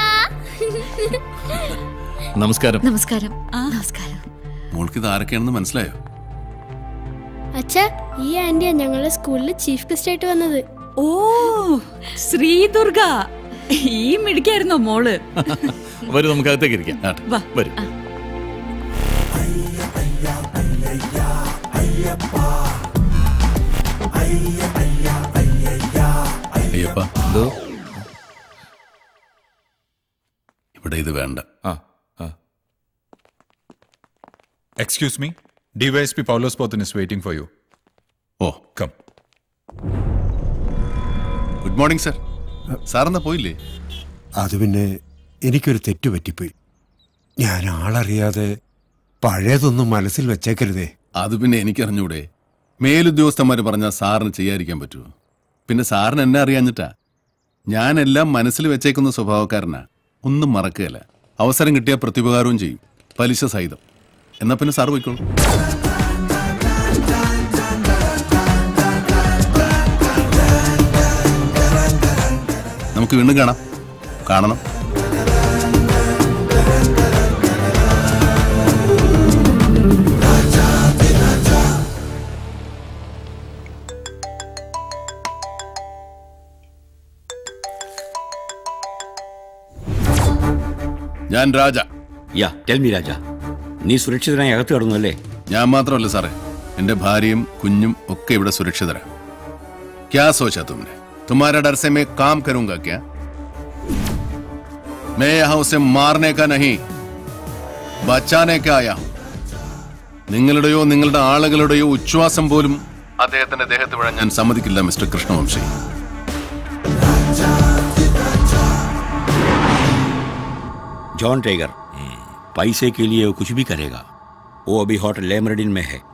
S6: നമസ്കാരം
S9: നമസ്കാരം നമസ്കാരം
S8: മോൾക്ക് ഇത് ആരൊക്കെയാണെന്ന് മനസ്സിലായോ
S10: അച്ഛ ഈ ആന്റിയാ ഞങ്ങളുടെ സ്കൂളിൽ ചീഫ് ഗസ്റ്റ് ആയിട്ട് വന്നത്
S21: ഓ ശ്രീദുർഗ ഈ മിടിക്കായിരുന്നോ മോള്
S6: വരൂ നമുക്ക് അകത്തേക്ക് ഇരിക്കാം
S21: വാ.
S6: വരൂ
S8: അയ്യപ്പ
S6: എന്തോ
S8: ഇവിടെ ഇത് വേണ്ട
S1: Excuse me. DYSP Paulos Pothin is waiting for you.
S8: Oh
S1: come
S8: good morning sir സാറെന്നാ പോയില്ലേ
S17: അത് പിന്നെ എനിക്കൊരു തെറ്റ് പറ്റിപ്പോയി ഞാൻ ആളറിയാതെ പഴയതൊന്നും മനസ്സിൽ വെച്ചേക്കരുതേ
S8: അത് പിന്നെ എനിക്കറിഞ്ഞൂടെ മേലുദ്യോഗസ്ഥന്മാർ പറഞ്ഞാൽ സാറിന് ചെയ്യാതിരിക്കാൻ പറ്റുമോ പിന്നെ സാറിന് എന്നെ അറിയാഞ്ഞിട്ടാ ഞാൻ എല്ലാം മനസ്സിൽ വെച്ചേക്കുന്ന സ്വഭാവക്കാരനാ ഒന്നും മറക്കുകയല്ല അവസരം കിട്ടിയാൽ പ്രത്യുപകാരവും ചെയ്യും പലിശ സഹിതം എന്നാ പിന്നെ സാറ് പോയിക്കോളൂ നമുക്ക് വീണ്ടും കാണാം കാണണം ഞാൻ രാജ
S13: യാ ടെൽ മി രാജ നീ സുരക്ഷിതനായി അകത്ത് കടന്നു അല്ലേ
S8: ഞാൻ മാത്രമല്ല സാറേ എന്റെ ഭാര്യയും കുഞ്ഞും ഒക്കെ ഇവിടെ സുരക്ഷിതരാ ക്യാ സോച്ചാ തുമനെ तुम्हारा डर से मैं काम करूंगा क्या मैं यहां उसे मारने का नहीं ബച്ചാനെ ആയ നിങ്ങളുടെയോ നിങ്ങളുടെ ആളുകളുടെയോ ഉച്ഛ്വാസം പോലും അദ്ദേഹത്തിന്റെ ദേഹത്ത് വീഴാൻ ഞാൻ സമ്മതിക്കില്ല മിസ്റ്റർ കൃഷ്ണവംശി
S13: जॉन टेगर पैसे के लिए वो कुछ भी करेगा वो अभी होटल लेमरडिन में है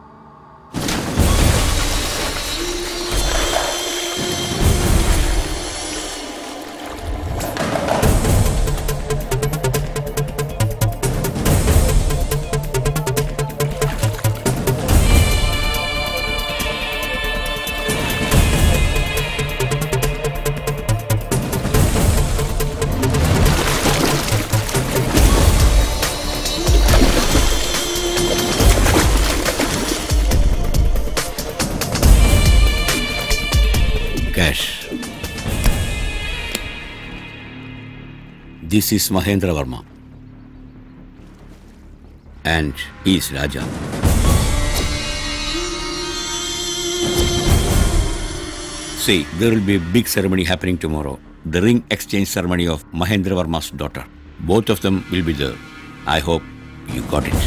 S13: Cash. This is Mahendra Verma. And he is Raja. See, there will be a big ceremony happening tomorrow. The ring exchange ceremony of Mahendra Verma's daughter. Both of them will be there. I hope you got it.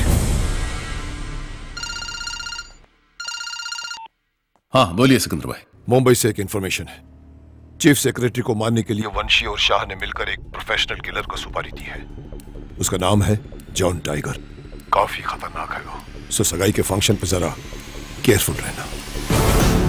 S8: हाँ बोलिए सिकंदर भाई
S19: मुंबई से एक information है chief secretary को मारने के लिए वंशी और शाह ने मिलकर एक प्रोफेशनल किलर को सुपारी दी है उसका नाम है जॉन टाइगर काफी खतरनाक है वो सो सगाई के फंक्शन पे जरा केयरफुल रहना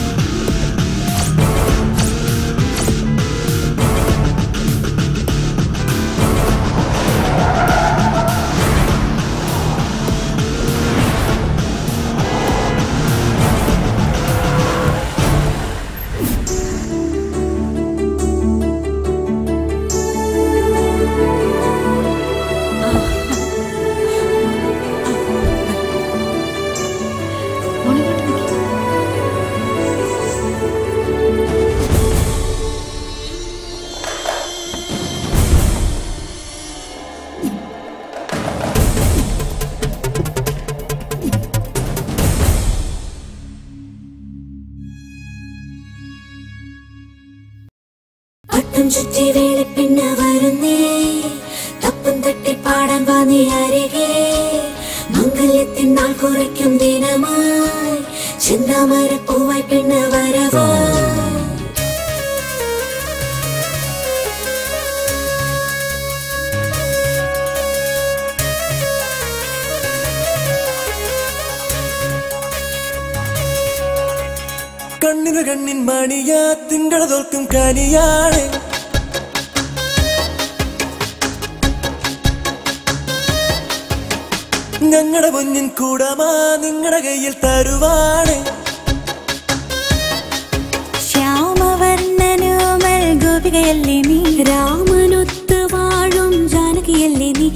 S7: പട്ടും ചുറ്റി വേളിപ്പിന്ന വരുന്നേ തപ്പും തട്ടി പാടാൻ വാ നീ അരികെ മംഗല്യത്തിൻ നാൾ കുറിക്കും ദിനമായി ചിന്താമര പൂവായി പെണ്ണ് വരവാ
S23: കണ്ണിനു കണ്ണിൻ മണിയാ തിങ്കള തോൽക്കും കനിയാണ് ഞങ്ങളുടെ മുന്നിൻ കൂടമാ നിങ്ങളുടെ കയ്യിൽ തരുവാണ്
S7: ശ്യാമവർണ്ണനോമൽ ഗോപികയല്ലേ നീ രാമനൊത്ത് വാഴ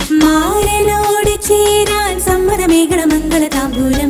S7: മാരനോട് ചേരാൻ സമ്മതമേകണ മംഗള താമ്പൂലം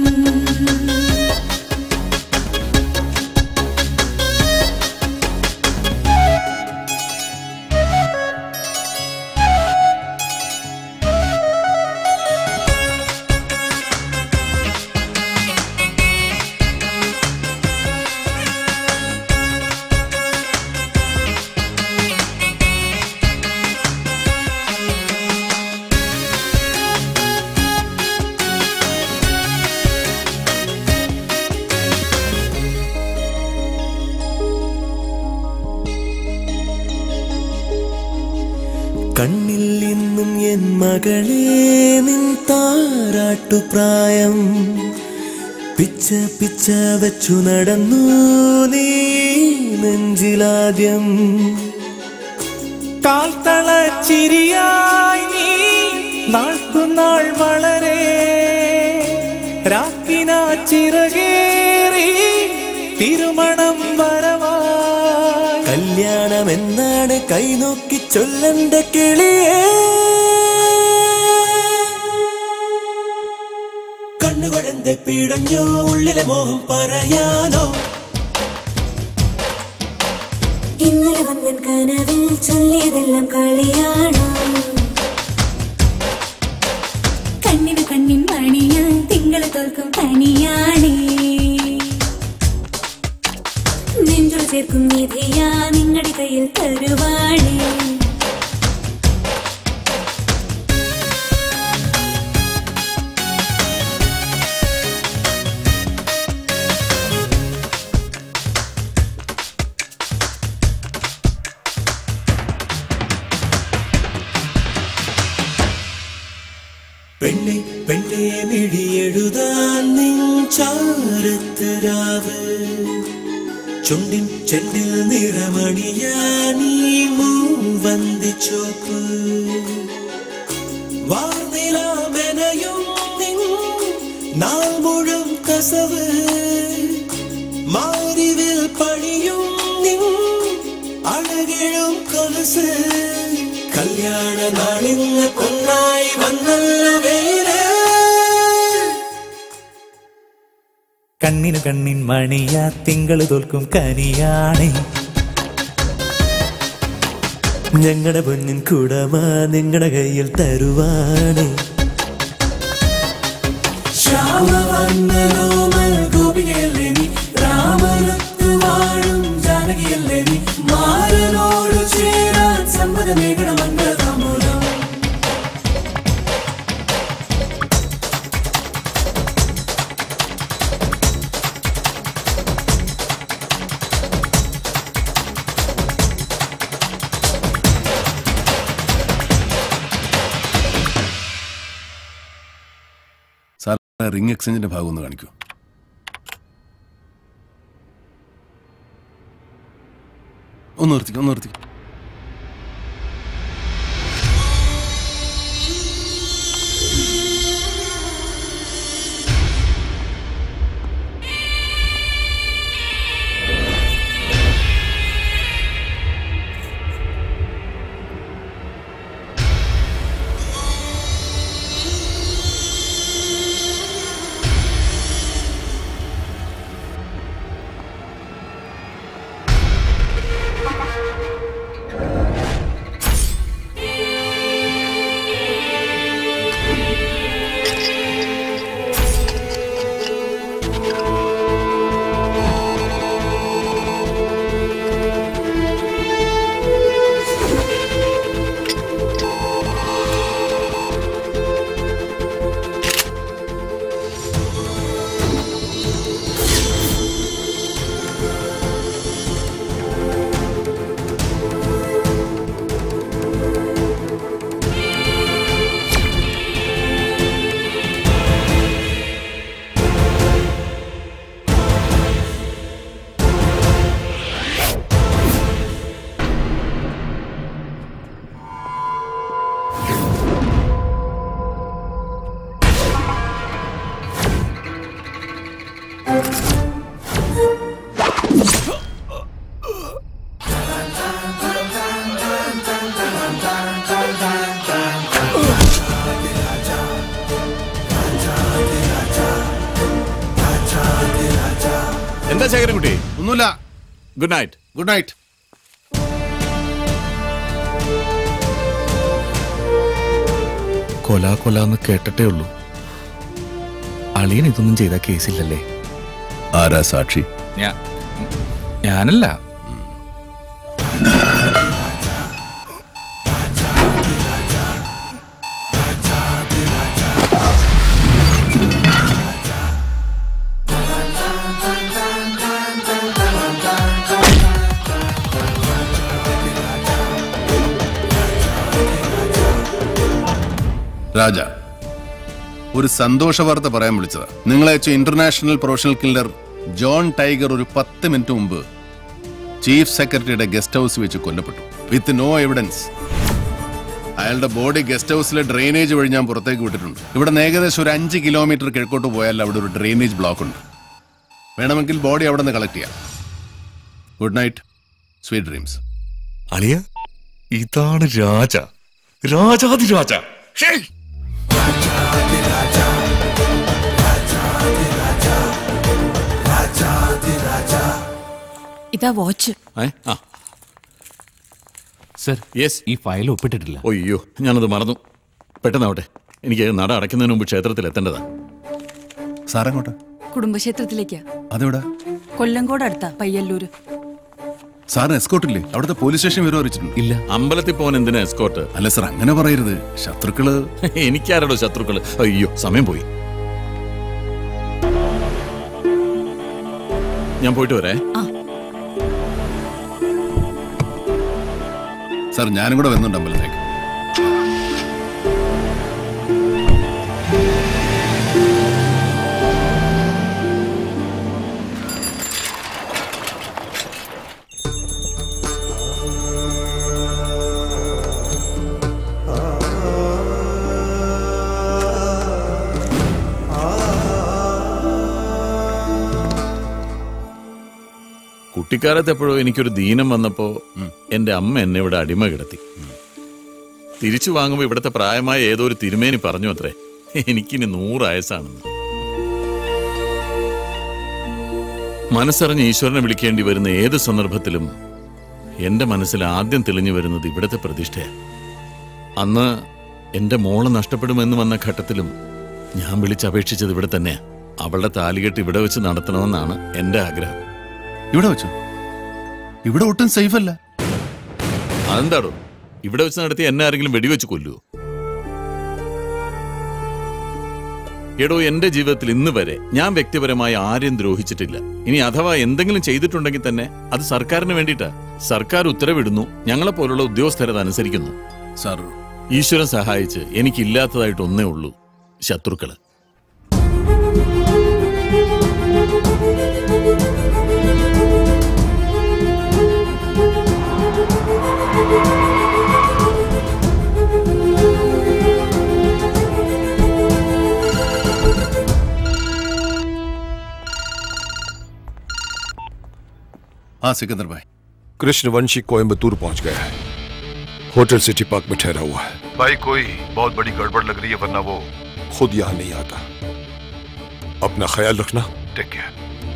S23: കണ്ണിൽ ഇന്നും എൻ മകളെ നിൻ താരാട്ടുപ്രായം പിച്ച പിച്ച വെച്ചു നടന്നു നീ നെഞ്ചിലാദ്യം
S3: കാൽത്തള ചിരിയായി നീ നാൾക്കുനാൾ വളരെ രാക്കിന ചിറകേറി തിരുമണം വരവായി
S23: കല്യാണം എന്നാണ് കൈനോക്കി ചൊല്ലന്റെ കിളിയേ കണ്ണുകളെന്തെ പിടഞ്ഞോ ഉള്ളിലെ മോഹം പറയാനോ
S7: ഇന്നലെ വന്നൻ കനവിൽ ചൊല്ലിയതെല്ലാം കളിയാണോ കണ്ണിന് കണ്ണിൻ മണിയാൻ തിങ്കളെ തോൽക്കും പനിയാണേ നെഞ്ചോട് ചേർക്കും നിധിയാ നിങ്ങളുടെ കയ്യിൽ തരുവാണേ
S23: പെണ്ണെ പെണ്ണെ മിഴിയെഴുതാൻ നിൻ ചാരത്ത് രാവ് ചുണ്ടിൻ ചെണ്ടിൽ നിറമണിയാനീ മൂവന്തി ചോപ്പ് വാർനിലാമെനയും നിൻ നാൾ മുഴും കസവ് മാരിവിൽ പണിയും നിൻ അഴകിഴും കൊലസ് കല്യാണ നാളിന്ന് പൊന്നായി വന്നല്ല വേറെ
S3: കണ്ണിനു കണ്ണിൻ മണിയാ തിങ്കള് തോൽക്കും കനിയാണേ
S23: ഞങ്ങളുടെ പൊന്നിൻ കുടമ നിങ്ങളുടെ കയ്യിൽ തരുവാണേ ശ്യാമവർണ്ണനോമൽ ഗോപികയല്ലേ നീ രാമനത്തു വാഴും ജാനകിയല്ലേ നീ മാരനോട് ചേരാൻ സമ്മതമേകണ മംഗളതാമൂലം
S8: സാർ റിംഗ് എക്സ്ചേഞ്ചിന്റെ ഭാഗം ഒന്ന് കാണിക്കൂ ഒന്ന് നിർത്തിക്കോ ഒന്ന് നിർത്തിക്കോ
S6: എന്താ ശേഖരൻകുട്ടി
S8: ഒന്നുമില്ല
S6: ഗുഡ് നൈറ്റ്
S8: ഗുഡ് നൈറ്റ്
S6: കൊല കൊലാന്ന് കേട്ടിട്ടേ ഉള്ളൂ അളിയൻ ഇതൊന്നും ചെയ്ത കേസില്ലല്ലേ
S8: ആരാ സാക്ഷി
S6: ഞാ- ഞാനല്ല
S8: രാജ ഒരു സന്തോഷ വാർത്ത പറയാൻ വിളിച്ചതാ നിങ്ങളെ അയച്ച international professional killer John Tiger ഒരു പത്ത് മിനിറ്റ് മുമ്പ് ചീഫ് സെക്രട്ടറിയുടെ ഗസ്റ്റ് ഹൗസ് വെച്ച് കൊല്ലപ്പെട്ടു വിത്ത് നോ എവിഡൻസ് അയാളുടെ ബോഡി ഗസ്റ്റ് ഹൗസിലെ ഡ്രെയിനേജ് വഴി ഞാൻ പുറത്തേക്ക് വിട്ടിട്ടുണ്ട് ഇവിടെ നിന്ന് ഏകദേശം ഒരു അഞ്ച് കിലോമീറ്റർ കിഴക്കോട്ട് പോയാൽ അവിടെ ഒരു ഡ്രെയിനേജ് ബ്ലോക്ക് ഉണ്ട് വേണമെങ്കിൽ ബോഡി അവിടെ നിന്ന് കളക്ട് ചെയ്യാം ഗുഡ് നൈറ്റ് സ്വീറ്റ് ഡ്രീംസ്
S20: അളിയ ഇതാണ് രാജ രാജാതി രാജ ഷേയ്
S21: ഇതാ വാച്ച്
S18: സർ യെസ് ഈ ഫയൽ ഒപ്പിട്ടിട്ടില്ല
S6: അയ്യോ ഞാനത് മറന്നു പെട്ടെന്നാവട്ടെ എനിക്ക് നട അടയ്ക്കുന്നതിന് മുമ്പ് ക്ഷേത്രത്തിൽ എത്തേണ്ടതാ
S8: സാറങ്ങോട്ട്
S21: കുടുംബക്ഷേത്രത്തിലേക്കാ
S8: അതെവിടാ
S21: കൊല്ലങ്കോട് അടുത്താ പയ്യല്ലൂര്
S8: സാറിന് എസ്കോട്ടില്ലേ അവിടുത്തെ പോലീസ് സ്റ്റേഷൻ വിവരം അറിയിച്ചിട്ടുണ്ട്
S6: ഇല്ല അമ്പലത്തിൽ പോകാൻ എന്തിനാ എസ്കോർട്ട്
S8: അല്ല സാർ അങ്ങനെ പറയരുത് ശത്രുക്കള്
S6: എനിക്കാരടോ ശത്രുക്കള് അയ്യോ സമയം പോയി ഞാൻ പോയിട്ട് വരേ
S8: സാർ ഞാനും കൂടെ വരുന്നുണ്ട് അമ്പലത്തിലേക്ക്
S6: കുട്ടിക്കാലത്ത് എപ്പോഴോ എനിക്കൊരു ദീനം വന്നപ്പോ എന്റെ അമ്മ എന്നെ ഇവിടെ അടിമ കിടത്തി തിരിച്ചു വാങ്ങുമ്പോ ഇവിടുത്തെ പ്രായമായ ഏതോ ഒരു തിരുമേനി പറഞ്ഞു അത്രേ എനിക്കിനി നൂറ് വയസ്സാണെന്ന് മനസ്സറിഞ്ഞ് ഈശ്വരനെ വിളിക്കേണ്ടി വരുന്ന ഏത് സന്ദർഭത്തിലും എന്റെ മനസ്സിൽ ആദ്യം തെളിഞ്ഞു വരുന്നത് ഇവിടുത്തെ പ്രതിഷ്ഠയാണ് അന്ന് എന്റെ മോളെ നഷ്ടപ്പെടുമെന്ന് വന്ന ഘട്ടത്തിലും ഞാൻ വിളിച്ചപേക്ഷിച്ചത് ഇവിടെ തന്നെയാ അവളുടെ താലികെട്ട് ഇവിടെ വെച്ച് നടത്തണമെന്നാണ് എന്റെ ആഗ്രഹം
S8: ഇവിടെ വെച്ചു ഇവിടെ ഒട്ടും സേഫ് അല്ല
S6: അതെന്താടോ ഇവിടെ വെച്ച് നടത്തി എന്നെ ആരെങ്കിലും വെടിവെച്ച് കൊല്ലുവോ എടോ എന്റെ ജീവിതത്തിൽ ഇന്ന് വരെ ഞാൻ വ്യക്തിപരമായി ആരെയും ദ്രോഹിച്ചിട്ടില്ല ഇനി അഥവാ എന്തെങ്കിലും ചെയ്തിട്ടുണ്ടെങ്കിൽ തന്നെ അത് സർക്കാരിന് വേണ്ടിയിട്ടാ സർക്കാർ ഉത്തരവിടുന്നു ഞങ്ങളെ പോലുള്ള ഉദ്യോഗസ്ഥരത് അനുസരിക്കുന്നു
S8: സാർ
S6: ഈശ്വരൻ സഹായിച്ച് എനിക്കില്ലാത്തതായിട്ട് ഒന്നേ ഉള്ളൂ ശത്രുക്കള്
S8: हाँ सिकंदर भाई
S19: कृष्णवंशी कोयम्बतूर पहुंच गया है होटल सिटी पार्क में ठहरा हुआ है भाई कोई बहुत बड़ी गड़बड़ लग रही है वरना वो खुद यहां नहीं आता अपना ख्याल रखना टेक केयर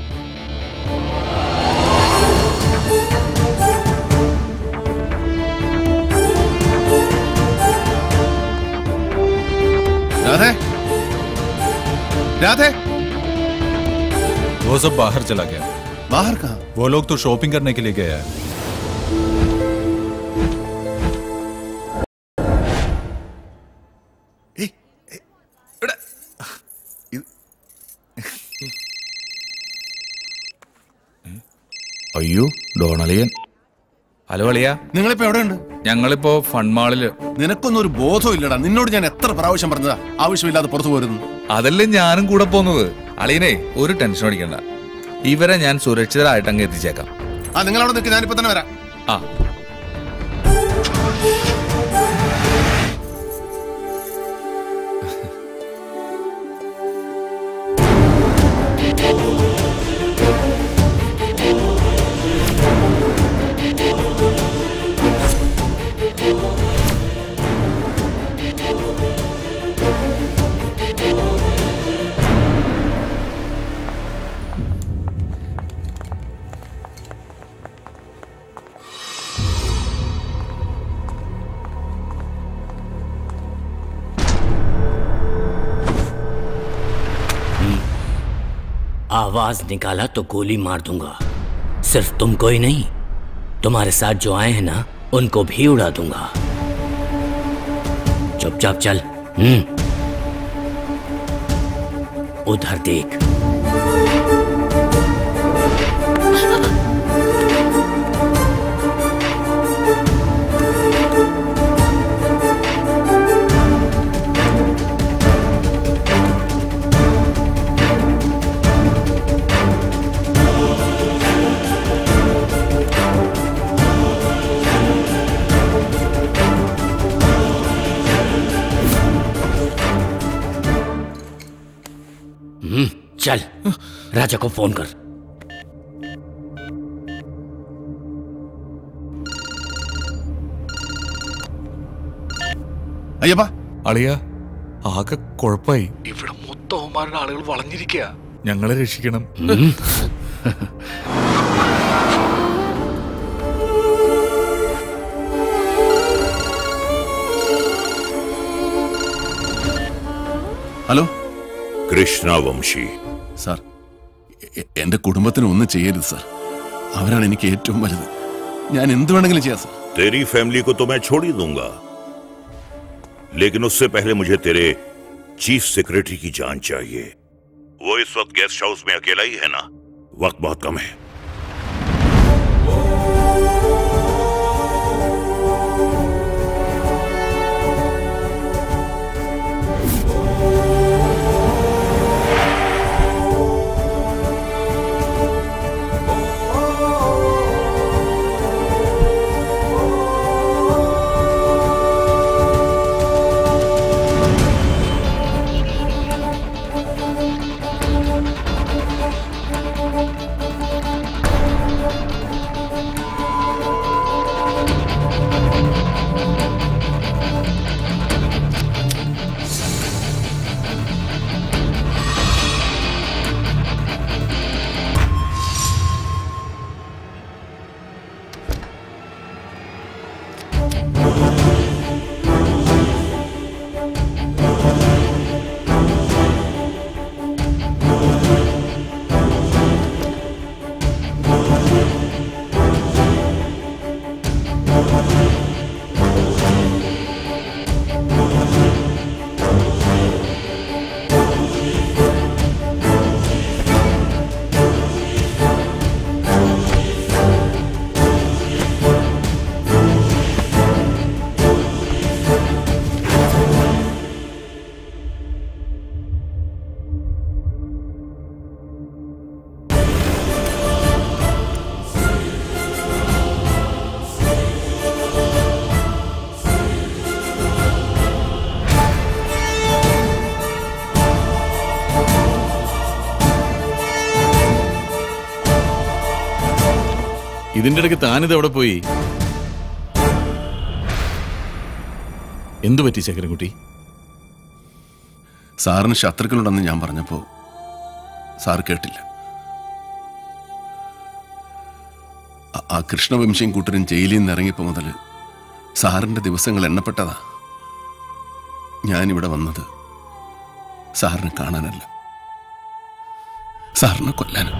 S8: राधे राधे
S1: वो सब बाहर चला गया
S8: बाहर कहा
S1: वो लोग तो शॉपिंग करने के लिए गया है
S6: അയ്യോ ഡോണളിയൻ
S20: ഹലോ അളിയ
S8: നിങ്ങളിപ്പോ എവിടെയുണ്ട്
S20: ഞങ്ങളിപ്പോ ഫൺമാളില്
S8: നിനക്കൊന്നും ഒരു ബോധവും ഇല്ലടാ നിന്നോട് ഞാൻ എത്ര പ്രാവശ്യം പറഞ്ഞതാ ആവശ്യമില്ലാതെ പുറത്തു പോരുന്നു
S20: അതല്ലേ ഞാനും കൂടെ പോകുന്നത് അളിയനെ ഒരു ടെൻഷൻ അടിക്കണ്ട ഇവരെ ഞാൻ സുരക്ഷിതരായിട്ട് അങ്ങ് എത്തിച്ചേക്കാം
S8: ആ നിങ്ങൾ അവിടെ നിൽക്ക് ഞാനിപ്പോ തന്നെ വരാം
S20: ആ
S14: आवाज निकाला तो गोली मार दूंगा सिर्फ तुमको ही नहीं तुम्हारे साथ जो आए हैं ना उनको भी उड़ा दूंगा चुपचाप चल हम्म उधर देख हम्म, चल राजा को फोन कर
S8: അയ്യപ്പാ
S6: അളിയ ആകെ കുഴപ്പായി
S20: ഇവിടെ മൊത്തം അവന്മാരുടെ ആളുകൾ വളഞ്ഞിരിക്കുക
S6: ഞങ്ങളെ രക്ഷിക്കണം
S8: ഹലോ
S22: कृष्णा वंशी
S8: സാർ എ- എന്റെ കുടുംബത്തിന് ഒന്നും ചെയ്യരുത് സാർ അവരാണ് എനിക്ക് ഏറ്റവും വലുത് ഞാൻ എന്ത് വേണമെങ്കിലും ചെയ്യാം സാർ
S22: तेरी फैमिली को तो मैं छोड़ ही दूंगा लेकिन उससे पहले मुझे तेरे चीफ सेक्रेटरी की जान चाहिए वो इस वक्त गेस्ट हाउस में अकेला ही है ना वक्त बहुत कम है
S6: ഇതിന്റെ ഇടയ്ക്ക് താനിത് എവിടെ പോയി എന്തു പറ്റി ശങ്കരൻകുട്ടി
S8: സാറിന് ശത്രുക്കളുണ്ടെന്ന് ഞാൻ പറഞ്ഞപ്പോ സാർ കേട്ടില്ല ആ- ആ കൃഷ്ണവംശയും കൂട്ടരും ജയിലിൽ നിന്ന് ഇറങ്ങിയപ്പോ മുതൽ സാറിന്റെ ദിവസങ്ങൾ എണ്ണപ്പെട്ടതാ ഞാനിവിടെ വന്നത് സാറിനെ കാണാനല്ല സാറിനെ കൊല്ലാനും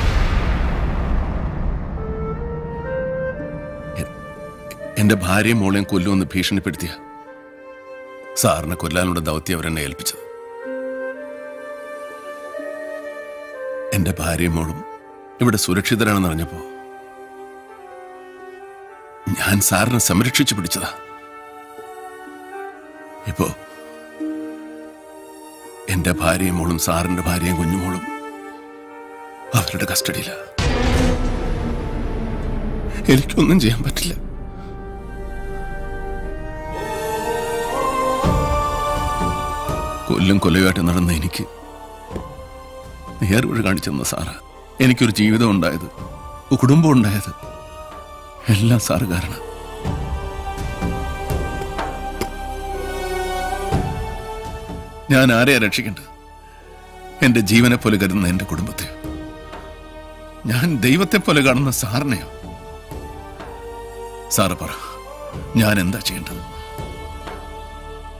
S8: എ- എന്റെ ഭാര്യയും മോളെയും കൊല്ലുമെന്ന് ഭീഷണിപ്പെടുത്തിയ സാറിനെ കൊല്ലാനുള്ള ദൗത്യം അവരെന്നെ ഏൽപ്പിച്ചത് എന്റെ ഭാര്യയും മോളും ഇവിടെ സുരക്ഷിതരാണെന്ന് അറിഞ്ഞപ്പോ ഞാൻ സാറിനെ സംരക്ഷിച്ചു പിടിച്ചതാ ഇപ്പോ എന്റെ ഭാര്യയും മോളും സാറിന്റെ ഭാര്യയും കുഞ്ഞുമോളും അവരുടെ കസ്റ്റഡിയില എനിക്കൊന്നും ചെയ്യാൻ പറ്റില്ല കൊല്ലും കൊലയുമായിട്ട് നടന്ന എനിക്ക് നേർവഴി കാണിച്ചെന്ന സാറ് എനിക്കൊരു ജീവിതം ഉണ്ടായത് ഒരു കുടുംബം ഉണ്ടായത് എല്ലാം സാറ് കാരണം ഞാൻ ആരെയാ രക്ഷിക്കേണ്ടത് എന്റെ ജീവനെ പോലെ കരുതുന്ന എന്റെ കുടുംബത്തെ ഞാൻ ദൈവത്തെ പോലെ കാണുന്ന സാറിനെയോ സാറ് പറ ഞാൻ എന്താ ചെയ്യേണ്ടത്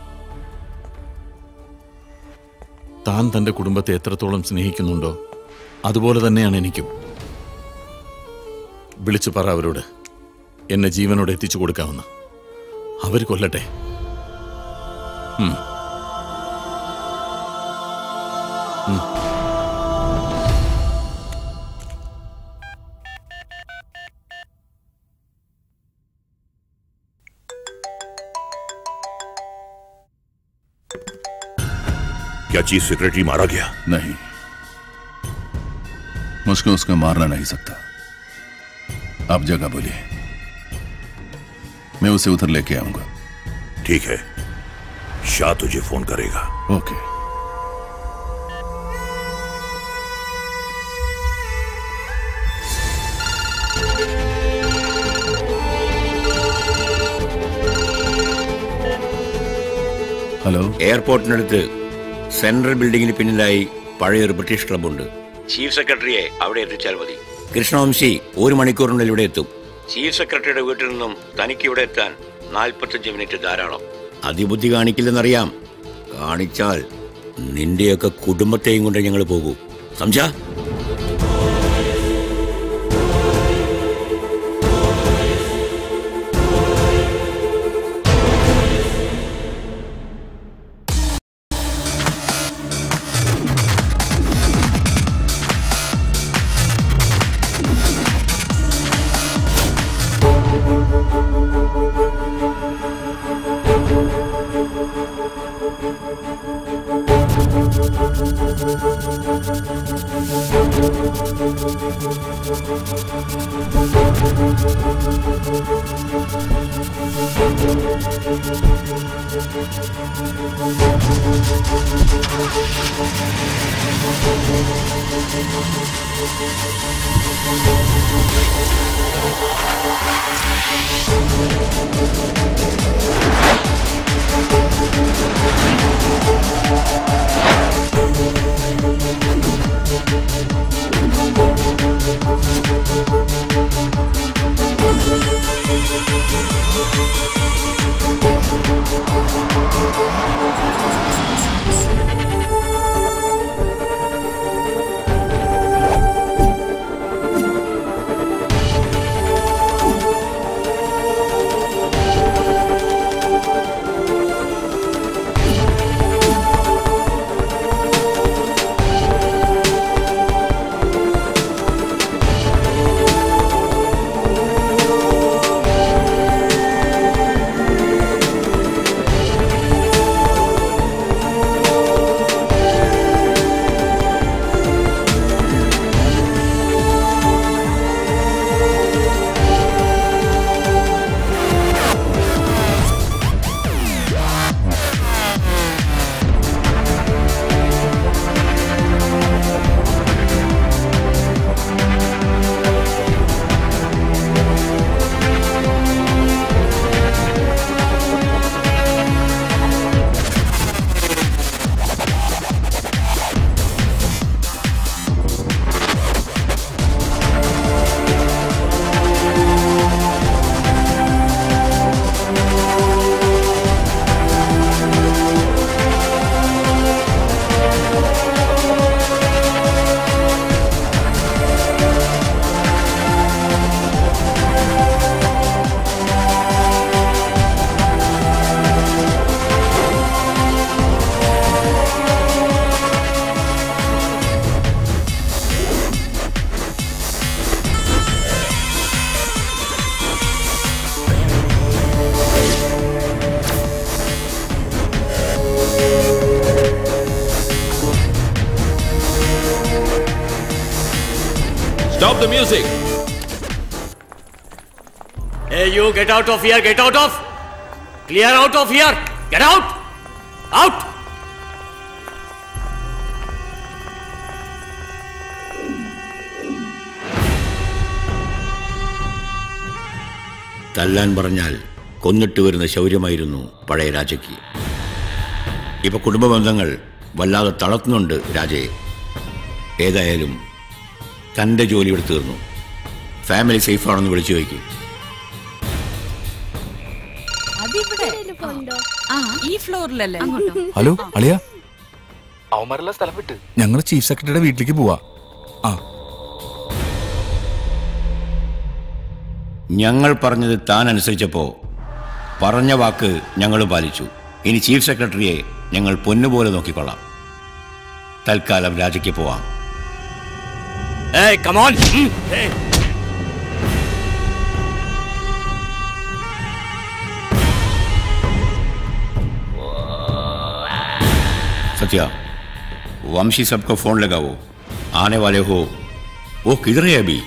S6: താൻ തന്റെ കുടുംബത്തെ എത്രത്തോളം സ്നേഹിക്കുന്നുണ്ടോ
S12: അതുപോലെ തന്നെയാണ് എനിക്കും വിളിച്ചു പറ അവരോട് എന്നെ ജീവനോടെ എത്തിച്ചു കൊടുക്കാമെന്ന് അവർ കൊല്ലട്ടെ ഉം. ഉം.
S22: क्या चीफ सेक्रेटरी मारा गया
S8: नहीं मुझको उसको मारना नहीं सकता आप जगह बोलिए मैं उसे उधर लेके आऊंगा
S22: ठीक है शाह तुझे फोन करेगा
S8: ओके ഹലോ
S13: എയർപോർട്ടിനടുത്ത് സെൻട്രൽ ബിൽഡിങ്ങിന് പിന്നിലായി പഴയൊരു ബ്രിട്ടീഷ് ക്ലബ്ബുണ്ട് ചീഫ് സെക്രട്ടറിയെ അവിടെ എത്തിച്ചാൽ മതി കൃഷ്ണവംശി ഒരു മണിക്കൂറിനുള്ളിൽ ഇവിടെ എത്തും ചീഫ് സെക്രട്ടറിയുടെ വീട്ടിൽ നിന്നും തനിക്ക് ഇവിടെ എത്താൻ നാൽപ്പത്തഞ്ച് മിനിറ്റ് ധാരാളം അതിബുദ്ധി കാണിക്കില്ലെന്നറിയാം കാണിച്ചാൽ നിന്റെയൊക്കെ കുടുംബത്തെയും കൊണ്ട് ഞങ്ങൾ പോകൂ സംശ
S15: Stop the music!
S14: Hey, you get out of here, get out of! Clear out of here! Get out! Out!
S13: തല്ലാൻ പറഞ്ഞാൽ കൊന്നിട്ട് വരുന്ന ശൗര്യമായിരുന്നു പഴയ രാജയ്ക്ക് ഇപ്പൊ കുടുംബ ബന്ധങ്ങൾ വല്ലാതെ തളർത്തുന്നുണ്ട് രാജയെ ഏതായാലും തൻ്റെ ജോലി ഇവിടെ തീർന്നു ഫാമിലി സേഫാണെന്ന് വിളിച്ചു വയ്ക്കും
S21: അതിവിടെ ആ ഈ ഫ്ലോറിലല്ലേ
S20: ഹലോ അളിയ
S15: അവന്മാരെല്ലാം സ്ഥലം വിട്ട്
S20: ഞങ്ങൾ ചീഫ് സെക്രട്ടറിയുടെ വീട്ടിലേക്ക് പോവാ
S13: ഞങ്ങൾ പറഞ്ഞത് താൻ അനുസരിച്ചപ്പോ പറഞ്ഞ വാക്ക് ഞങ്ങൾ പാലിച്ചു ഇനി ചീഫ് സെക്രട്ടറിയെ ഞങ്ങൾ പൊന്നുപോലെ നോക്കിക്കൊള്ളാം തൽക്കാലം രാജയ്ക്ക് പോവാം
S14: Hey, come on! Hmm, Hey!
S13: Satya वंशी सबको फोन लगाओ आने वाले हो वो किधर है अभी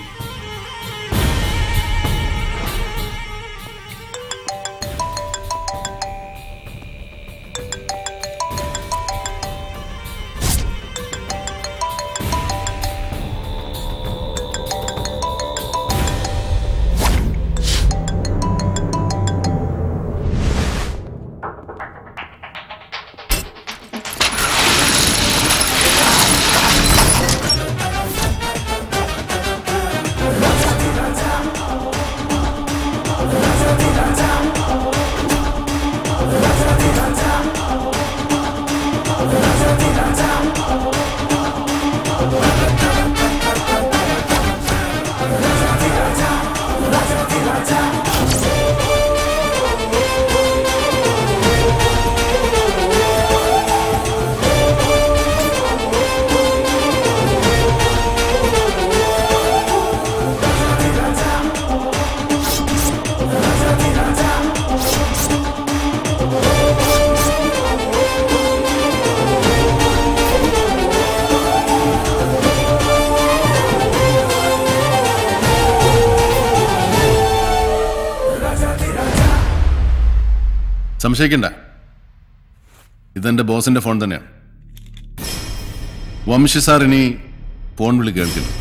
S8: സംശയിക്കണ്ട ഇതെന്റെ ബോസിന്റെ ഫോൺ തന്നെയാണ് വംശി സാർ ഇനി ഫോൺ വിളി കേൾക്കുന്നു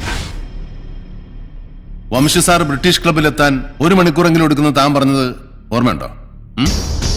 S8: വംശി സാർ ബ്രിട്ടീഷ് ക്ലബിലെത്താൻ ഒരു മണിക്കൂറെങ്കിലും എടുക്കുന്ന താൻ പറഞ്ഞത് ഓർമ്മയുണ്ടോ ഉം?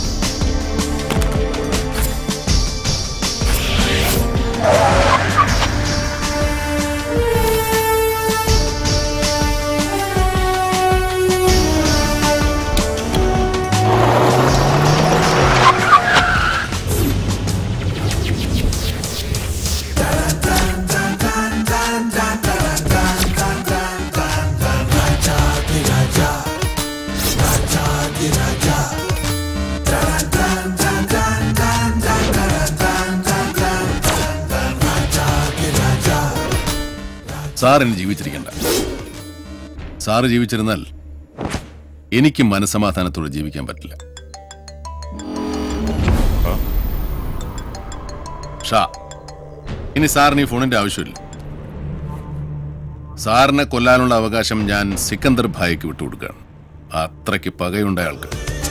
S8: സാർ ഇനി ജീവിച്ചിരിക്കണ്ട സാറ് ജീവിച്ചിരുന്നാൽ എനിക്ക് മനസമാധാനത്തോടെ ജീവിക്കാൻ പറ്റില്ല ഷാ ഇനി സാറിന് ഈ ഫോണിന്റെ ആവശ്യമില്ല സാറിനെ കൊല്ലാനുള്ള അവകാശം ഞാൻ സിക്കന്ദർ ഭായിക്ക് വിട്ടുകൊടുക്കുകയാണ് അത്രയ്ക്ക് പകയുണ്ട ആൾക്ക്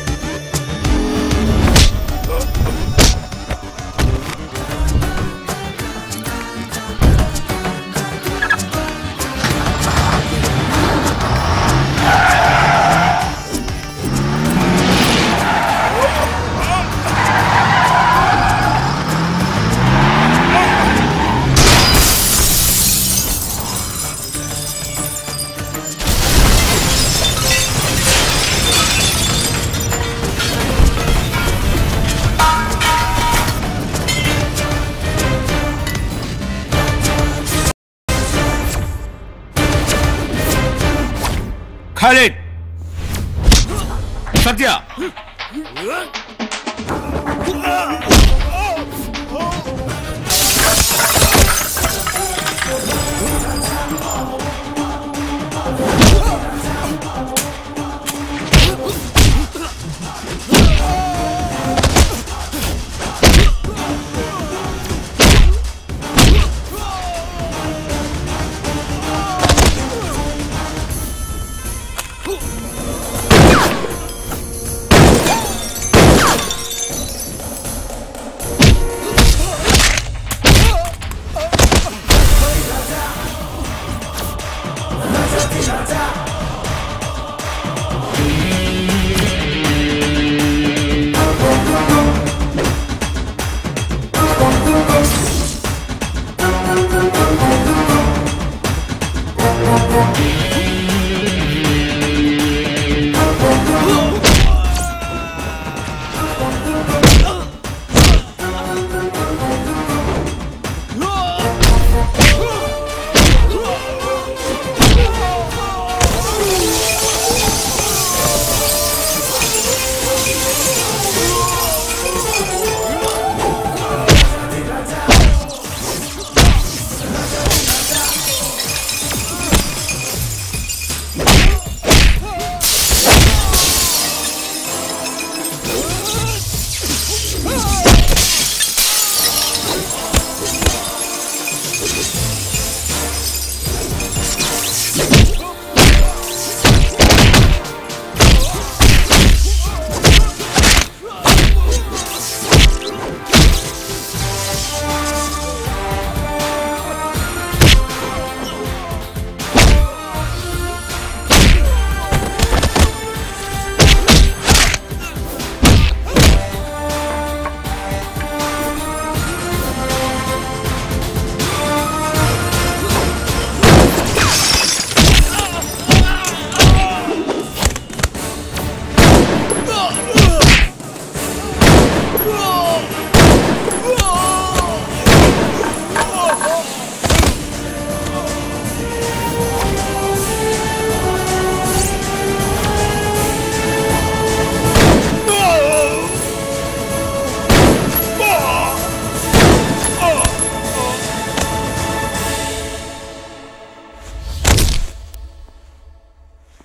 S13: खालिद सत्या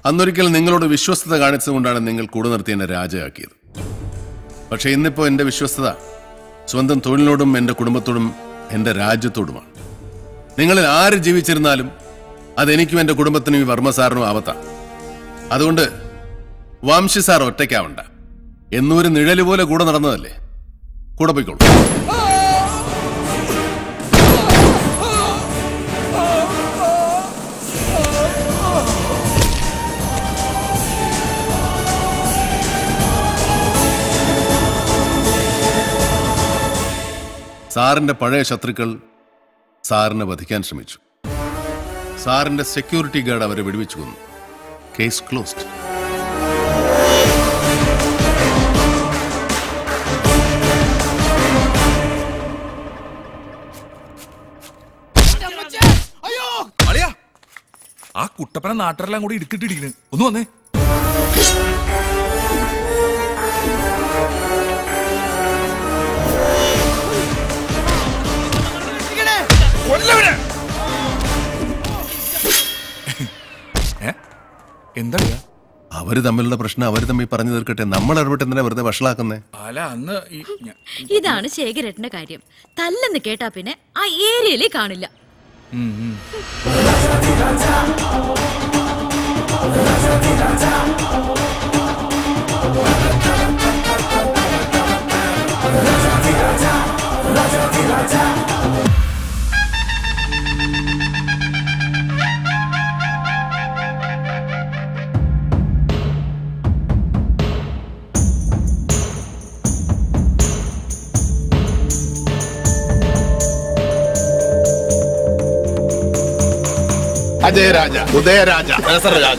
S8: അന്നൊരിക്കൽ നിങ്ങളോട് വിശ്വസ്തത കാണിച്ചതുകൊണ്ടാണ് നിങ്ങൾ കൂടെ നിർത്തി എന്നെ രാജയാക്കിയത് പക്ഷെ ഇന്നിപ്പോ എന്റെ വിശ്വസ്തത സ്വന്തം തൊഴിലിനോടും എന്റെ കുടുംബത്തോടും എന്റെ രാജ്യത്തോടുമാണ് നിങ്ങളിൽ ആര് ജീവിച്ചിരുന്നാലും അതെനിക്കും എന്റെ കുടുംബത്തിനും ഈ വർമ്മ സാറിനും ആപത്താണ് അതുകൊണ്ട് വംശി സാർ ഒറ്റയ്ക്കാവണ്ട എന്നൊരു നിഴല് പോലെ കൂടെ നടന്നതല്ലേ കൂടെ പോയിക്കോളൂ സാറിന്റെ പഴയ ശത്രുക്കൾ സാറിനെ വധിക്കാൻ ശ്രമിച്ചു സാറിന്റെ സെക്യൂരിറ്റി ഗാർഡ് അവരെ വെടിവെച്ചു കൊന്നു കേസ് ക്ലോസ്ഡ്
S20: അളിയാ ആ കുട്ടപ്പന നാട്ടരെല്ലാം കൂടി ഇടുക്കിട്ടിരിക്കുന്നു ഒന്ന് വന്നേ ഏ? എന്താ അളിയാ?
S8: അവര് തമ്മിലുള്ള പ്രശ്നം അവര് തമ്മിൽ പറഞ്ഞു തീർക്കട്ടെ നമ്മൾ ഇടപെട്ട് എന്തിനാ വെറുതെ വഷളാക്കുന്നേ
S20: അല്ല അന്ന് ഈ ഞ-
S9: ഇതാണ് ശേഖരേട്ടന്റെ കാര്യം തല്ലെന്ന് കേട്ടാ പിന്നെ ആ ഏരിയയിലേ കാണില്ല
S20: ഉം, ഉം.
S4: അജയരാജ ഉദയരാജ രാജ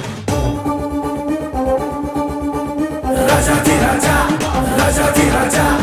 S23: राजा